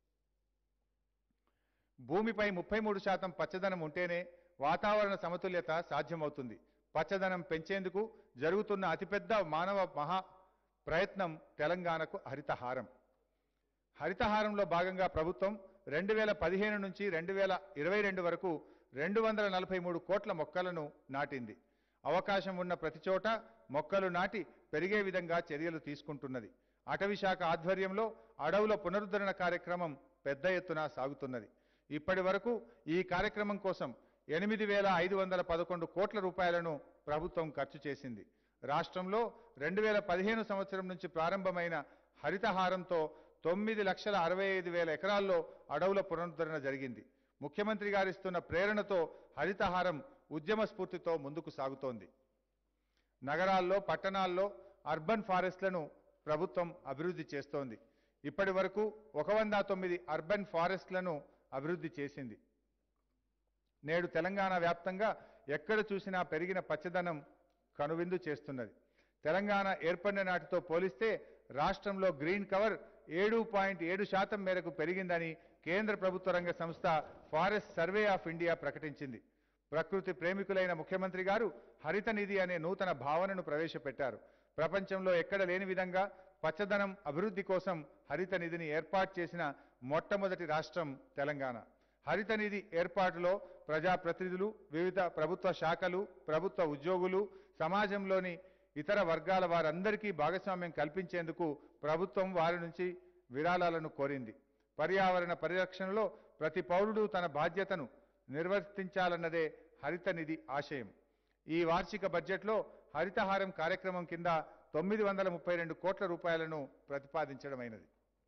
భూమిపై ముప్పై మూడు శాతం పచ్చదనం ఉంటేనే వాతావరణ సమతుల్యత సాధ్యమవుతుంది పచ్చదనం పెంచేందుకు జరుగుతున్న అతిపెద్ద మానవ మహా ప్రయత్నం తెలంగాణకు హరితహారం హరితహారంలో భాగంగా ప్రభుత్వం రెండు వేల పదిహేను నుంచి రెండు వేల ఇరవై రెండు వరకు రెండు వందల నలభై మూడు కోట్ల మొక్కలను నాటింది అవకాశం ఉన్న ప్రతి చోట మొక్కలు నాటి పెరిగే విధంగా చర్యలు తీసుకుంటున్నది అటవీ శాఖ ఆధ్వర్యంలో అడవుల పునరుద్ధరణ కార్యక్రమం పెద్ద ఎత్తున సాగుతున్నది ఇప్పటి వరకు ఈ కార్యక్రమం కోసం ఎనిమిది వేల ఐదు వందల పదకొండు కోట్ల రూపాయలను ప్రభుత్వం ఖర్చు చేసింది రాష్ట్రంలో రెండు వేల పదిహేను సంవత్సరం నుంచి ప్రారంభమైన హరితహారంతో తొమ్మిది లక్షల అరవై ఐదు వేల ఎకరాల్లో అడవుల పునరుద్ధరణ జరిగింది ముఖ్యమంత్రి గారిస్తున్న ప్రేరణతో హరితహారం ఉద్యమ స్ఫూర్తితో ముందుకు సాగుతోంది నగరాల్లో పట్టణాల్లో అర్బన్ ఫారెస్ట్లను ప్రభుత్వం అభివృద్ధి చేస్తోంది ఇప్పటి వరకు ఒక వంద తొమ్మిది అర్బన్ ఫారెస్ట్లను అభివృద్ధి చేసింది నేడు తెలంగాణ వ్యాప్తంగా ఎక్కడ చూసినా పెరిగిన పచ్చదనం కనువిందు చేస్తున్నది తెలంగాణ ఏర్పడిన నాటితో పోలిస్తే రాష్ట్రంలో గ్రీన్ కవర్ ఏడు పాయింట్ ఏడు శాతం మేరకు పెరిగిందని కేంద్ర ప్రభుత్వ రంగ సంస్థ ఫారెస్ట్ సర్వే ఆఫ్ ఇండియా ప్రకటించింది ప్రకృతి ప్రేమికులైన ముఖ్యమంత్రి గారు హరిత నిధి అనే నూతన భావనను ప్రవేశపెట్టారు ప్రపంచంలో ఎక్కడ లేని విధంగా పచ్చదనం అభివృద్ధి కోసం హరిత నిధిని ఏర్పాటు చేసిన మొట్టమొదటి రాష్ట్రం తెలంగాణ హరిత నిధి ఏర్పాటులో ప్రజాప్రతినిధులు వివిధ ప్రభుత్వ శాఖలు ప్రభుత్వ ఉద్యోగులు సమాజంలోని ఇతర వర్గాల వారందరికీ భాగస్వామ్యం కల్పించేందుకు ప్రభుత్వం వారి నుంచి విరాళాలను కోరింది పర్యావరణ పరిరక్షణలో ప్రతి పౌరుడు తన బాధ్యతను నిర్వర్తించాలన్నదే హరిత నిధి ఆశయం ఈ వార్షిక బడ్జెట్లో హరితహారం కార్యక్రమం కింద తొమ్మిది వందల ముప్పై రెండు కోట్ల రూపాయలను ప్రతిపాదించడమైనది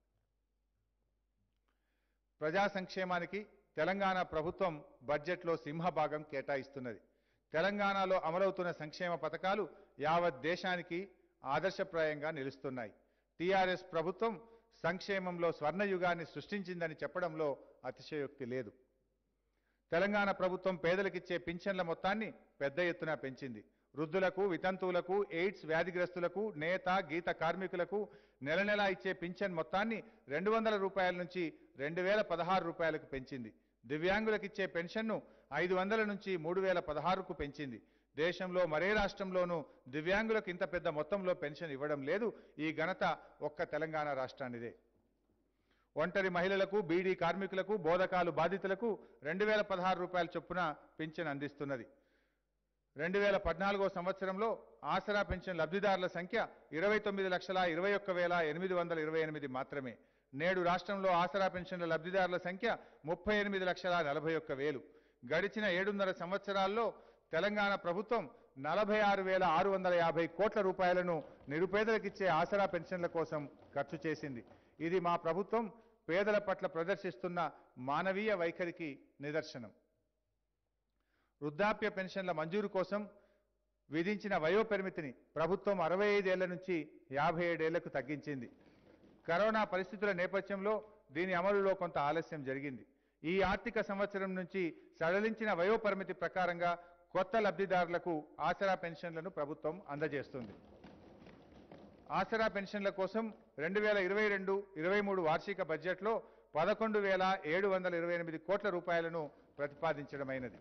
ప్రజా సంక్షేమానికి తెలంగాణ ప్రభుత్వం బడ్జెట్లో సింహభాగం కేటాయిస్తున్నది తెలంగాణలో అమలవుతున్న సంక్షేమ పథకాలు యావత్ దేశానికి ఆదర్శప్రాయంగా నిలుస్తున్నాయి టీఆర్ఎస్ ప్రభుత్వం సంక్షేమంలో స్వర్ణయుగాన్ని సృష్టించిందని చెప్పడంలో అతిశయోక్తి లేదు తెలంగాణ ప్రభుత్వం పేదలకిచ్చే పింఛన్ల మొత్తాన్ని పెద్ద ఎత్తున పెంచింది వృద్ధులకు వితంతువులకు ఎయిడ్స్ వ్యాధిగ్రస్తులకు నేత గీత కార్మికులకు నెల నెలా ఇచ్చే పింఛన్ మొత్తాన్ని రెండు వందల రూపాయల నుంచి రెండు వేల పదహారు రూపాయలకు పెంచింది దివ్యాంగులకు ఇచ్చే పెన్షన్ను ఐదు వందల నుంచి మూడు వేల పదహారుకు పెంచింది దేశంలో మరే రాష్ట్రంలోనూ దివ్యాంగులకు ఇంత పెద్ద మొత్తంలో పెన్షన్ ఇవ్వడం లేదు ఈ ఘనత ఒక్క తెలంగాణ రాష్ట్రానిదే ఒంటరి మహిళలకు బీడీ కార్మికులకు బోధకాలు బాధితులకు రెండు వేల పదహారు రూపాయల చొప్పున పింఛన్ అందిస్తున్నది రెండు వేల పద్నాలుగో సంవత్సరంలో ఆసరా పెన్షన్ లబ్ధిదారుల సంఖ్య ఇరవై తొమ్మిది లక్షల ఇరవై ఒక్క వేల ఎనిమిది వందల ఇరవై ఎనిమిది మాత్రమే నేడు రాష్ట్రంలో ఆసరా పెన్షన్ల లబ్ధిదారుల సంఖ్య ముప్పై ఎనిమిది లక్షల నలభై ఒక్క వేలు గడిచిన ఏడున్నర సంవత్సరాల్లో తెలంగాణ ప్రభుత్వం నలభై ఆరు వేల ఆరు వందల యాభై కోట్ల రూపాయలను నిరుపేదలకిచ్చే ఆసరా పెన్షన్ల కోసం ఖర్చు చేసింది ఇది మా ప్రభుత్వం పేదల పట్ల ప్రదర్శిస్తున్న మానవీయ వైఖరికి నిదర్శనం వృద్ధాప్య పెన్షన్ల మంజూరు కోసం విధించిన వయో పరిమితిని ప్రభుత్వం అరవై ఐదేళ్ల నుంచి యాభై ఏడేళ్లకు తగ్గించింది కరోనా పరిస్థితుల నేపథ్యంలో దీని అమలులో కొంత ఆలస్యం జరిగింది ఈ ఆర్థిక సంవత్సరం నుంచి సడలించిన వయో పరిమితి ప్రకారంగా కొత్త లబ్ధిదారులకు ఆసరా పెన్షన్లను ప్రభుత్వం అందజేస్తుంది ఆసరా పెన్షన్ల కోసం రెండు వేల ఇరవై రెండు ఇరవై మూడు వార్షిక బడ్జెట్లో పదకొండు వేల ఏడు వందల ఇరవై ఎనిమిది కోట్ల రూపాయలను ప్రతిపాదించడమైనది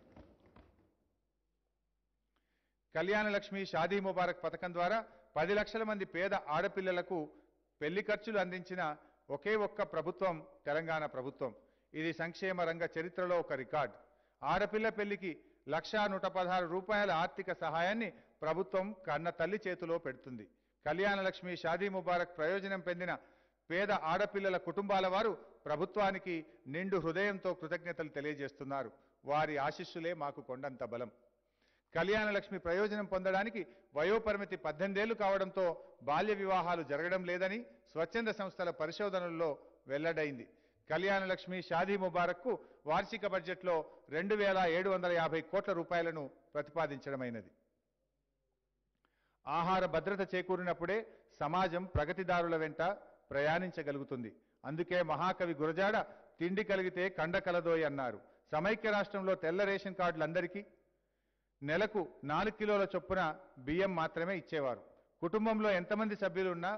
కళ్యాణ లక్ష్మి షాదీ ముబారక్ పథకం ద్వారా పది లక్షల మంది పేద ఆడపిల్లలకు పెళ్లి ఖర్చులు అందించిన ఒకే ఒక్క ప్రభుత్వం తెలంగాణ ప్రభుత్వం ఇది సంక్షేమ రంగ చరిత్రలో ఒక రికార్డ్ ఆడపిల్ల పెళ్లికి లక్షా నూట పదహారు రూపాయల ఆర్థిక సహాయాన్ని ప్రభుత్వం కన్న తల్లి చేతిలో పెడుతుంది కళ్యాణ లక్ష్మి షాదీ ముబారక్ ప్రయోజనం పొందిన పేద ఆడపిల్లల కుటుంబాల వారు ప్రభుత్వానికి నిండు హృదయంతో కృతజ్ఞతలు తెలియజేస్తున్నారు వారి ఆశీస్సులే మాకు కొండంత బలం కళ్యాణ లక్ష్మి ప్రయోజనం పొందడానికి వయోపరిమితి పద్దెనిమిదేళ్లు కావడంతో బాల్య వివాహాలు జరగడం లేదని స్వచ్ఛంద సంస్థల పరిశోధనల్లో వెల్లడైంది కళ్యాణ లక్ష్మి షాదీ ముబారక్కు వార్షిక బడ్జెట్లో రెండు వేల ఏడు వందల యాభై కోట్ల రూపాయలను ప్రతిపాదించడమైనది ఆహార భద్రత చేకూరినప్పుడే సమాజం ప్రగతిదారుల వెంట ప్రయాణించగలుగుతుంది అందుకే మహాకవి గురజాడ తిండి కలిగితే కండ కలదోయ్ అన్నారు సమైక్య రాష్ట్రంలో తెల్ల రేషన్ కార్డులందరికీ నెలకు నాలుగు కిలోల చొప్పున బియ్యం మాత్రమే ఇచ్చేవారు కుటుంబంలో ఎంతమంది సభ్యులు ఉన్నా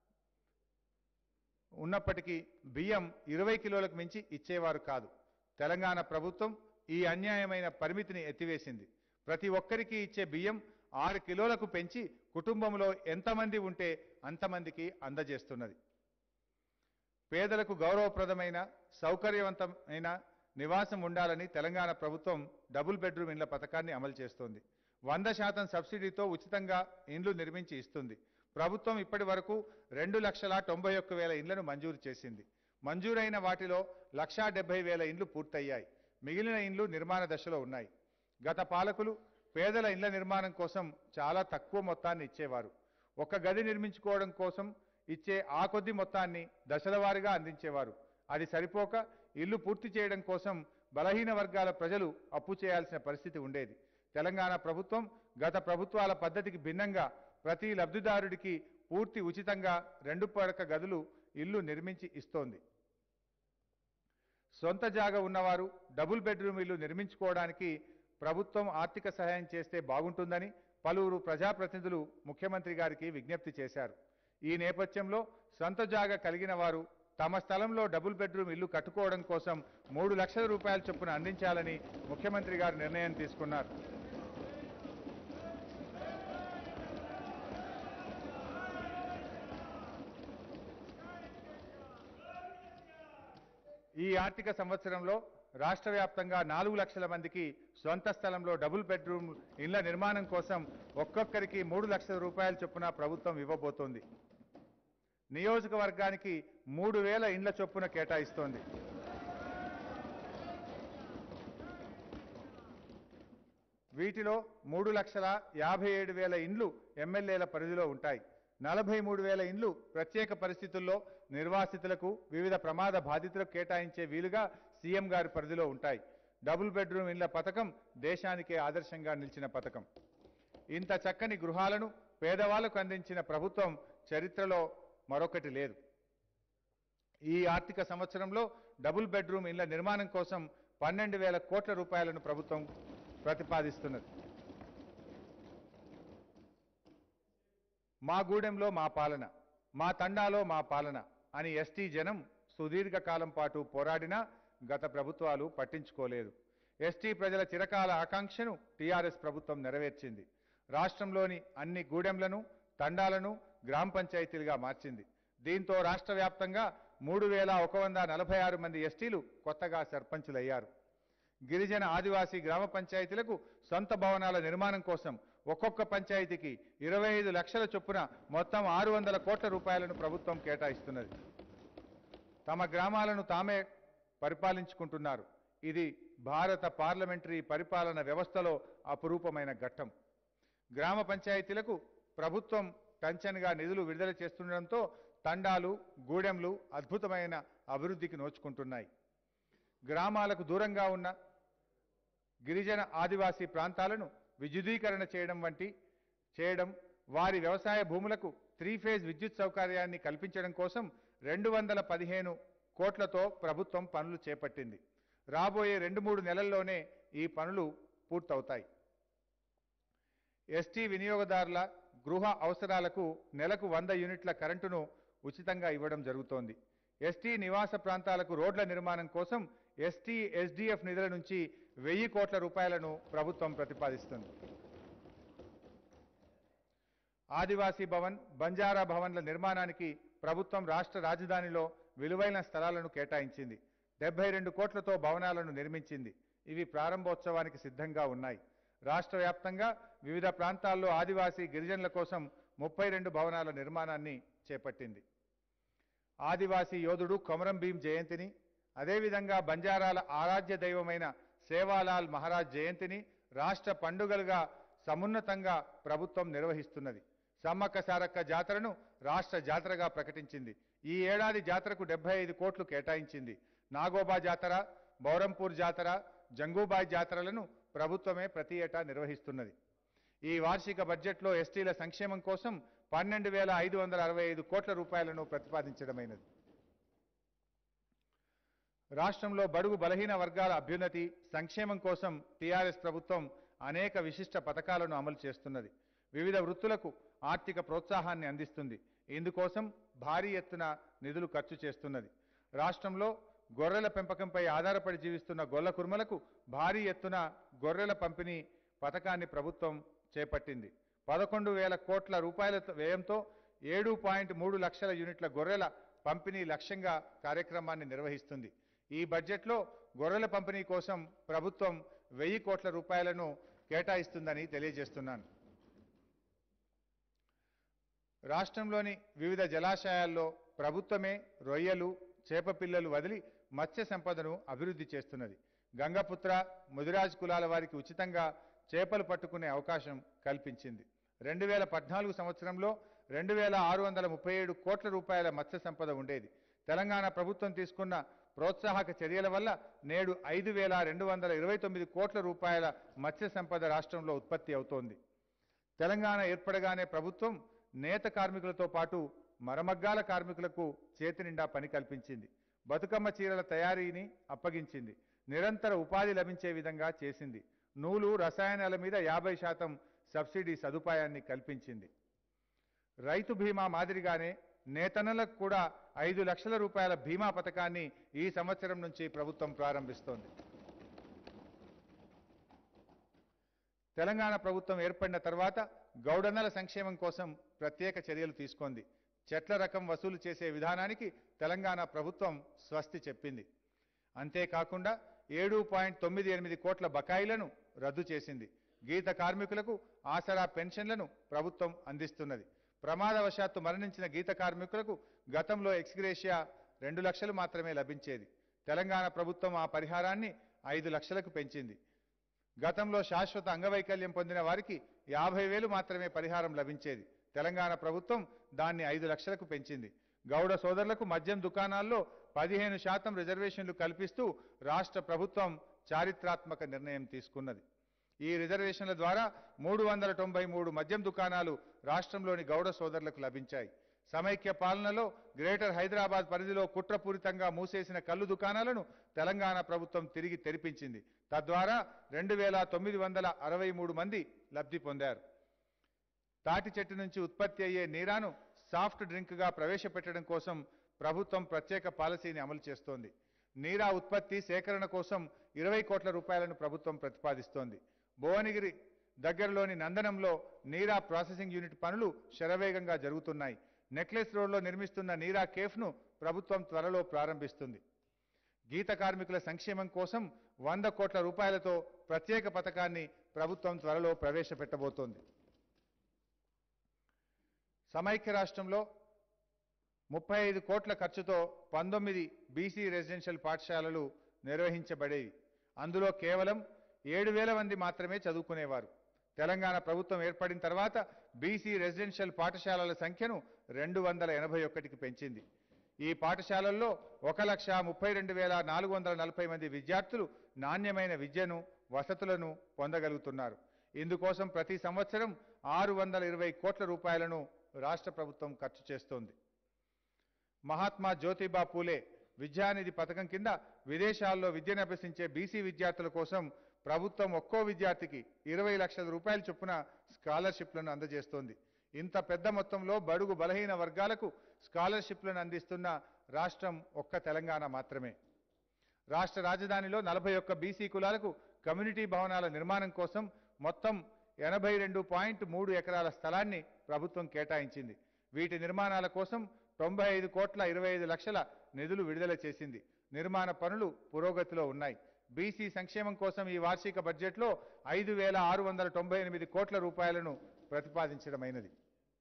ఉన్నప్పటికీ బియ్యం ఇరవై కిలోలకు మించి ఇచ్చేవారు కాదు తెలంగాణ ప్రభుత్వం ఈ అన్యాయమైన పరిమితిని ఎత్తివేసింది ప్రతి ఒక్కరికి ఇచ్చే బియ్యం ఆరు కిలోలకు పెంచి కుటుంబంలో ఎంతమంది ఉంటే అంతమందికి అందజేస్తున్నది పేదలకు గౌరవప్రదమైన సౌకర్యవంతమైన నివాసం ఉండాలని తెలంగాణ ప్రభుత్వం డబుల్ బెడ్రూమ్ ఇండ్ల పథకాన్ని అమలు చేస్తోంది వంద శాతం సబ్సిడీతో ఉచితంగా ఇండ్లు నిర్మించి ఇస్తుంది ప్రభుత్వం ఇప్పటి వరకు రెండు లక్షల తొంభై ఒక్క వేల ఇండ్లను మంజూరు చేసింది మంజూరైన వాటిలో లక్షా డెబ్బై వేల ఇండ్లు పూర్తయ్యాయి మిగిలిన ఇండ్లు నిర్మాణ దశలో ఉన్నాయి గత పాలకులు పేదల ఇండ్ల నిర్మాణం కోసం చాలా తక్కువ మొత్తాన్ని ఇచ్చేవారు ఒక గది నిర్మించుకోవడం కోసం ఇచ్చే ఆ కొద్ది మొత్తాన్ని దశల వారీగా అందించేవారు అది సరిపోక ఇల్లు పూర్తి చేయడం కోసం బలహీన వర్గాల ప్రజలు అప్పు చేయాల్సిన పరిస్థితి ఉండేది తెలంగాణ ప్రభుత్వం గత ప్రభుత్వాల పద్ధతికి భిన్నంగా ప్రతి లబ్ధిదారుడికి పూర్తి ఉచితంగా రెండు పడక గదులు ఇల్లు నిర్మించి ఇస్తోంది సొంత జాగా ఉన్నవారు డబుల్ బెడ్రూమ్ ఇల్లు నిర్మించుకోవడానికి ప్రభుత్వం ఆర్థిక సహాయం చేస్తే బాగుంటుందని పలువురు ప్రజాప్రతినిధులు ముఖ్యమంత్రి గారికి విజ్ఞప్తి చేశారు ఈ నేపథ్యంలో సొంత జాగా కలిగిన వారు తమ స్థలంలో డబుల్ బెడ్రూమ్ ఇల్లు కట్టుకోవడం కోసం మూడు లక్షల రూపాయల చొప్పున అందించాలని ముఖ్యమంత్రి గారు నిర్ణయం తీసుకున్నారు ఈ ఆర్థిక సంవత్సరంలో రాష్ట్ర వ్యాప్తంగా నాలుగు లక్షల మందికి సొంత స్థలంలో డబుల్ బెడ్రూమ్ ఇళ్ల నిర్మాణం కోసం ఒక్కొక్కరికి మూడు లక్షల రూపాయల చొప్పున ప్రభుత్వం ఇవ్వబోతోంది నియోజకవర్గానికి మూడు వేల ఇండ్ల చొప్పున కేటాయిస్తోంది వీటిలో మూడు లక్షల యాభై ఏడు వేల ఇండ్లు ఎమ్మెల్యేల పరిధిలో ఉంటాయి నలభై మూడు వేల ఇండ్లు ప్రత్యేక పరిస్థితుల్లో నిర్వాసితులకు వివిధ ప్రమాద బాధితులకు కేటాయించే వీలుగా సీఎం గారి పరిధిలో ఉంటాయి డబుల్ బెడ్రూమ్ ఇండ్ల పథకం దేశానికే ఆదర్శంగా నిలిచిన పథకం ఇంత చక్కని గృహాలను పేదవాళ్లకు అందించిన ప్రభుత్వం చరిత్రలో మరొకటి లేదు ఈ ఆర్థిక సంవత్సరంలో డబుల్ బెడ్రూమ్ ఇళ్ల నిర్మాణం కోసం పన్నెండు వేల కోట్ల రూపాయలను ప్రభుత్వం ప్రతిపాదిస్తున్నది మా గూడెంలో మా పాలన మా తండాలో మా పాలన అని ఎస్టీ జనం సుదీర్ఘకాలం పాటు పోరాడినా గత ప్రభుత్వాలు పట్టించుకోలేదు ఎస్టీ ప్రజల చిరకాల ఆకాంక్షను టీఆర్ఎస్ ప్రభుత్వం నెరవేర్చింది రాష్ట్రంలోని అన్ని గూడెంలను తండాలను గ్రామ పంచాయతీలుగా మార్చింది దీంతో రాష్ట్ర వ్యాప్తంగా మూడు వేల ఒక వంద నలభై ఆరు మంది ఎస్టీలు కొత్తగా సర్పంచులయ్యారు గిరిజన ఆదివాసీ గ్రామ పంచాయతీలకు సొంత భవనాల నిర్మాణం కోసం ఒక్కొక్క పంచాయతీకి ఇరవై ఐదు లక్షల చొప్పున మొత్తం ఆరు వందల కోట్ల రూపాయలను ప్రభుత్వం కేటాయిస్తున్నది తమ గ్రామాలను తామే పరిపాలించుకుంటున్నారు ఇది భారత పార్లమెంటరీ పరిపాలన వ్యవస్థలో అపురూపమైన ఘట్టం గ్రామ పంచాయతీలకు ప్రభుత్వం టంచన్గా నిధులు విడుదల చేస్తుండటంతో తండాలు గూడెంలు అద్భుతమైన అభివృద్ధికి నోచుకుంటున్నాయి గ్రామాలకు దూరంగా ఉన్న గిరిజన ఆదివాసీ ప్రాంతాలను విద్యుదీకరణ చేయడం వంటి చేయడం వారి వ్యవసాయ భూములకు త్రీ ఫేజ్ విద్యుత్ సౌకర్యాన్ని కల్పించడం కోసం రెండు వందల పదిహేను కోట్లతో ప్రభుత్వం పనులు చేపట్టింది రాబోయే రెండు మూడు నెలల్లోనే ఈ పనులు పూర్తవుతాయి ఎస్టీ వినియోగదారుల గృహ అవసరాలకు నెలకు వంద యూనిట్ల కరెంటును ఉచితంగా ఇవ్వడం జరుగుతోంది ఎస్టీ నివాస ప్రాంతాలకు రోడ్ల నిర్మాణం కోసం ఎస్టీ ఎస్డిఎఫ్ నిధుల నుంచి వెయ్యి కోట్ల రూపాయలను ప్రభుత్వం ప్రతిపాదిస్తుంది ఆదివాసీ భవన్ బంజారా భవన్ల నిర్మాణానికి ప్రభుత్వం రాష్ట్ర రాజధానిలో విలువైన స్థలాలను కేటాయించింది డెబ్బై రెండు కోట్లతో భవనాలను నిర్మించింది ఇవి ప్రారంభోత్సవానికి సిద్ధంగా ఉన్నాయి రాష్ట్ర వ్యాప్తంగా వివిధ ప్రాంతాల్లో ఆదివాసీ గిరిజనుల కోసం ముప్పై రెండు భవనాల నిర్మాణాన్ని చేపట్టింది ఆదివాసీ యోధుడు కొమరం భీం జయంతిని అదేవిధంగా బంజారాల ఆరాధ్య దైవమైన సేవాలాల్ మహారాజ్ జయంతిని రాష్ట్ర పండుగలుగా సమున్నతంగా ప్రభుత్వం నిర్వహిస్తున్నది సమ్మక్క సారక్క జాతరను రాష్ట్ర జాతరగా ప్రకటించింది ఈ ఏడాది జాతరకు డెబ్బై ఐదు కోట్లు కేటాయించింది నాగోబా జాతర బౌరంపూర్ జాతర జంగూబాయ్ జాతరలను ప్రభుత్వమే ప్రతి ఏటా నిర్వహిస్తున్నది ఈ వార్షిక బడ్జెట్లో ఎస్టీల సంక్షేమం కోసం పన్నెండు వేల ఐదు వందల అరవై ఐదు కోట్ల రూపాయలను ప్రతిపాదించడమైనది రాష్ట్రంలో బడుగు బలహీన వర్గాల అభ్యున్నతి సంక్షేమం కోసం టీఆర్ఎస్ ప్రభుత్వం అనేక విశిష్ట పథకాలను అమలు చేస్తున్నది వివిధ వృత్తులకు ఆర్థిక ప్రోత్సాహాన్ని అందిస్తుంది ఇందుకోసం భారీ ఎత్తున నిధులు ఖర్చు చేస్తున్నది రాష్ట్రంలో గొర్రెల పెంపకంపై ఆధారపడి జీవిస్తున్న గొల్ల కుర్మలకు భారీ ఎత్తున గొర్రెల పంపిణీ పథకాన్ని ప్రభుత్వం చేపట్టింది పదకొండు వేల కోట్ల రూపాయల వ్యయంతో ఏడు పాయింట్ మూడు లక్షల యూనిట్ల గొర్రెల పంపిణీ లక్ష్యంగా కార్యక్రమాన్ని నిర్వహిస్తుంది ఈ బడ్జెట్లో గొర్రెల పంపిణీ కోసం ప్రభుత్వం వెయ్యి కోట్ల రూపాయలను కేటాయిస్తుందని తెలియజేస్తున్నాను రాష్ట్రంలోని వివిధ జలాశయాల్లో ప్రభుత్వమే రొయ్యలు చేపపిల్లలు వదిలి మత్స్య సంపదను అభివృద్ధి చేస్తున్నది గంగపుత్ర ముదిరాజ్ కులాల వారికి ఉచితంగా చేపలు పట్టుకునే అవకాశం కల్పించింది రెండు వేల పద్నాలుగు సంవత్సరంలో రెండు వేల ఆరు వందల ముప్పై ఏడు కోట్ల రూపాయల మత్స్య సంపద ఉండేది తెలంగాణ ప్రభుత్వం తీసుకున్న ప్రోత్సాహక చర్యల వల్ల నేడు ఐదు వేల రెండు వందల ఇరవై తొమ్మిది కోట్ల రూపాయల మత్స్య సంపద రాష్ట్రంలో ఉత్పత్తి అవుతోంది తెలంగాణ ఏర్పడగానే ప్రభుత్వం నేత కార్మికులతో పాటు మరమగ్గాల కార్మికులకు చేతి నిండా పని కల్పించింది బతుకమ్మ చీరల తయారీని అప్పగించింది నిరంతర ఉపాధి లభించే విధంగా చేసింది నూలు రసాయనాల మీద యాభై శాతం సబ్సిడీ సదుపాయాన్ని కల్పించింది రైతు బీమా మాదిరిగానే నేతన్నలకు కూడా ఐదు లక్షల రూపాయల బీమా పథకాన్ని ఈ సంవత్సరం నుంచి ప్రభుత్వం ప్రారంభిస్తోంది తెలంగాణ ప్రభుత్వం ఏర్పడిన తర్వాత గౌడన్నల సంక్షేమం కోసం ప్రత్యేక చర్యలు తీసుకుంది చెట్ల రకం వసూలు చేసే విధానానికి తెలంగాణ ప్రభుత్వం స్వస్తి చెప్పింది అంతేకాకుండా ఏడు పాయింట్ తొమ్మిది ఎనిమిది కోట్ల బకాయిలను రద్దు చేసింది గీత కార్మికులకు ఆసరా పెన్షన్లను ప్రభుత్వం అందిస్తున్నది ప్రమాదవశాత్తు మరణించిన గీత కార్మికులకు గతంలో ఎక్స్గ్రేషియా రెండు లక్షలు మాత్రమే లభించేది తెలంగాణ ప్రభుత్వం ఆ పరిహారాన్ని ఐదు లక్షలకు పెంచింది గతంలో శాశ్వత అంగవైకల్యం పొందిన వారికి యాభై వేలు మాత్రమే పరిహారం లభించేది తెలంగాణ ప్రభుత్వం దాన్ని ఐదు లక్షలకు పెంచింది గౌడ సోదరులకు మద్యం దుకాణాల్లో పదిహేను శాతం రిజర్వేషన్లు కల్పిస్తూ రాష్ట్ర ప్రభుత్వం చారిత్రాత్మక నిర్ణయం తీసుకున్నది ఈ రిజర్వేషన్ల ద్వారా మూడు వందల తొంభై మూడు మద్యం దుకాణాలు రాష్ట్రంలోని గౌడ సోదరులకు లభించాయి సమైక్య పాలనలో గ్రేటర్ హైదరాబాద్ పరిధిలో కుట్రపూరితంగా మూసేసిన కల్లు దుకాణాలను తెలంగాణ ప్రభుత్వం తిరిగి తెరిపించింది తద్వారా రెండు వేల తొమ్మిది వందల అరవై మూడు మంది లబ్ధి పొందారు తాటి చెట్టు నుంచి ఉత్పత్తి అయ్యే నీరాను సాఫ్ట్ డ్రింక్గా ప్రవేశపెట్టడం కోసం ప్రభుత్వం ప్రత్యేక పాలసీని అమలు చేస్తోంది నీరా ఉత్పత్తి సేకరణ కోసం ఇరవై కోట్ల రూపాయలను ప్రభుత్వం ప్రతిపాదిస్తోంది భువనగిరి దగ్గరలోని నందనంలో నీరా ప్రాసెసింగ్ యూనిట్ పనులు శరవేగంగా జరుగుతున్నాయి నెక్లెస్ రోడ్లో నిర్మిస్తున్న నీరా కేఫ్ను ప్రభుత్వం త్వరలో ప్రారంభిస్తుంది గీత కార్మికుల సంక్షేమం కోసం వంద కోట్ల రూపాయలతో ప్రత్యేక పథకాన్ని ప్రభుత్వం త్వరలో ప్రవేశపెట్టబోతోంది సమైక్య రాష్ట్రంలో ముప్పై ఐదు కోట్ల ఖర్చుతో పంతొమ్మిది బీసీ రెసిడెన్షియల్ పాఠశాలలు నిర్వహించబడేవి అందులో కేవలం ఏడు వేల మంది మాత్రమే చదువుకునేవారు తెలంగాణ ప్రభుత్వం ఏర్పడిన తర్వాత బీసీ రెసిడెన్షియల్ పాఠశాలల సంఖ్యను రెండు వందల ఎనభై ఒకటికి పెంచింది ఈ పాఠశాలల్లో ఒక లక్ష ముప్పై రెండు వేల నాలుగు వందల నలభై మంది విద్యార్థులు నాణ్యమైన విద్యను వసతులను పొందగలుగుతున్నారు ఇందుకోసం ప్రతి సంవత్సరం ఆరు వందల ఇరవై కోట్ల రూపాయలను రాష్ట్ర ప్రభుత్వం ఖర్చు చేస్తోంది మహాత్మా జ్యోతిబా పూలే విద్యానిధి పథకం కింద విదేశాల్లో విద్యను అభ్యసించే బీసీ విద్యార్థుల కోసం ప్రభుత్వం ఒక్కో విద్యార్థికి ఇరవై లక్షల రూపాయల చొప్పున స్కాలర్షిప్లను అందజేస్తోంది ఇంత పెద్ద మొత్తంలో బడుగు బలహీన వర్గాలకు స్కాలర్షిప్లను అందిస్తున్న రాష్ట్రం ఒక్క తెలంగాణ మాత్రమే రాష్ట్ర రాజధానిలో నలభై ఒక్క బీసీ కులాలకు కమ్యూనిటీ భవనాల నిర్మాణం కోసం మొత్తం ఎనభై రెండు పాయింట్ మూడు ఎకరాల స్థలాన్ని ప్రభుత్వం కేటాయించింది వీటి నిర్మాణాల కోసం తొంభై ఐదు కోట్ల ఇరవై ఐదు లక్షల నిధులు విడుదల చేసింది నిర్మాణ పనులు పురోగతిలో ఉన్నాయి బీసీ సంక్షేమం కోసం ఈ వార్షిక బడ్జెట్లో ఐదు వేల ఆరు వందల తొంభై ఎనిమిది కోట్ల రూపాయలను ప్రతిపాదించడమైనది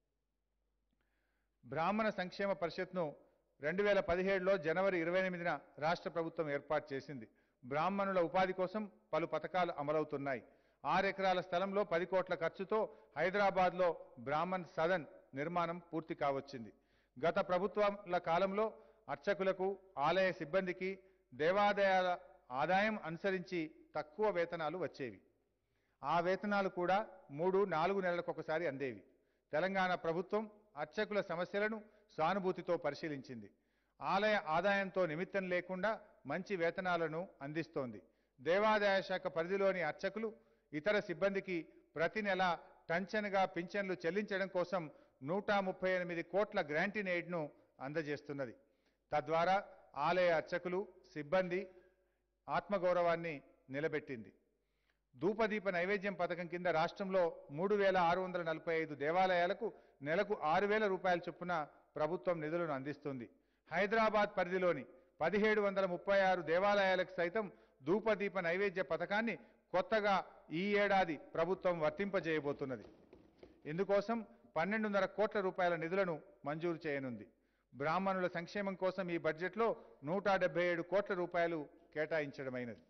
బ్రాహ్మణ సంక్షేమ పరిషత్ను రెండు వేల పదిహేడులో జనవరి ఇరవై ఎనిమిదిన రాష్ట్ర ప్రభుత్వం ఏర్పాటు చేసింది బ్రాహ్మణుల ఉపాధి కోసం పలు పథకాలు అమలవుతున్నాయి ఆరు ఎకరాల స్థలంలో పది కోట్ల ఖర్చుతో హైదరాబాద్లో బ్రాహ్మణ్ సదన్ నిర్మాణం పూర్తి కావచ్చింది గత ప్రభుత్వాల కాలంలో అర్చకులకు ఆలయ సిబ్బందికి దేవాదాయాల ఆదాయం అనుసరించి తక్కువ వేతనాలు వచ్చేవి ఆ వేతనాలు కూడా మూడు నాలుగు నెలలకు ఒకసారి అందేవి తెలంగాణ ప్రభుత్వం అర్చకుల సమస్యలను సానుభూతితో పరిశీలించింది ఆలయ ఆదాయంతో నిమిత్తం లేకుండా మంచి వేతనాలను అందిస్తోంది దేవాదాయ శాఖ పరిధిలోని అర్చకులు ఇతర సిబ్బందికి ప్రతి నెల టంచన్గా పింఛన్లు చెల్లించడం కోసం నూట ముప్పై ఎనిమిది కోట్ల గ్రాంటిన్ ఎయిడ్ను అందజేస్తున్నది తద్వారా ఆలయ అర్చకులు సిబ్బంది ఆత్మగౌరవాన్ని నిలబెట్టింది ధూపదీప నైవేద్యం పథకం కింద రాష్ట్రంలో మూడు వేల ఆరు వందల నలభై ఐదు దేవాలయాలకు నెలకు ఆరు వేల రూపాయల చొప్పున ప్రభుత్వం నిధులను అందిస్తుంది హైదరాబాద్ పరిధిలోని పదిహేడు వందల ముప్పై ఆరు దేవాలయాలకు సైతం ధూపదీప నైవేద్య పథకాన్ని కొత్తగా ఈ ఏడాది ప్రభుత్వం వర్తింపజేయబోతున్నది ఇందుకోసం పన్నెండున్నర కోట్ల రూపాయల నిధులను మంజూరు చేయనుంది బ్రాహ్మణుల సంక్షేమం కోసం ఈ బడ్జెట్లో నూట డెబ్బై ఏడు కోట్ల రూపాయలు కేటాయించడమైనది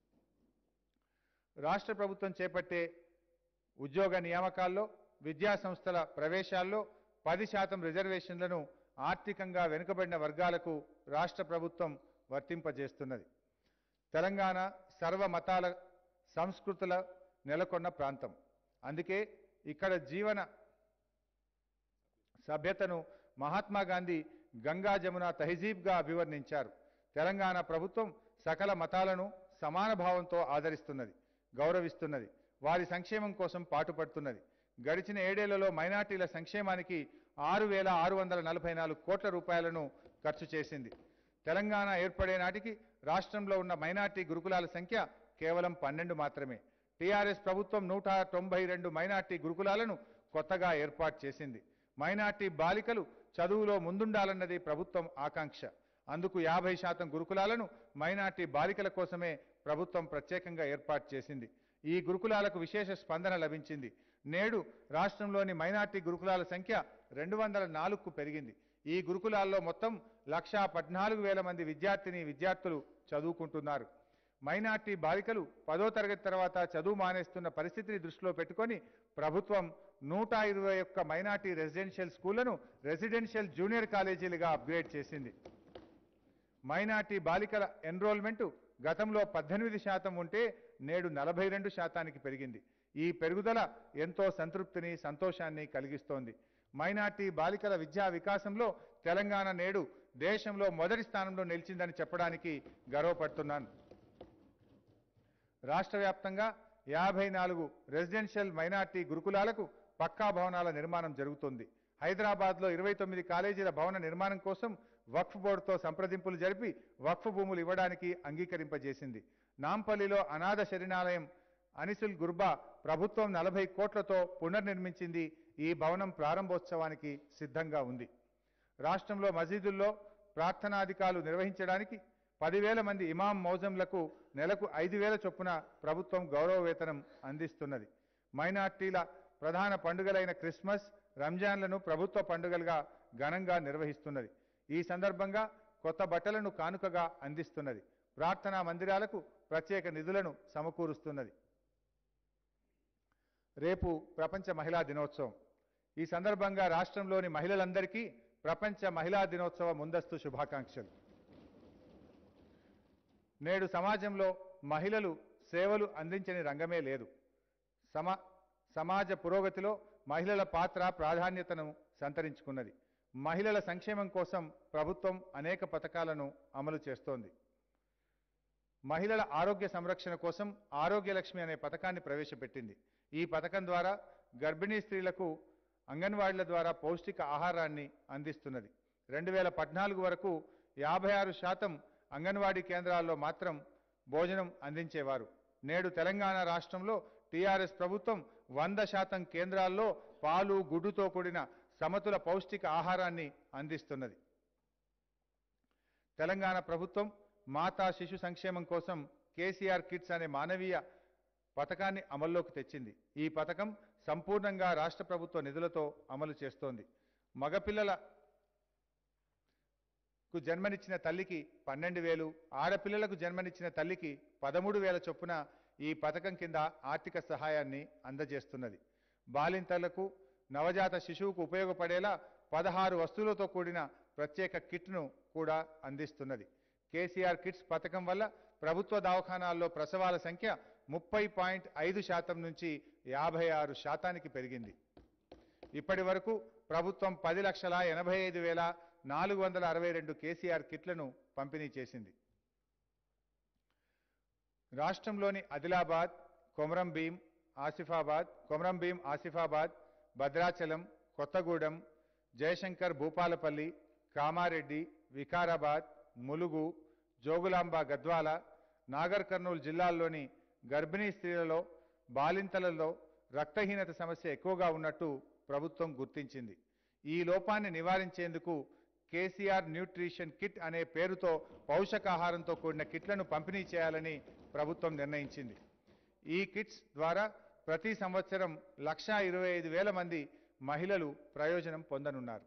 రాష్ట్ర ప్రభుత్వం చేపట్టే ఉద్యోగ నియామకాల్లో విద్యా సంస్థల ప్రవేశాల్లో పది శాతం రిజర్వేషన్లను ఆర్థికంగా వెనుకబడిన వర్గాలకు రాష్ట్ర ప్రభుత్వం వర్తింపజేస్తున్నది తెలంగాణ సర్వ మతాల సంస్కృతుల నెలకొన్న ప్రాంతం అందుకే ఇక్కడ జీవన సభ్యతను మహాత్మా గాంధీ గంగా జమున తహజీబ్గా అభివర్ణించారు తెలంగాణ ప్రభుత్వం సకల మతాలను సమాన భావంతో ఆదరిస్తున్నది గౌరవిస్తున్నది వారి సంక్షేమం కోసం పాటుపడుతున్నది గడిచిన ఏడేళ్లలో మైనార్టీల సంక్షేమానికి ఆరు వేల ఆరు వందల నలభై నాలుగు కోట్ల రూపాయలను ఖర్చు చేసింది తెలంగాణ ఏర్పడే నాటికి రాష్ట్రంలో ఉన్న మైనార్టీ గురుకులాల సంఖ్య కేవలం పన్నెండు మాత్రమే టీఆర్ఎస్ ప్రభుత్వం నూట తొంభై రెండు మైనార్టీ గురుకులాలను కొత్తగా ఏర్పాటు చేసింది మైనార్టీ బాలికలు చదువులో ముందుండాలన్నది ప్రభుత్వం ఆకాంక్ష అందుకు యాభై శాతం గురుకులాలను మైనార్టీ బాలికల కోసమే ప్రభుత్వం ప్రత్యేకంగా ఏర్పాటు చేసింది ఈ గురుకులాలకు విశేష స్పందన లభించింది నేడు రాష్ట్రంలోని మైనార్టీ గురుకులాల సంఖ్య రెండు వందల నాలుగుకు పెరిగింది ఈ గురుకులాల్లో మొత్తం లక్షా పద్నాలుగు వేల మంది విద్యార్థిని విద్యార్థులు చదువుకుంటున్నారు మైనార్టీ బాలికలు పదో తరగతి తర్వాత చదువు మానేస్తున్న పరిస్థితిని దృష్టిలో పెట్టుకొని ప్రభుత్వం నూట ఇరవై ఒక్క మైనార్టీ రెసిడెన్షియల్ స్కూళ్లను రెసిడెన్షియల్ జూనియర్ కాలేజీలుగా అప్గ్రేడ్ చేసింది మైనార్టీ బాలికల ఎన్రోల్మెంటు గతంలో పద్దెనిమిది శాతం ఉంటే నేడు నలభై రెండు శాతానికి పెరిగింది ఈ పెరుగుదల ఎంతో సంతృప్తిని సంతోషాన్ని కలిగిస్తోంది మైనార్టీ బాలికల విద్యా వికాసంలో తెలంగాణ నేడు దేశంలో మొదటి స్థానంలో నిలిచిందని చెప్పడానికి గర్వపడుతున్నాను రాష్ట్ర వ్యాప్తంగా యాభై నాలుగు రెసిడెన్షియల్ మైనార్టీ గురుకులాలకు పక్కా భవనాల నిర్మాణం జరుగుతుంది హైదరాబాద్లో ఇరవై తొమ్మిది కాలేజీల భవన నిర్మాణం కోసం వక్ఫ్ బోర్డుతో సంప్రదింపులు జరిపి వక్ఫ్ భూములు ఇవ్వడానికి అంగీకరింపజేసింది నాంపల్లిలో అనాథ శరణాలయం అనిసుల్ గుర్బా ప్రభుత్వం నలభై కోట్లతో పునర్నిర్మించింది ఈ భవనం ప్రారంభోత్సవానికి సిద్ధంగా ఉంది రాష్ట్రంలో మసీదుల్లో ప్రార్థనాధికాలు నిర్వహించడానికి పదివేల మంది ఇమాం మౌజంలకు నెలకు ఐదు వేల చొప్పున ప్రభుత్వం గౌరవ వేతనం అందిస్తున్నది మైనార్టీల ప్రధాన పండుగలైన క్రిస్మస్ రంజాన్లను ప్రభుత్వ పండుగలుగా ఘనంగా నిర్వహిస్తున్నది ఈ సందర్భంగా కొత్త బట్టలను కానుకగా అందిస్తున్నది ప్రార్థనా మందిరాలకు ప్రత్యేక నిధులను సమకూరుస్తున్నది రేపు ప్రపంచ మహిళా దినోత్సవం ఈ సందర్భంగా రాష్ట్రంలోని మహిళలందరికీ ప్రపంచ మహిళా దినోత్సవ ముందస్తు శుభాకాంక్షలు నేడు సమాజంలో మహిళలు సేవలు అందించని రంగమే లేదు సమా సమాజ పురోగతిలో మహిళల పాత్ర ప్రాధాన్యతను సంతరించుకున్నది మహిళల సంక్షేమం కోసం ప్రభుత్వం అనేక పథకాలను అమలు చేస్తోంది మహిళల ఆరోగ్య సంరక్షణ కోసం ఆరోగ్య లక్ష్మి అనే పథకాన్ని ప్రవేశపెట్టింది ఈ పథకం ద్వారా గర్భిణీ స్త్రీలకు అంగన్వాడీల ద్వారా పౌష్టిక ఆహారాన్ని అందిస్తున్నది రెండు వేల పద్నాలుగు వరకు యాభై ఆరు శాతం అంగన్వాడీ కేంద్రాల్లో మాత్రం భోజనం అందించేవారు నేడు తెలంగాణ రాష్ట్రంలో టీఆర్ఎస్ ప్రభుత్వం వంద శాతం కేంద్రాల్లో పాలు గుడ్డుతో కూడిన సమతుల పౌష్టిక ఆహారాన్ని అందిస్తున్నది తెలంగాణ ప్రభుత్వం మాతా శిశు సంక్షేమం కోసం కేసీఆర్ కిట్స్ అనే మానవీయ పథకాన్ని అమల్లోకి తెచ్చింది ఈ పథకం సంపూర్ణంగా రాష్ట్ర ప్రభుత్వ నిధులతో అమలు చేస్తోంది మగపిల్లల కు జన్మనిచ్చిన తల్లికి పన్నెండు వేలు ఆడపిల్లలకు జన్మనిచ్చిన తల్లికి పదమూడు వేల చొప్పున ఈ పథకం కింద ఆర్థిక సహాయాన్ని అందజేస్తున్నది బాలింతలకు నవజాత శిశువుకు ఉపయోగపడేలా పదహారు వస్తువులతో కూడిన ప్రత్యేక కిట్ను కూడా అందిస్తున్నది కేసీఆర్ కిట్స్ పథకం వల్ల ప్రభుత్వ దవాఖానాల్లో ప్రసవాల సంఖ్య ముప్పై పాయింట్ ఐదు శాతం నుంచి యాభై ఆరు శాతానికి పెరిగింది ఇప్పటి వరకు ప్రభుత్వం పది లక్షల ఎనభై ఐదు వేల నాలుగు వందల అరవై రెండు కేసీఆర్ కిట్లను పంపిణీ చేసింది రాష్ట్రంలోని ఆదిలాబాద్ కొమరం భీం ఆసిఫాబాద్ కొమరం భీం ఆసిఫాబాద్ భద్రాచలం కొత్తగూడెం జయశంకర్ భూపాలపల్లి కామారెడ్డి వికారాబాద్ ములుగు జోగులాంబ గద్వాల నాగర్ కర్నూలు జిల్లాల్లోని గర్భిణీ స్త్రీలలో బాలింతలలో రక్తహీనత సమస్య ఎక్కువగా ఉన్నట్టు ప్రభుత్వం గుర్తించింది ఈ లోపాన్ని నివారించేందుకు కేసీఆర్ న్యూట్రిషన్ కిట్ అనే పేరుతో పౌషకాహారంతో కూడిన కిట్లను పంపిణీ చేయాలని ప్రభుత్వం నిర్ణయించింది ఈ కిట్స్ ద్వారా ప్రతి సంవత్సరం లక్షా ఇరవై ఐదు వేల మంది మహిళలు ప్రయోజనం పొందనున్నారు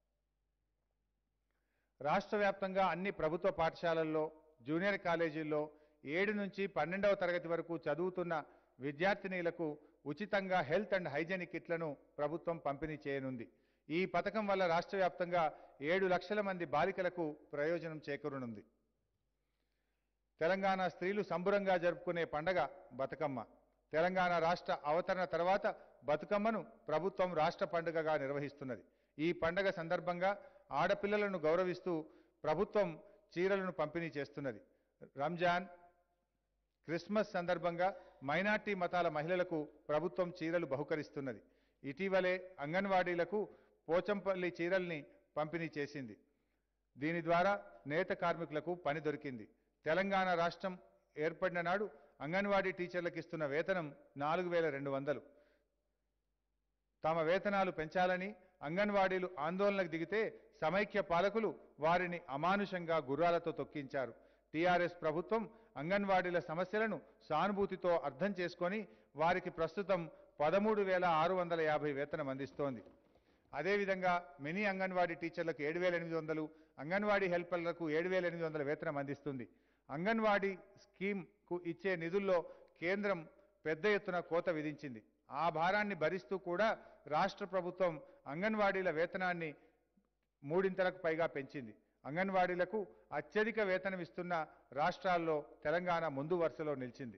రాష్ట్ర వ్యాప్తంగా అన్ని ప్రభుత్వ పాఠశాలల్లో జూనియర్ కాలేజీల్లో ఏడు నుంచి పన్నెండవ తరగతి వరకు చదువుతున్న విద్యార్థినీలకు ఉచితంగా హెల్త్ అండ్ హైజెనిక్ కిట్లను ప్రభుత్వం పంపిణీ చేయనుంది ఈ పథకం వల్ల రాష్ట్ర వ్యాప్తంగా ఏడు లక్షల మంది బాలికలకు ప్రయోజనం చేకూరనుంది తెలంగాణ స్త్రీలు సంబురంగా జరుపుకునే పండగ బతుకమ్మ తెలంగాణ రాష్ట్ర అవతరణ తర్వాత బతుకమ్మను ప్రభుత్వం రాష్ట్ర పండుగగా నిర్వహిస్తున్నది ఈ పండగ సందర్భంగా ఆడపిల్లలను గౌరవిస్తూ ప్రభుత్వం చీరలను పంపిణీ చేస్తున్నది రంజాన్ క్రిస్మస్ సందర్భంగా మైనార్టీ మతాల మహిళలకు ప్రభుత్వం చీరలు బహుకరిస్తున్నది ఇటీవలే అంగన్వాడీలకు పోచంపల్లి చీరల్ని పంపిణీ చేసింది దీని ద్వారా నేత కార్మికులకు పని దొరికింది తెలంగాణ రాష్ట్రం ఏర్పడిన నాడు అంగన్వాడీ టీచర్లకు ఇస్తున్న వేతనం నాలుగు వేల రెండు వందలు తమ వేతనాలు పెంచాలని అంగన్వాడీలు ఆందోళనకు దిగితే సమైక్య పాలకులు వారిని అమానుషంగా గుర్రాలతో తొక్కించారు టీఆర్ఎస్ ప్రభుత్వం అంగన్వాడీల సమస్యలను సానుభూతితో అర్థం చేసుకొని వారికి ప్రస్తుతం పదమూడు వేల ఆరు వందల యాభై వేతనం అందిస్తోంది అదేవిధంగా మినీ అంగన్వాడీ టీచర్లకు ఏడు వేల ఎనిమిది వందలు అంగన్వాడీ హెల్పర్లకు ఏడు వేల ఎనిమిది వందల వేతనం అందిస్తుంది అంగన్వాడీ స్కీమ్కు ఇచ్చే నిధుల్లో కేంద్రం పెద్ద ఎత్తున కోత విధించింది ఆ భారాన్ని భరిస్తూ కూడా రాష్ట్ర ప్రభుత్వం అంగన్వాడీల వేతనాన్ని మూడింతలకు పైగా పెంచింది అంగన్వాడీలకు అత్యధిక వేతనం ఇస్తున్న రాష్ట్రాల్లో తెలంగాణ ముందు వరుసలో నిలిచింది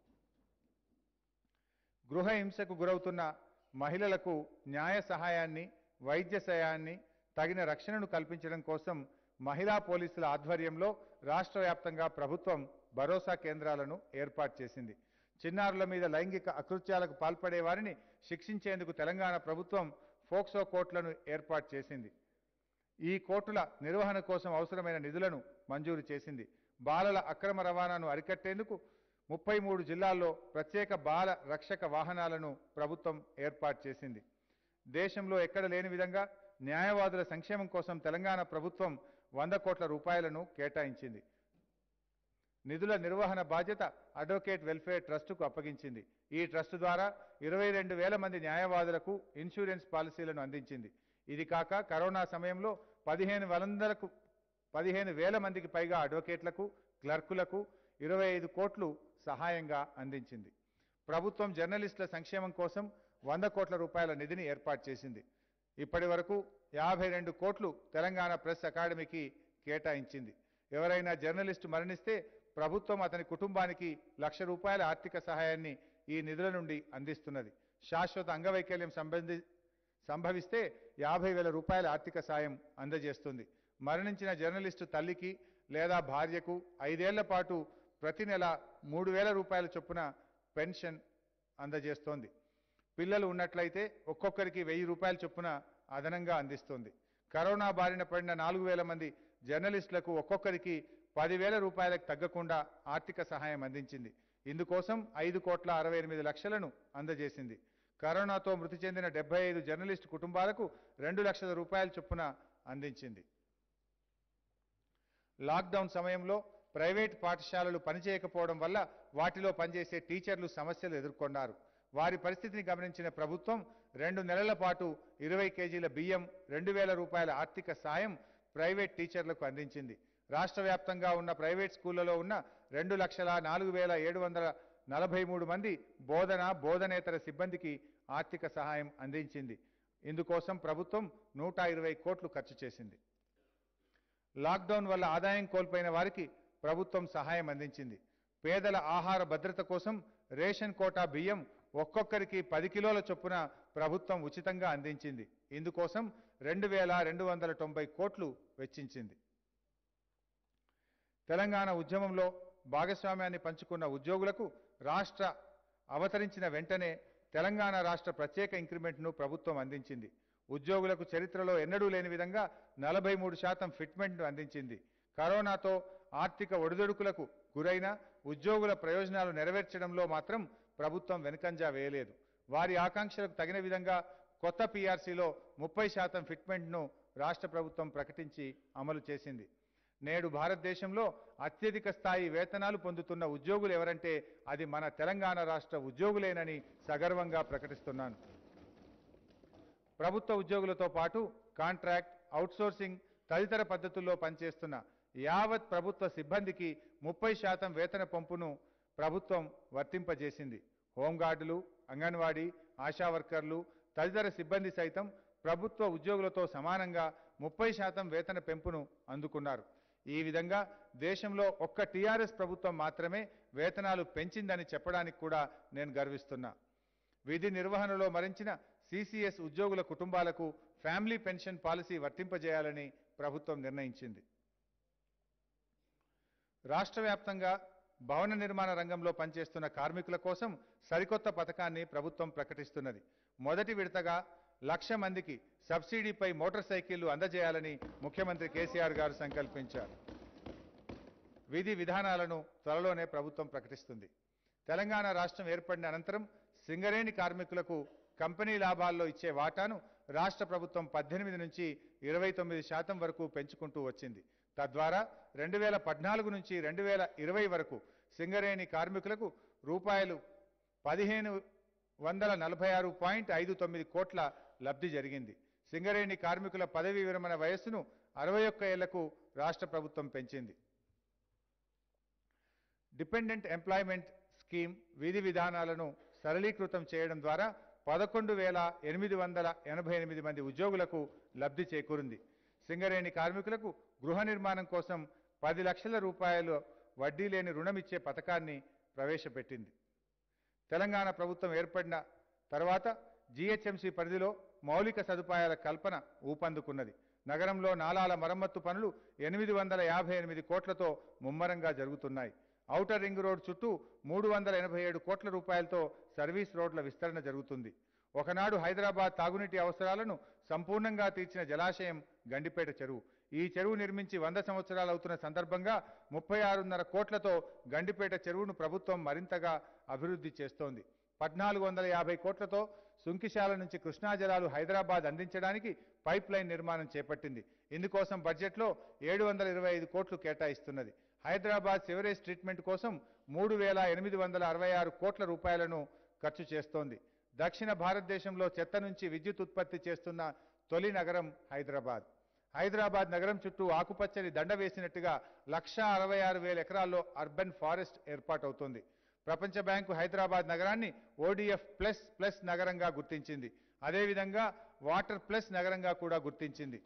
గృహ హింసకు గురవుతున్న మహిళలకు న్యాయ సహాయాన్ని వైద్య సహాయాన్ని తగిన రక్షణను కల్పించడం కోసం మహిళా పోలీసుల ఆధ్వర్యంలో రాష్ట్ర వ్యాప్తంగా ప్రభుత్వం భరోసా కేంద్రాలను ఏర్పాటు చేసింది చిన్నారుల మీద లైంగిక అకృత్యాలకు పాల్పడే వారిని శిక్షించేందుకు తెలంగాణ ప్రభుత్వం ఫోక్సో కోర్టులను ఏర్పాటు చేసింది ఈ కోర్టుల నిర్వహణ కోసం అవసరమైన నిధులను మంజూరు చేసింది బాలల అక్రమ రవాణాను అరికట్టేందుకు ముప్పై మూడు జిల్లాల్లో ప్రత్యేక బాల రక్షక వాహనాలను ప్రభుత్వం ఏర్పాటు చేసింది దేశంలో ఎక్కడ లేని విధంగా న్యాయవాదుల సంక్షేమం కోసం తెలంగాణ ప్రభుత్వం వంద కోట్ల రూపాయలను కేటాయించింది నిధుల నిర్వహణ బాధ్యత అడ్వకేట్ వెల్ఫేర్ ట్రస్టుకు అప్పగించింది ఈ ట్రస్ట్ ద్వారా ఇరవై రెండు వేల మంది న్యాయవాదులకు ఇన్సూరెన్స్ పాలసీలను అందించింది ఇది కాక కరోనా సమయంలో పదిహేను వందలకు పదిహేను వేల మందికి పైగా అడ్వకేట్లకు క్లర్కులకు ఇరవై ఐదు కోట్లు సహాయంగా అందించింది ప్రభుత్వం జర్నలిస్టుల సంక్షేమం కోసం వంద కోట్ల రూపాయల నిధిని ఏర్పాటు చేసింది ఇప్పటి వరకు యాభై రెండు కోట్లు తెలంగాణ ప్రెస్ అకాడమీకి కేటాయించింది ఎవరైనా జర్నలిస్టు మరణిస్తే ప్రభుత్వం అతని కుటుంబానికి లక్ష రూపాయల ఆర్థిక సహాయాన్ని ఈ నిధుల నుండి అందిస్తున్నది శాశ్వత అంగవైకల్యం సంబంధి సంభవిస్తే యాభై వేల రూపాయల ఆర్థిక సాయం అందజేస్తుంది మరణించిన జర్నలిస్టు తల్లికి లేదా భార్యకు ఐదేళ్ల పాటు ప్రతి నెల మూడు వేల రూపాయల చొప్పున పెన్షన్ అందజేస్తోంది పిల్లలు ఉన్నట్లయితే ఒక్కొక్కరికి వెయ్యి రూపాయల చొప్పున అదనంగా అందిస్తుంది కరోనా బారిన పడిన నాలుగు వేల మంది జర్నలిస్టులకు ఒక్కొక్కరికి పదివేల రూపాయలకు తగ్గకుండా ఆర్థిక సహాయం అందించింది ఇందుకోసం ఐదు కోట్ల అరవై ఎనిమిది లక్షలను అందజేసింది కరోనాతో మృతి చెందిన డెబ్బై ఐదు జర్నలిస్టు కుటుంబాలకు రెండు లక్షల రూపాయల చొప్పున అందించింది లాక్డౌన్ సమయంలో ప్రైవేట్ పాఠశాలలు పనిచేయకపోవడం వల్ల వాటిలో పనిచేసే టీచర్లు సమస్యలు ఎదుర్కొన్నారు వారి పరిస్థితిని గమనించిన ప్రభుత్వం రెండు నెలల పాటు ఇరవై కేజీల బియ్యం రెండు వేల రూపాయల ఆర్థిక సాయం ప్రైవేట్ టీచర్లకు అందించింది రాష్ట్ర వ్యాప్తంగా ఉన్న ప్రైవేట్ స్కూళ్లలో ఉన్న రెండు లక్షల నాలుగు వేల ఏడు వందల నలభై మూడు మంది బోధన బోధనేతర సిబ్బందికి ఆర్థిక సహాయం అందించింది ఇందుకోసం ప్రభుత్వం నూట ఇరవై కోట్లు ఖర్చు చేసింది లాక్డౌన్ వల్ల ఆదాయం కోల్పోయిన వారికి ప్రభుత్వం సహాయం అందించింది పేదల ఆహార భద్రత కోసం రేషన్ కోటా బియ్యం ఒక్కొక్కరికి పది కిలోల చొప్పున ప్రభుత్వం ఉచితంగా అందించింది ఇందుకోసం రెండు వేల రెండు వందల తొంభై కోట్లు వెచ్చించింది తెలంగాణ ఉద్యమంలో భాగస్వామ్యాన్ని పంచుకున్న ఉద్యోగులకు రాష్ట్ర అవతరించిన వెంటనే తెలంగాణ రాష్ట్ర ప్రత్యేక ఇంక్రిమెంట్ను ప్రభుత్వం అందించింది ఉద్యోగులకు చరిత్రలో ఎన్నడూ లేని విధంగా నలభై మూడు శాతం ఫిట్మెంట్ను అందించింది కరోనాతో ఆర్థిక ఒడిదొడుకులకు గురైన ఉద్యోగుల ప్రయోజనాలు నెరవేర్చడంలో మాత్రం ప్రభుత్వం వెనుకంజా వేయలేదు వారి ఆకాంక్షలకు తగిన విధంగా కొత్త పీఆర్సీలో ముప్పై శాతం ఫిట్మెంట్ను రాష్ట్ర ప్రభుత్వం ప్రకటించి అమలు చేసింది నేడు భారతదేశంలో అత్యధిక స్థాయి వేతనాలు పొందుతున్న ఉద్యోగులు ఎవరంటే అది మన తెలంగాణ రాష్ట్ర ఉద్యోగులేనని సగర్వంగా ప్రకటిస్తున్నాను ప్రభుత్వ ఉద్యోగులతో పాటు కాంట్రాక్ట్ అవుట్సోర్సింగ్ తదితర పద్ధతుల్లో పనిచేస్తున్న యావత్ ప్రభుత్వ సిబ్బందికి ముప్పై శాతం వేతన పంపును ప్రభుత్వం వర్తింపజేసింది హోంగార్డులు అంగన్వాడీ ఆశా వర్కర్లు తదితర సిబ్బంది సైతం ప్రభుత్వ ఉద్యోగులతో సమానంగా ముప్పై శాతం వేతన పెంపును అందుకున్నారు ఈ విధంగా దేశంలో ఒక్క టీఆర్ఎస్ ప్రభుత్వం మాత్రమే వేతనాలు పెంచిందని చెప్పడానికి కూడా నేను గర్విస్తున్నా విధి నిర్వహణలో మరించిన సిసిఎస్ ఉద్యోగుల కుటుంబాలకు ఫ్యామిలీ పెన్షన్ పాలసీ వర్తింపజేయాలని ప్రభుత్వం నిర్ణయించింది రాష్ట్ర వ్యాప్తంగా భవన నిర్మాణ రంగంలో పనిచేస్తున్న కార్మికుల కోసం సరికొత్త పథకాన్ని ప్రభుత్వం ప్రకటిస్తున్నది మొదటి విడతగా లక్ష మందికి సబ్సిడీపై మోటార్ సైకిళ్లు అందజేయాలని ముఖ్యమంత్రి కేసీఆర్ గారు సంకల్పించారు విధి విధానాలను త్వరలోనే ప్రభుత్వం ప్రకటిస్తుంది తెలంగాణ రాష్ట్రం ఏర్పడిన అనంతరం సింగరేణి కార్మికులకు కంపెనీ లాభాల్లో ఇచ్చే వాటాను రాష్ట్ర ప్రభుత్వం పద్దెనిమిది నుంచి ఇరవై తొమ్మిది శాతం వరకు పెంచుకుంటూ వచ్చింది తద్వారా రెండు వేల పద్నాలుగు నుంచి రెండు వేల ఇరవై వరకు సింగరేణి కార్మికులకు రూపాయలు పదిహేను వందల నలభై ఆరు పాయింట్ ఐదు తొమ్మిది కోట్ల లబ్ధి జరిగింది సింగరేణి కార్మికుల పదవీ విరమణ వయస్సును అరవై ఒక్క ఏళ్లకు రాష్ట్ర ప్రభుత్వం పెంచింది డిపెండెంట్ ఎంప్లాయ్మెంట్ స్కీమ్ విధి విధానాలను సరళీకృతం చేయడం ద్వారా పదకొండు వేల ఎనిమిది వందల ఎనభై ఎనిమిది మంది ఉద్యోగులకు లబ్ధి చేకూరింది సింగరేణి కార్మికులకు గృహ నిర్మాణం కోసం పది లక్షల రూపాయలు వడ్డీ లేని రుణం ఇచ్చే పథకాన్ని ప్రవేశపెట్టింది తెలంగాణ ప్రభుత్వం ఏర్పడిన తర్వాత జీహెచ్ఎంసీ పరిధిలో మౌలిక సదుపాయాల కల్పన ఊపందుకున్నది నగరంలో నాలాల మరమ్మత్తు పనులు ఎనిమిది వందల యాభై ఎనిమిది కోట్లతో ముమ్మరంగా జరుగుతున్నాయి ఔటర్ రింగ్ రోడ్ చుట్టూ మూడు వందల ఎనభై ఏడు కోట్ల రూపాయలతో సర్వీస్ రోడ్ల విస్తరణ జరుగుతుంది ఒకనాడు హైదరాబాద్ తాగునీటి అవసరాలను సంపూర్ణంగా తీర్చిన జలాశయం గండిపేట చెరువు ఈ చెరువు నిర్మించి వంద సంవత్సరాలు అవుతున్న సందర్భంగా ముప్పై ఆరున్నర కోట్లతో గండిపేట చెరువును ప్రభుత్వం మరింతగా అభివృద్ధి చేస్తోంది పద్నాలుగు వందల యాభై కోట్లతో సుంకిశాల నుంచి కృష్ణా జలాలు హైదరాబాద్ అందించడానికి పైప్ లైన్ నిర్మాణం చేపట్టింది ఇందుకోసం బడ్జెట్లో ఏడు వందల ఇరవై ఐదు కోట్లు కేటాయిస్తున్నది హైదరాబాద్ సివరేజ్ ట్రీట్మెంట్ కోసం మూడు వేల ఎనిమిది వందల అరవై ఆరు కోట్ల రూపాయలను ఖర్చు చేస్తోంది దక్షిణ భారతదేశంలో చెత్త నుంచి విద్యుత్ ఉత్పత్తి చేస్తున్న తొలి నగరం హైదరాబాద్ హైదరాబాద్ నగరం చుట్టూ ఆకుపచ్చని దండ వేసినట్టుగా లక్షా అరవై ఆరు వేల ఎకరాల్లో అర్బన్ ఫారెస్ట్ ఏర్పాటవుతోంది ప్రపంచ బ్యాంకు హైదరాబాద్ నగరాన్ని ఓడిఎఫ్ ప్లస్ ప్లస్ నగరంగా గుర్తించింది అదేవిధంగా వాటర్ ప్లస్ నగరంగా కూడా గుర్తించింది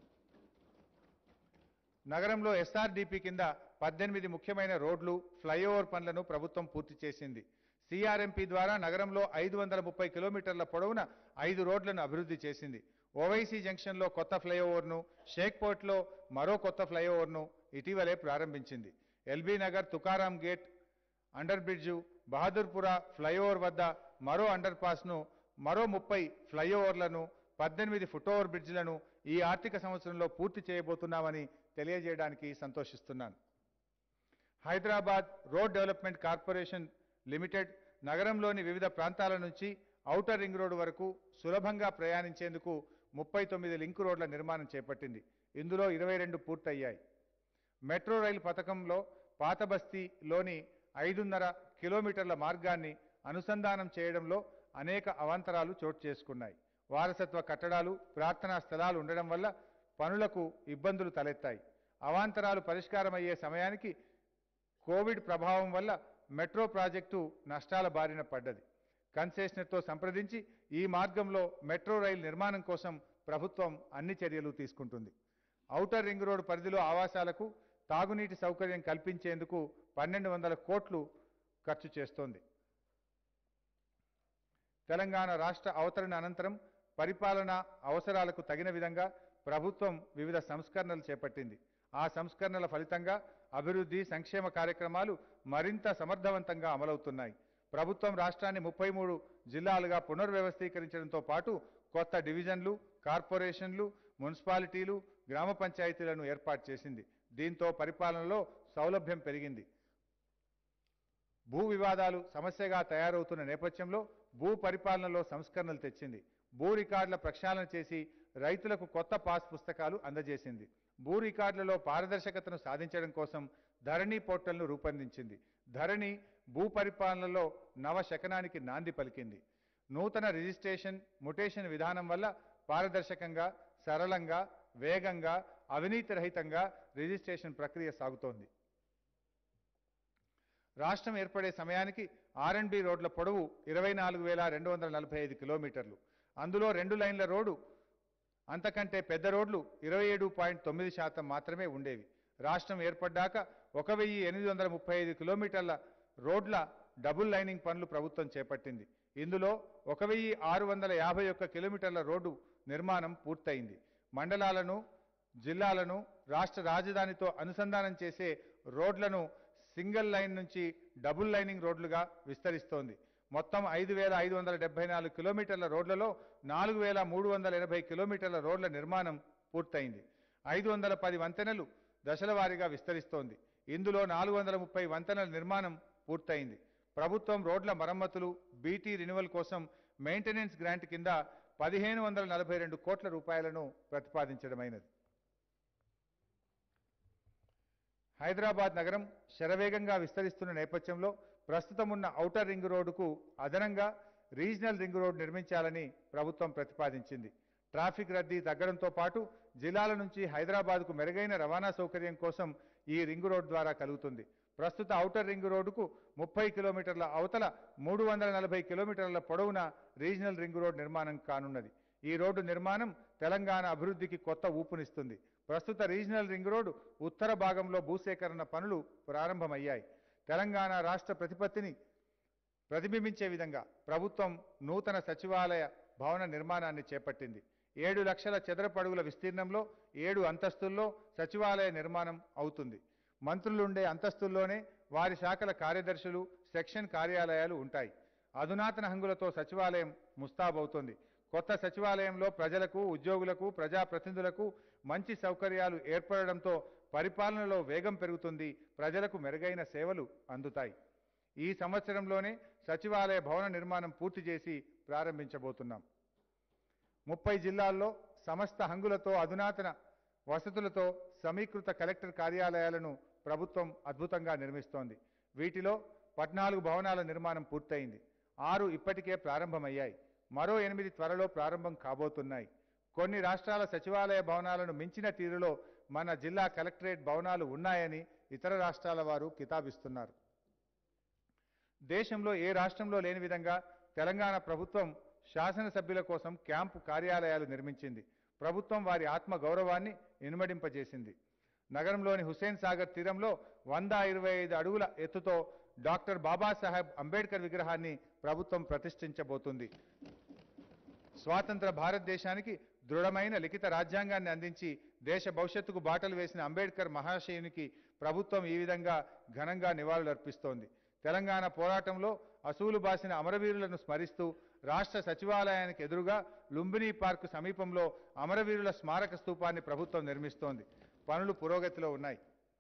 నగరంలో ఎస్ఆర్డిపి కింద పద్దెనిమిది ముఖ్యమైన రోడ్లు ఫ్లైఓవర్ పనులను ప్రభుత్వం పూర్తి చేసింది సిఆర్ఎంపి ద్వారా నగరంలో ఐదు వందల ముప్పై కిలోమీటర్ల పొడవున ఐదు రోడ్లను అభివృద్ధి చేసింది ఓవైసీ జంక్షన్లో కొత్త ఫ్లైఓవర్ను షేక్పోర్ట్లో మరో కొత్త ఫ్లైఓవర్ను ఇటీవలే ప్రారంభించింది LB Nagar Tukaram gate under bridge Bahadurpura flyover వద్ద మరో అండర్ పాస్ను మరో ముప్పై ఫ్లైఓవర్లను పద్దెనిమిది ఫుట్ఓవర్ బ్రిడ్జ్లను ఈ ఆర్థిక సంవత్సరంలో పూర్తి చేయబోతున్నామని తెలియజేయడానికి సంతోషిస్తున్నాను Hyderabad road development corporation limited నగరంలోని వివిధ ప్రాంతాల నుంచి ఔటర్ రింగ్ రోడ్డు వరకు సులభంగా ప్రయాణించేందుకు ముప్పై తొమ్మిది లింక్ రోడ్ల నిర్మాణం చేపట్టింది ఇందులో ఇరవై రెండు పూర్తయ్యాయి మెట్రో రైలు పథకంలో పాత బస్తీలోని ఐదున్నర కిలోమీటర్ల మార్గాన్ని అనుసంధానం చేయడంలో అనేక అవాంతరాలు చోటు చేసుకున్నాయి వారసత్వ కట్టడాలు ప్రార్థనా స్థలాలు ఉండడం వల్ల పనులకు ఇబ్బందులు తలెత్తాయి అవాంతరాలు పరిష్కారమయ్యే సమయానికి కోవిడ్ ప్రభావం వల్ల మెట్రో ప్రాజెక్టు నష్టాల బారిన పడ్డది కన్సెషనర్తో సంప్రదించి ఈ మార్గంలో మెట్రో రైలు నిర్మాణం కోసం ప్రభుత్వం అన్ని చర్యలు తీసుకుంటుంది ఔటర్ రింగ్ రోడ్డు పరిధిలో ఆవాసాలకు తాగునీటి సౌకర్యం కల్పించేందుకు పన్నెండు వందల కోట్లు ఖర్చు చేస్తోంది తెలంగాణ రాష్ట్ర అవతరణ అనంతరం పరిపాలన అవసరాలకు తగిన విధంగా ప్రభుత్వం వివిధ సంస్కరణలు చేపట్టింది ఆ సంస్కరణల ఫలితంగా అభివృద్ధి సంక్షేమ కార్యక్రమాలు మరింత సమర్థవంతంగా అమలవుతున్నాయి ప్రభుత్వం రాష్ట్రాన్ని ముప్పై మూడు జిల్లాలుగా పునర్వ్యవస్థీకరించడంతో పాటు కొత్త డివిజన్లు కార్పొరేషన్లు మున్సిపాలిటీలు గ్రామ పంచాయతీలను ఏర్పాటు చేసింది దీంతో పరిపాలనలో సౌలభ్యం పెరిగింది భూ వివాదాలు సమస్యగా తయారవుతున్న నేపథ్యంలో భూ పరిపాలనలో సంస్కరణలు తెచ్చింది భూ రికార్డుల ప్రక్షాళన చేసి రైతులకు కొత్త పాస్ పుస్తకాలు అందజేసింది భూ రికార్డులలో పారదర్శకతను సాధించడం కోసం ధరణి పోర్టల్ను రూపొందించింది ధరణి భూ పరిపాలనలో నవ శకనానికి నాంది పలికింది నూతన రిజిస్ట్రేషన్ ముటేషన్ విధానం వల్ల పారదర్శకంగా సరళంగా వేగంగా అవినీతి రహితంగా రిజిస్ట్రేషన్ ప్రక్రియ సాగుతోంది రాష్ట్రం ఏర్పడే సమయానికి ఆర్ఎండ్బి రోడ్ల పొడవు ఇరవై నాలుగు వేల రెండు వందల నలభై ఐదు కిలోమీటర్లు అందులో రెండు లైన్ల రోడ్డు అంతకంటే పెద్ద రోడ్లు ఇరవై ఏడు పాయింట్ తొమ్మిది శాతం మాత్రమే ఉండేవి రాష్ట్రం ఏర్పడ్డాక ఒక వెయ్యి ఎనిమిది వందల ముప్పై ఐదు కిలోమీటర్ల రోడ్ల డబుల్ లైనింగ్ పనులు ప్రభుత్వం చేపట్టింది ఇందులో ఒక వెయ్యి ఆరు వందల యాభై ఒక్క కిలోమీటర్ల రోడ్డు నిర్మాణం పూర్తయింది మండలాలను జిల్లాలను రాష్ట్ర రాజధానితో అనుసంధానం చేసే రోడ్లను సింగిల్ లైన్ నుంచి డబుల్ లైనింగ్ రోడ్లుగా విస్తరిస్తోంది మొత్తం ఐదు వేల ఐదు వందల డెబ్బై నాలుగు కిలోమీటర్ల రోడ్లలో నాలుగు వేల మూడు వందల ఎనభై కిలోమీటర్ల రోడ్ల నిర్మాణం పూర్తయింది ఐదు వందల పది వంతెనలు దశల వారీగా విస్తరిస్తోంది ఇందులో నాలుగు వందల ముప్పై వంతెనల నిర్మాణం పూర్తయింది ప్రభుత్వం రోడ్ల మరమ్మతులు బీటీ రినివల్ కోసం మెయింటెనెన్స్ గ్రాంట్ కింద పదిహేను వందల నలభై రెండు కోట్ల రూపాయలను ప్రతిపాదించడమైనది హైదరాబాద్ నగరం శరవేగంగా విస్తరిస్తున్న నేపథ్యంలో ప్రస్తుతం ఉన్న ఔటర్ రింగ్ రోడ్డుకు అదనంగా రీజనల్ రింగ్ రోడ్ నిర్మించాలని ప్రభుత్వం ప్రతిపాదించింది ట్రాఫిక్ రద్దీ తగ్గడంతో పాటు జిల్లాల నుంచి హైదరాబాద్కు మెరుగైన రవాణా సౌకర్యం కోసం ఈ రింగ్ రోడ్ ద్వారా కలుగుతుంది ప్రస్తుత ఔటర్ రింగ్ రోడ్డుకు ముప్పై కిలోమీటర్ల అవతల మూడు వందల నలభై కిలోమీటర్ల పొడవున రీజనల్ రింగ్ రోడ్ నిర్మాణం కానున్నది ఈ రోడ్డు నిర్మాణం తెలంగాణ అభివృద్ధికి కొత్త ఊపునిస్తుంది ప్రస్తుత రీజనల్ రింగ్ రోడ్డు ఉత్తర భాగంలో భూసేకరణ పనులు ప్రారంభమయ్యాయి తెలంగాణ రాష్ట్ర ప్రతిపత్తిని ప్రతిబింబించే విధంగా ప్రభుత్వం నూతన సచివాలయ భవన నిర్మాణాన్ని చేపట్టింది ఏడు లక్షల చదరపడుగుల విస్తీర్ణంలో ఏడు అంతస్తుల్లో సచివాలయ నిర్మాణం అవుతుంది మంత్రులుండే అంతస్తుల్లోనే వారి శాఖల కార్యదర్శులు సెక్షన్ కార్యాలయాలు ఉంటాయి అధునాతన హంగులతో సచివాలయం ముస్తాబవుతోంది కొత్త సచివాలయంలో ప్రజలకు ఉద్యోగులకు ప్రజాప్రతినిధులకు మంచి సౌకర్యాలు ఏర్పడడంతో పరిపాలనలో వేగం పెరుగుతుంది ప్రజలకు మెరుగైన సేవలు అందుతాయి ఈ సంవత్సరంలోనే సచివాలయ భవన నిర్మాణం పూర్తి చేసి ప్రారంభించబోతున్నాం ముప్పై జిల్లాల్లో సమస్త హంగులతో అధునాతన వసతులతో సమీకృత కలెక్టర్ కార్యాలయాలను ప్రభుత్వం అద్భుతంగా నిర్మిస్తోంది వీటిలో పద్నాలుగు భవనాల నిర్మాణం పూర్తయింది ఆరు ఇప్పటికే ప్రారంభమయ్యాయి మరో ఎనిమిది త్వరలో ప్రారంభం కాబోతున్నాయి కొన్ని రాష్ట్రాల సచివాలయ భవనాలను మించిన తీరులో మన జిల్లా కలెక్టరేట్ భవనాలు ఉన్నాయని ఇతర రాష్ట్రాల వారు కితాబిస్తున్నారు దేశంలో ఏ రాష్ట్రంలో లేని విధంగా తెలంగాణ ప్రభుత్వం శాసనసభ్యుల కోసం క్యాంపు కార్యాలయాలు నిర్మించింది ప్రభుత్వం వారి ఆత్మ గౌరవాన్ని ఇనుమడింపజేసింది నగరంలోని హుస్సేన్ సాగర్ తీరంలో వంద ఇరవై ఐదు అడుగుల ఎత్తుతో డాక్టర్ బాబాసాహెబ్ అంబేద్కర్ విగ్రహాన్ని ప్రభుత్వం ప్రతిష్ఠించబోతుంది స్వాతంత్ర భారతదేశానికి దృఢమైన లిఖిత రాజ్యాంగాన్ని అందించి దేశ భవిష్యత్తుకు బాటలు వేసిన అంబేద్కర్ మహాశయునికి ప్రభుత్వం ఈ విధంగా ఘనంగా నివాళులర్పిస్తోంది తెలంగాణ పోరాటంలో అసూలు బాసిన అమరవీరులను స్మరిస్తూ రాష్ట్ర సచివాలయానికి ఎదురుగా లుంబిని పార్కు సమీపంలో అమరవీరుల స్మారక స్తూపాన్ని ప్రభుత్వం నిర్మిస్తోంది పనులు పురోగతిలో ఉన్నాయి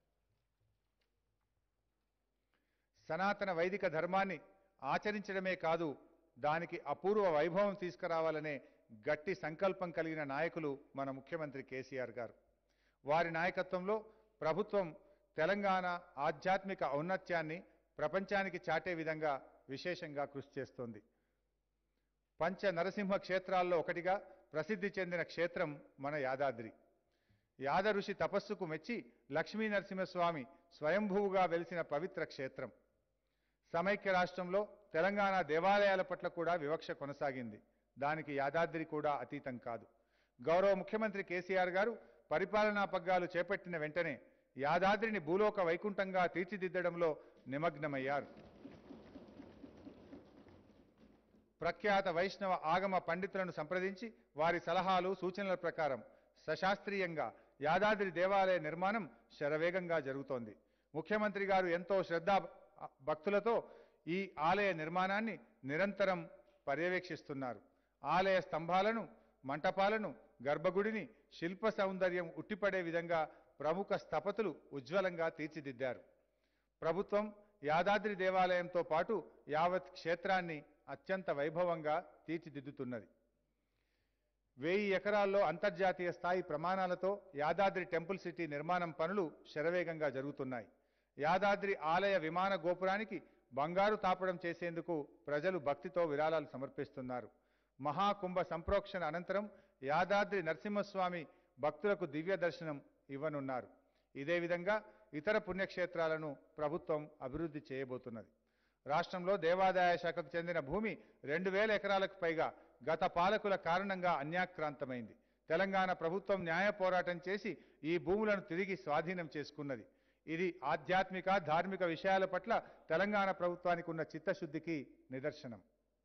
సనాతన వైదిక ధర్మాన్ని ఆచరించడమే కాదు దానికి అపూర్వ వైభవం తీసుకురావాలనే గట్టి సంకల్పం కలిగిన నాయకులు మన ముఖ్యమంత్రి కేసీఆర్ గారు వారి నాయకత్వంలో ప్రభుత్వం తెలంగాణ ఆధ్యాత్మిక ఔన్నత్యాన్ని ప్రపంచానికి చాటే విధంగా విశేషంగా కృషి చేస్తోంది పంచ నరసింహ క్షేత్రాల్లో ఒకటిగా ప్రసిద్ధి చెందిన క్షేత్రం మన యాదాద్రి యాద ఋషి తపస్సుకు మెచ్చి లక్ష్మీ నరసింహస్వామి స్వయంభువుగా వెలిసిన పవిత్ర క్షేత్రం సమైక్య రాష్ట్రంలో తెలంగాణ దేవాలయాల పట్ల కూడా వివక్ష కొనసాగింది దానికి యాదాద్రి కూడా అతీతం కాదు గౌరవ ముఖ్యమంత్రి కేసీఆర్ గారు పరిపాలనా పగ్గాలు చేపట్టిన వెంటనే యాదాద్రిని భూలోక వైకుంఠంగా తీర్చిదిద్దడంలో నిమగ్నమయ్యారు ప్రఖ్యాత వైష్ణవ ఆగమ పండితులను సంప్రదించి వారి సలహాలు సూచనల ప్రకారం సశాస్త్రీయంగా యాదాద్రి దేవాలయ నిర్మాణం శరవేగంగా జరుగుతోంది ముఖ్యమంత్రి గారు ఎంతో శ్రద్ధా భక్తులతో ఈ ఆలయ నిర్మాణాన్ని నిరంతరం పర్యవేక్షిస్తున్నారు ఆలయ స్తంభాలను మంటపాలను గర్భగుడిని శిల్ప సౌందర్యం ఉట్టిపడే విధంగా ప్రముఖ స్థపతులు ఉజ్వలంగా తీర్చిదిద్దారు ప్రభుత్వం యాదాద్రి దేవాలయంతో పాటు యావత్ క్షేత్రాన్ని అత్యంత వైభవంగా తీర్చిదిద్దుతున్నది వెయ్యి ఎకరాల్లో అంతర్జాతీయ స్థాయి ప్రమాణాలతో యాదాద్రి టెంపుల్ సిటీ నిర్మాణం పనులు శరవేగంగా జరుగుతున్నాయి యాదాద్రి ఆలయ విమాన గోపురానికి బంగారు తాపడం చేసేందుకు ప్రజలు భక్తితో విరాళాలు సమర్పిస్తున్నారు మహాకుంభ సంప్రోక్షణ అనంతరం యాదాద్రి నరసింహస్వామి భక్తులకు దివ్య దర్శనం ఇవ్వనున్నారు ఇదే విధంగా ఇతర పుణ్యక్షేత్రాలను ప్రభుత్వం అభివృద్ధి చేయబోతున్నది రాష్ట్రంలో దేవాదాయ శాఖకు చెందిన భూమి రెండు వేల ఎకరాలకు పైగా గత పాలకుల కారణంగా అన్యాక్రాంతమైంది తెలంగాణ ప్రభుత్వం న్యాయ పోరాటం చేసి ఈ భూములను తిరిగి స్వాధీనం చేసుకున్నది ఇది ఆధ్యాత్మిక ధార్మిక విషయాల పట్ల తెలంగాణ ప్రభుత్వానికి ఉన్న చిత్తశుద్ధికి నిదర్శనం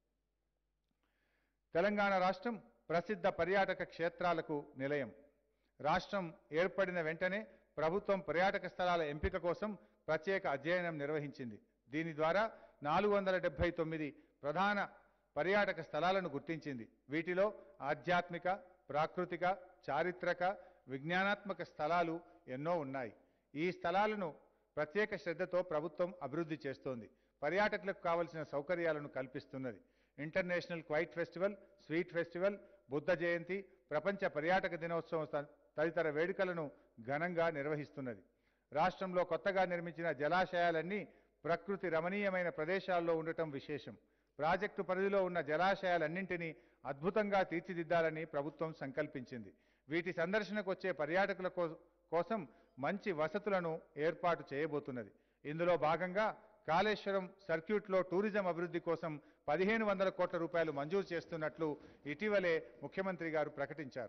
తెలంగాణ రాష్ట్రం ప్రసిద్ధ పర్యాటక క్షేత్రాలకు నిలయం రాష్ట్రం ఏర్పడిన వెంటనే ప్రభుత్వం పర్యాటక స్థలాల ఎంపిక కోసం ప్రత్యేక అధ్యయనం నిర్వహించింది దీని ద్వారా నాలుగు వందల డెబ్బై తొమ్మిది ప్రధాన పర్యాటక స్థలాలను గుర్తించింది వీటిలో ఆధ్యాత్మిక ప్రాకృతిక చారిత్రక విజ్ఞానాత్మక స్థలాలు ఎన్నో ఉన్నాయి ఈ స్థలాలను ప్రత్యేక శ్రద్ధతో ప్రభుత్వం అభివృద్ధి చేస్తోంది పర్యాటకులకు కావలసిన సౌకర్యాలను కల్పిస్తున్నది international kite festival sweet festival Buddha Jayanti ప్రపంచ పర్యాటక దినోత్సవం త- తదితర వేడుకలను ఘనంగా నిర్వహిస్తున్నది రాష్ట్రంలో కొత్తగా నిర్మించిన జలాశయాలన్నీ ప్రకృతి రమణీయమైన ప్రదేశాల్లో ఉండటం విశేషం ప్రాజెక్టు పరిధిలో ఉన్న జలాశయాలన్నింటినీ అద్భుతంగా తీర్చిదిద్దాలని ప్రభుత్వం సంకల్పించింది వీటి సందర్శనకు వచ్చే పర్యాటకుల కో- కోసం మంచి వసతులను ఏర్పాటు చేయబోతున్నది ఇందులో భాగంగా కాళేశ్వరం సర్క్యూట్లో టూరిజం అభివృద్ధి కోసం పదిహేను వందల కోట్ల రూపాయలు మంజూరు చేస్తున్నట్లు ఇటీవలే ముఖ్యమంత్రి గారు ప్రకటించారు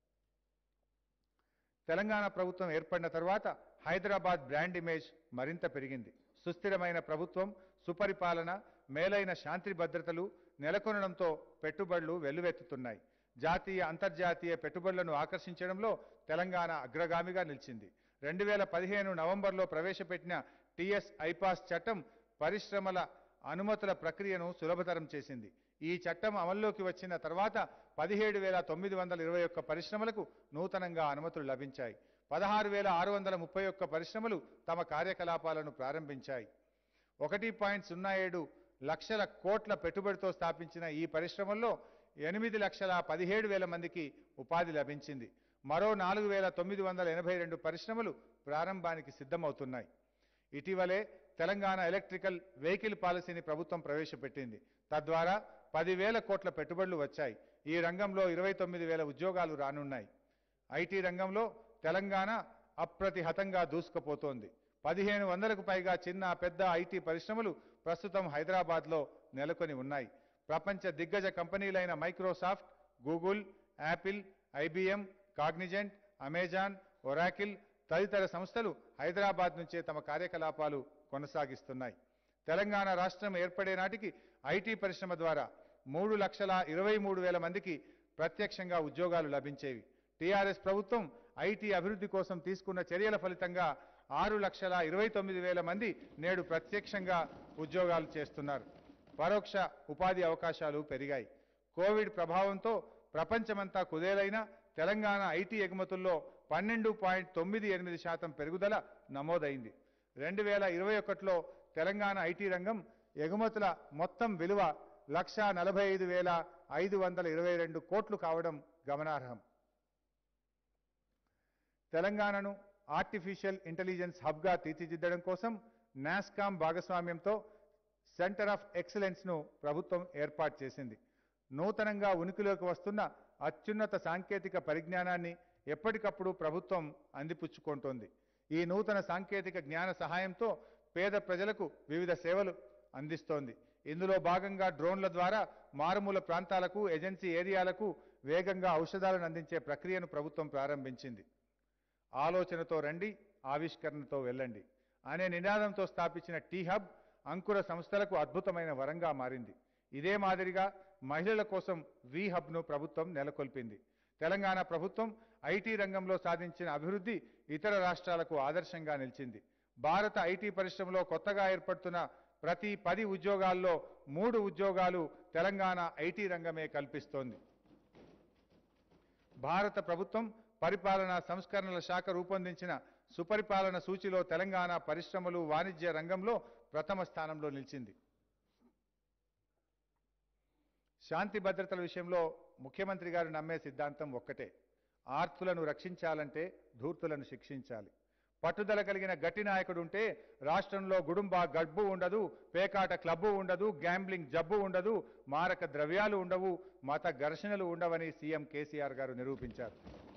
తెలంగాణ ప్రభుత్వం ఏర్పడిన తర్వాత హైదరాబాద్ బ్రాండ్ ఇమేజ్ మరింత పెరిగింది సుస్థిరమైన ప్రభుత్వం సుపరిపాలన మేలైన శాంతి భద్రతలు నెలకొనడంతో పెట్టుబడులు వెల్లువెత్తుతున్నాయి జాతీయ అంతర్జాతీయ పెట్టుబడులను ఆకర్షించడంలో తెలంగాణ అగ్రగామిగా నిలిచింది రెండు వేల పదిహేను నవంబర్లో ప్రవేశపెట్టిన టిఎస్ ఐపాస్ చట్టం పరిశ్రమల అనుమతుల ప్రక్రియను సులభతరం చేసింది ఈ చట్టం అమల్లోకి వచ్చిన తర్వాత పదిహేడు వేల తొమ్మిది వందల ఇరవై ఒక్క పరిశ్రమలకు నూతనంగా అనుమతులు లభించాయి పదహారు వేల ఆరు వందల ముప్పై ఒక్క పరిశ్రమలు తమ కార్యకలాపాలను ప్రారంభించాయి ఒకటి పాయింట్ సున్నా ఏడు లక్షల కోట్ల పెట్టుబడితో స్థాపించిన ఈ పరిశ్రమల్లో ఎనిమిది లక్షల పదిహేడు వేల మందికి ఉపాధి లభించింది మరో నాలుగు వేల తొమ్మిది వందల ఎనభై రెండు పరిశ్రమలు ప్రారంభానికి సిద్ధమవుతున్నాయి ఇటీవలే తెలంగాణ ఎలక్ట్రికల్ వెహికల్ పాలసీని ప్రభుత్వం ప్రవేశపెట్టింది తద్వారా పదివేల కోట్ల పెట్టుబడులు వచ్చాయి ఈ రంగంలో ఇరవై తొమ్మిది వేల ఉద్యోగాలు రానున్నాయి ఐటీ రంగంలో తెలంగాణ అప్రతిహతంగా దూసుకుపోతోంది పదిహేను వందలకు పైగా చిన్న పెద్ద ఐటీ పరిశ్రమలు ప్రస్తుతం హైదరాబాద్లో నెలకొని ఉన్నాయి ప్రపంచ దిగ్గజ కంపెనీలైన Microsoft Google Apple IBM Cognizant Amazon Oracle తదితర సంస్థలు హైదరాబాద్ నుంచే తమ కార్యకలాపాలు కొనసాగిస్తున్నాయి తెలంగాణ రాష్ట్రం ఏర్పడే నాటికి ఐటీ పరిశ్రమ ద్వారా మూడు లక్షల ఇరవై మూడు వేల మందికి ప్రత్యక్షంగా ఉద్యోగాలు లభించేవి టీఆర్ఎస్ ప్రభుత్వం ఐటీ అభివృద్ధి కోసం తీసుకున్న చర్యల ఫలితంగా ఆరు లక్షల ఇరవై తొమ్మిది వేల మంది నేడు ప్రత్యక్షంగా ఉద్యోగాలు చేస్తున్నారు పరోక్ష ఉపాధి అవకాశాలు పెరిగాయి కోవిడ్ ప్రభావంతో ప్రపంచమంతా కుదేలైన తెలంగాణ ఐటీ ఎగుమతుల్లో పన్నెండు పాయింట్ తొమ్మిది ఎనిమిది శాతం పెరుగుదల నమోదైంది రెండు వేల ఇరవై ఒకటిలో తెలంగాణ ఐటీ రంగం ఎగుమతుల మొత్తం విలువ లక్ష నలభై ఐదు వేల ఐదు వందల ఇరవై రెండు కోట్లు కావడం గమనార్హం తెలంగాణను ఆర్టిఫిషియల్ ఇంటెలిజెన్స్ హబ్గా తీర్చిదిద్దడం కోసం నాస్కామ్ భాగస్వామ్యంతో సెంటర్ ఆఫ్ ఎక్సలెన్స్ను ప్రభుత్వం ఏర్పాటు చేసింది నూతనంగా ఉనికిలోకి వస్తున్న అత్యున్నత సాంకేతిక పరిజ్ఞానాన్ని ఎప్పటికప్పుడు ప్రభుత్వం అందిపుచ్చుకుంటోంది ఈ నూతన సాంకేతిక జ్ఞాన సహాయంతో పేద ప్రజలకు వివిధ సేవలు అందిస్తోంది ఇందులో భాగంగా డ్రోన్ల ద్వారా మారుమూల ప్రాంతాలకు ఏజెన్సీ ఏరియాలకు వేగంగా ఔషధాలను అందించే ప్రక్రియను ప్రభుత్వం ప్రారంభించింది ఆలోచనతో రండి ఆవిష్కరణతో వెళ్ళండి అనే నినాదంతో స్థాపించిన టీ హబ్ అంకుర సంస్థలకు అద్భుతమైన వరంగా మారింది ఇదే మాదిరిగా మహిళల కోసం వి హబ్ను ప్రభుత్వం నెలకొల్పింది తెలంగాణ ప్రభుత్వం ఐటీ రంగంలో సాధించిన అభివృద్ధి ఇతర రాష్ట్రాలకు ఆదర్శంగా నిలిచింది భారత ఐటీ పరిశ్రమలో కొత్తగా ఏర్పడుతున్న ప్రతి పది ఉద్యోగాల్లో మూడు ఉద్యోగాలు తెలంగాణ ఐటీ రంగమే కల్పిస్తోంది భారత ప్రభుత్వం పరిపాలనా సంస్కరణల శాఖ రూపొందించిన సుపరిపాలన సూచిలో తెలంగాణ పరిశ్రమలు వాణిజ్య రంగంలో ప్రథమ స్థానంలో నిలిచింది శాంతి భద్రతల విషయంలో ముఖ్యమంత్రి గారు నమ్మే సిద్ధాంతం ఒక్కటే ఆర్తులను రక్షించాలంటే ధూర్తులను శిక్షించాలి పట్టుదల కలిగిన గట్టి నాయకుడు ఉంటే రాష్ట్రంలో గుడుంబా గడ్బు ఉండదు పేకాట క్లబ్బు ఉండదు గ్యాంబ్లింగ్ జబ్బు ఉండదు మారక ద్రవ్యాలు ఉండవు మత ఘర్షణలు ఉండవని సీఎం కేసీఆర్ గారు నిరూపించారు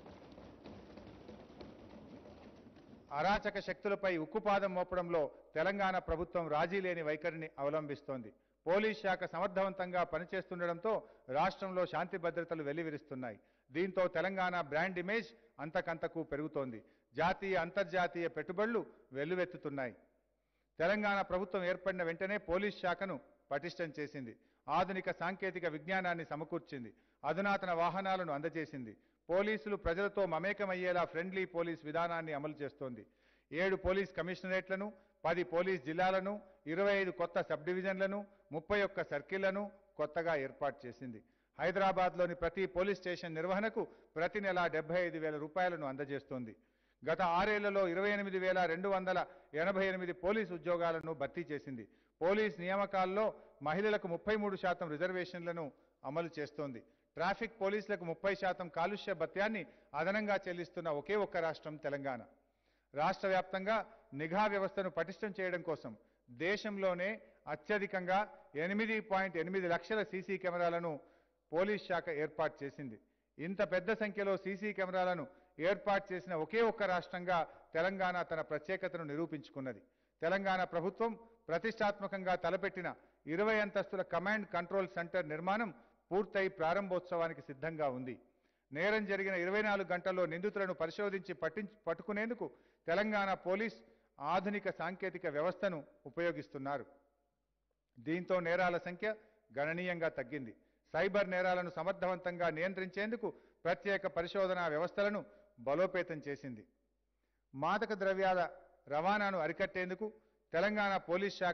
అరాచక శక్తులపై ఉక్కుపాదం మోపడంలో తెలంగాణ ప్రభుత్వం రాజీ లేని వైఖరిని అవలంబిస్తోంది పోలీస్ శాఖ సమర్థవంతంగా పనిచేస్తుండటంతో రాష్ట్రంలో శాంతి భద్రతలు వెల్లివిరుస్తున్నాయి దీంతో తెలంగాణ బ్రాండ్ ఇమేజ్ అంతకంతకు పెరుగుతోంది జాతీయ అంతర్జాతీయ పెట్టుబడులు వెల్లువెత్తుతున్నాయి తెలంగాణ ప్రభుత్వం ఏర్పడిన వెంటనే పోలీస్ శాఖను పటిష్టం చేసింది ఆధునిక సాంకేతిక విజ్ఞానాన్ని సమకూర్చింది అధునాతన వాహనాలను అందజేసింది పోలీసులు ప్రజలతో మమేకమయ్యేలా ఫ్రెండ్లీ పోలీస్ విధానాన్ని అమలు చేస్తోంది ఏడు పోలీస్ కమిషనరేట్లను పది పోలీస్ జిల్లాలను ఇరవై ఐదు కొత్త సబ్ డివిజన్లను ముప్పై ఒక్క సర్కిళ్లను కొత్తగా ఏర్పాటు చేసింది హైదరాబాద్లోని ప్రతి పోలీస్ స్టేషన్ నిర్వహణకు ప్రతి నెల డెబ్బై ఐదు వేల రూపాయలను అందజేస్తోంది గత ఆరేళ్లలో ఇరవై ఎనిమిది వేల రెండు వందల ఎనభై ఎనిమిది పోలీస్ ఉద్యోగాలను భర్తీ చేసింది పోలీస్ నియామకాల్లో మహిళలకు ముప్పై మూడు శాతం రిజర్వేషన్లను అమలు చేస్తోంది ట్రాఫిక్ పోలీసులకు ముప్పై శాతం కాలుష్య భత్యాన్ని అదనంగా చెల్లిస్తున్న ఒకే ఒక్క రాష్ట్రం తెలంగాణ రాష్ట్ర వ్యాప్తంగా నిఘా వ్యవస్థను పటిష్టం చేయడం కోసం దేశంలోనే అత్యధికంగా ఎనిమిది పాయింట్ ఎనిమిది లక్షల సీసీ కెమెరాలను పోలీస్ శాఖ ఏర్పాటు చేసింది ఇంత పెద్ద సంఖ్యలో సీసీ కెమెరాలను ఏర్పాటు చేసిన ఒకే ఒక్క రాష్ట్రంగా తెలంగాణ తన ప్రత్యేకతను నిరూపించుకున్నది తెలంగాణ ప్రభుత్వం ప్రతిష్టాత్మకంగా తలపెట్టిన ఇరవై అంతస్తుల కమాండ్ కంట్రోల్ సెంటర్ నిర్మాణం పూర్తయి ప్రారంభోత్సవానికి సిద్ధంగా ఉంది నేరం జరిగిన ఇరవై నాలుగు గంటల్లో నిందితులను పరిశోధించి పట్టించి పట్టుకునేందుకు తెలంగాణ పోలీస్ ఆధునిక సాంకేతిక వ్యవస్థను ఉపయోగిస్తున్నారు దీంతో నేరాల సంఖ్య గణనీయంగా తగ్గింది సైబర్ నేరాలను సమర్థవంతంగా నియంత్రించేందుకు ప్రత్యేక పరిశోధనా వ్యవస్థలను బలోపేతం చేసింది మాదక ద్రవ్యాల రవాణాను అరికట్టేందుకు తెలంగాణ పోలీస్ శాఖ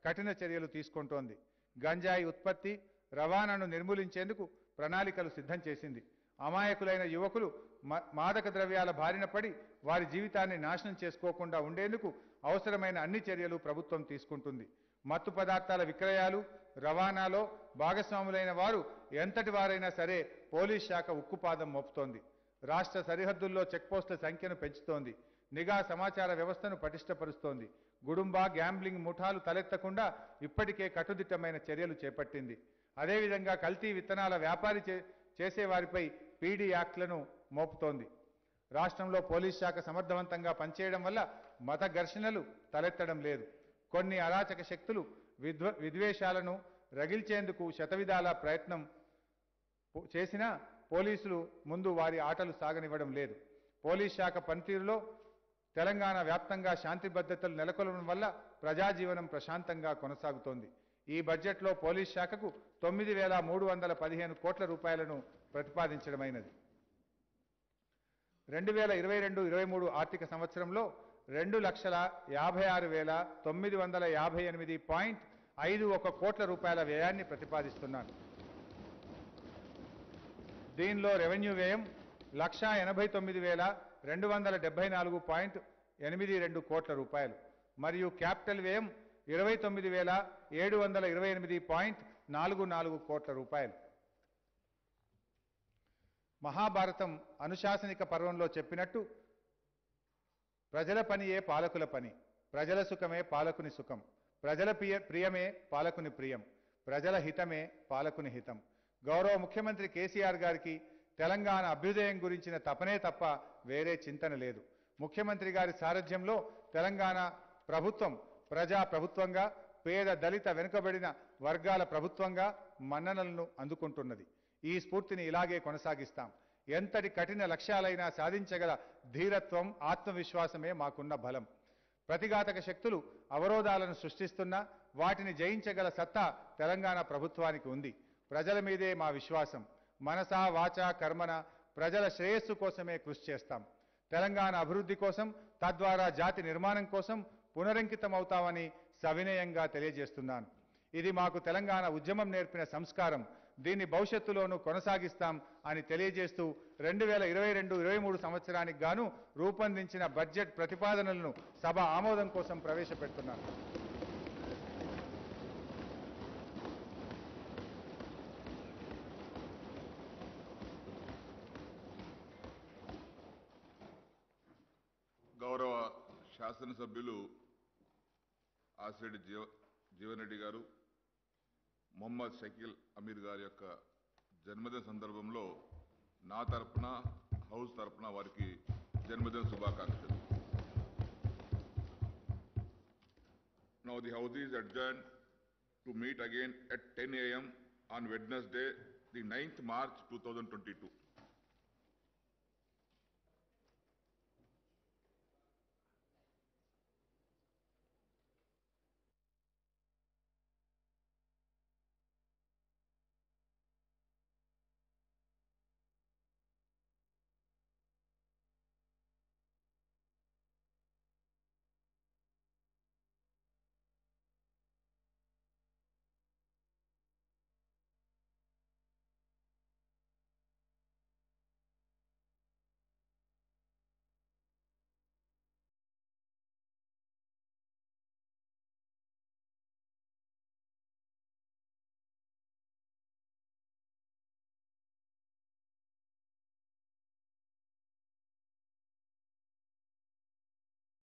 కఠిన చర్యలు తీసుకుంటోంది గంజాయి ఉత్పత్తి రవాణాను నిర్మూలించేందుకు ప్రణాళికలు సిద్ధం చేసింది అమాయకులైన యువకులు మ- మాదక ద్రవ్యాల బారిన పడి వారి జీవితాన్ని నాశనం చేసుకోకుండా ఉండేందుకు అవసరమైన అన్ని చర్యలు ప్రభుత్వం తీసుకుంటుంది మత్తు పదార్థాల విక్రయాలు రవాణాలో భాగస్వాములైన వారు ఎంతటి వారైనా సరే పోలీస్ శాఖ ఉక్కుపాదం మోపుతోంది రాష్ట్ర సరిహద్దుల్లో చెక్పోస్టుల సంఖ్యను పెంచుతోంది నిఘా సమాచార వ్యవస్థను పటిష్టపరుస్తోంది గుడుంబా గ్యాంబ్లింగ్ ముఠాలు తలెత్తకుండా ఇప్పటికే కట్టుదిట్టమైన చర్యలు చేపట్టింది అదేవిధంగా కల్తీ విత్తనాల వ్యాపారి చే- చేసేవారిపై పీడీ యాక్ట్లను మోపుతోంది రాష్ట్రంలో పోలీస్ శాఖ సమర్థవంతంగా పనిచేయడం వల్ల మత ఘర్షణలు తలెత్తడం లేదు కొన్ని అరాచక శక్తులు విద్వ విద్వేషాలను రగిల్చేందుకు శతవిధాల ప్రయత్నం పో- చేసినా పోలీసులు ముందు వారి ఆటలు సాగనివ్వడం లేదు పోలీస్ శాఖ పనితీరులో తెలంగాణ వ్యాప్తంగా శాంతి భద్రతలు నెలకొల్పడం వల్ల ప్రజాజీవనం ప్రశాంతంగా కొనసాగుతోంది ఈ బడ్జెట్లో పోలీస్ శాఖకు తొమ్మిది వేల మూడు వందల పదిహేను కోట్ల రూపాయలను ప్రతిపాదించడమైనది రెండు వేల ఇరవై రెండు ఇరవై మూడు ఆర్థిక సంవత్సరంలో రెండు లక్షల యాభై ఆరు వేల తొమ్మిది వందల యాభై ఎనిమిది పాయింట్ ఐదు ఒక కోట్ల రూపాయల వ్యయాన్ని ప్రతిపాదిస్తున్నాను దీనిలో రెవెన్యూ వ్యయం లక్షా ఎనభై తొమ్మిది వేల రెండు వందల డెబ్బై నాలుగు పాయింట్ ఎనిమిది రెండు కోట్ల రూపాయలు మరియు క్యాపిటల్ వ్యయం ఇరవై తొమ్మిది వేల ఏడు వందల ఇరవై ఎనిమిది పాయింట్ నాలుగు నాలుగు కోట్ల రూపాయలు మహాభారతం అనుశాసనిక పర్వంలో చెప్పినట్టు ప్రజల పనియే పాలకుల పని ప్రజల సుఖమే పాలకుని సుఖం ప్రజల ప్రియ ప్రియమే పాలకుని ప్రియం ప్రజల హితమే పాలకుని హితం గౌరవ ముఖ్యమంత్రి కేసీఆర్ గారికి తెలంగాణ అభ్యుదయం గురించిన తపనే తప్ప వేరే చింతన లేదు ముఖ్యమంత్రి గారి సారథ్యంలో తెలంగాణ ప్రభుత్వం ప్రజా ప్రభుత్వంగా పేద దళిత వెనుకబడిన వర్గాల ప్రభుత్వంగా మన్ననలను అందుకుంటున్నది ఈ స్ఫూర్తిని ఇలాగే కొనసాగిస్తాం ఎంతటి కఠిన లక్ష్యాలైనా సాధించగల ధీరత్వం ఆత్మవిశ్వాసమే మాకున్న బలం ప్రతిఘాతక శక్తులు అవరోధాలను సృష్టిస్తున్నా వాటిని జయించగల సత్తా తెలంగాణ ప్రభుత్వానికి ఉంది ప్రజల మీదే మా విశ్వాసం మనసా వాచా కర్మన ప్రజల శ్రేయస్సు కోసమే కృషి చేస్తాం తెలంగాణ అభివృద్ధి కోసం తద్వారా జాతి నిర్మాణం కోసం పునరంకితమవుతామని సవినయంగా తెలియజేస్తున్నాను ఇది మాకు తెలంగాణ ఉద్యమం నేర్పిన సంస్కారం దీన్ని భవిష్యత్తులోనూ కొనసాగిస్తాం అని తెలియజేస్తూ రెండు వేల ఇరవై రెండు ఇరవై మూడు సంవత్సరానికి గాను రూపొందించిన బడ్జెట్ ప్రతిపాదనలను సభ ఆమోదం కోసం ప్రవేశపెడుతున్నాను గౌరవ శాసనసభ్యులు ఆసిరెడ్డి జీవ జీవన్ రెడ్డి గారు మొహమ్మద్ షకీల్ అమీర్ గారి యొక్క జన్మదిన సందర్భంలో నా తరపున హౌస్ తరపున వారికి జన్మదిన శుభాకాంక్షలు Now the house is adjourned to meet again at 10 a.m. on Wednesday, the 9th March 2022.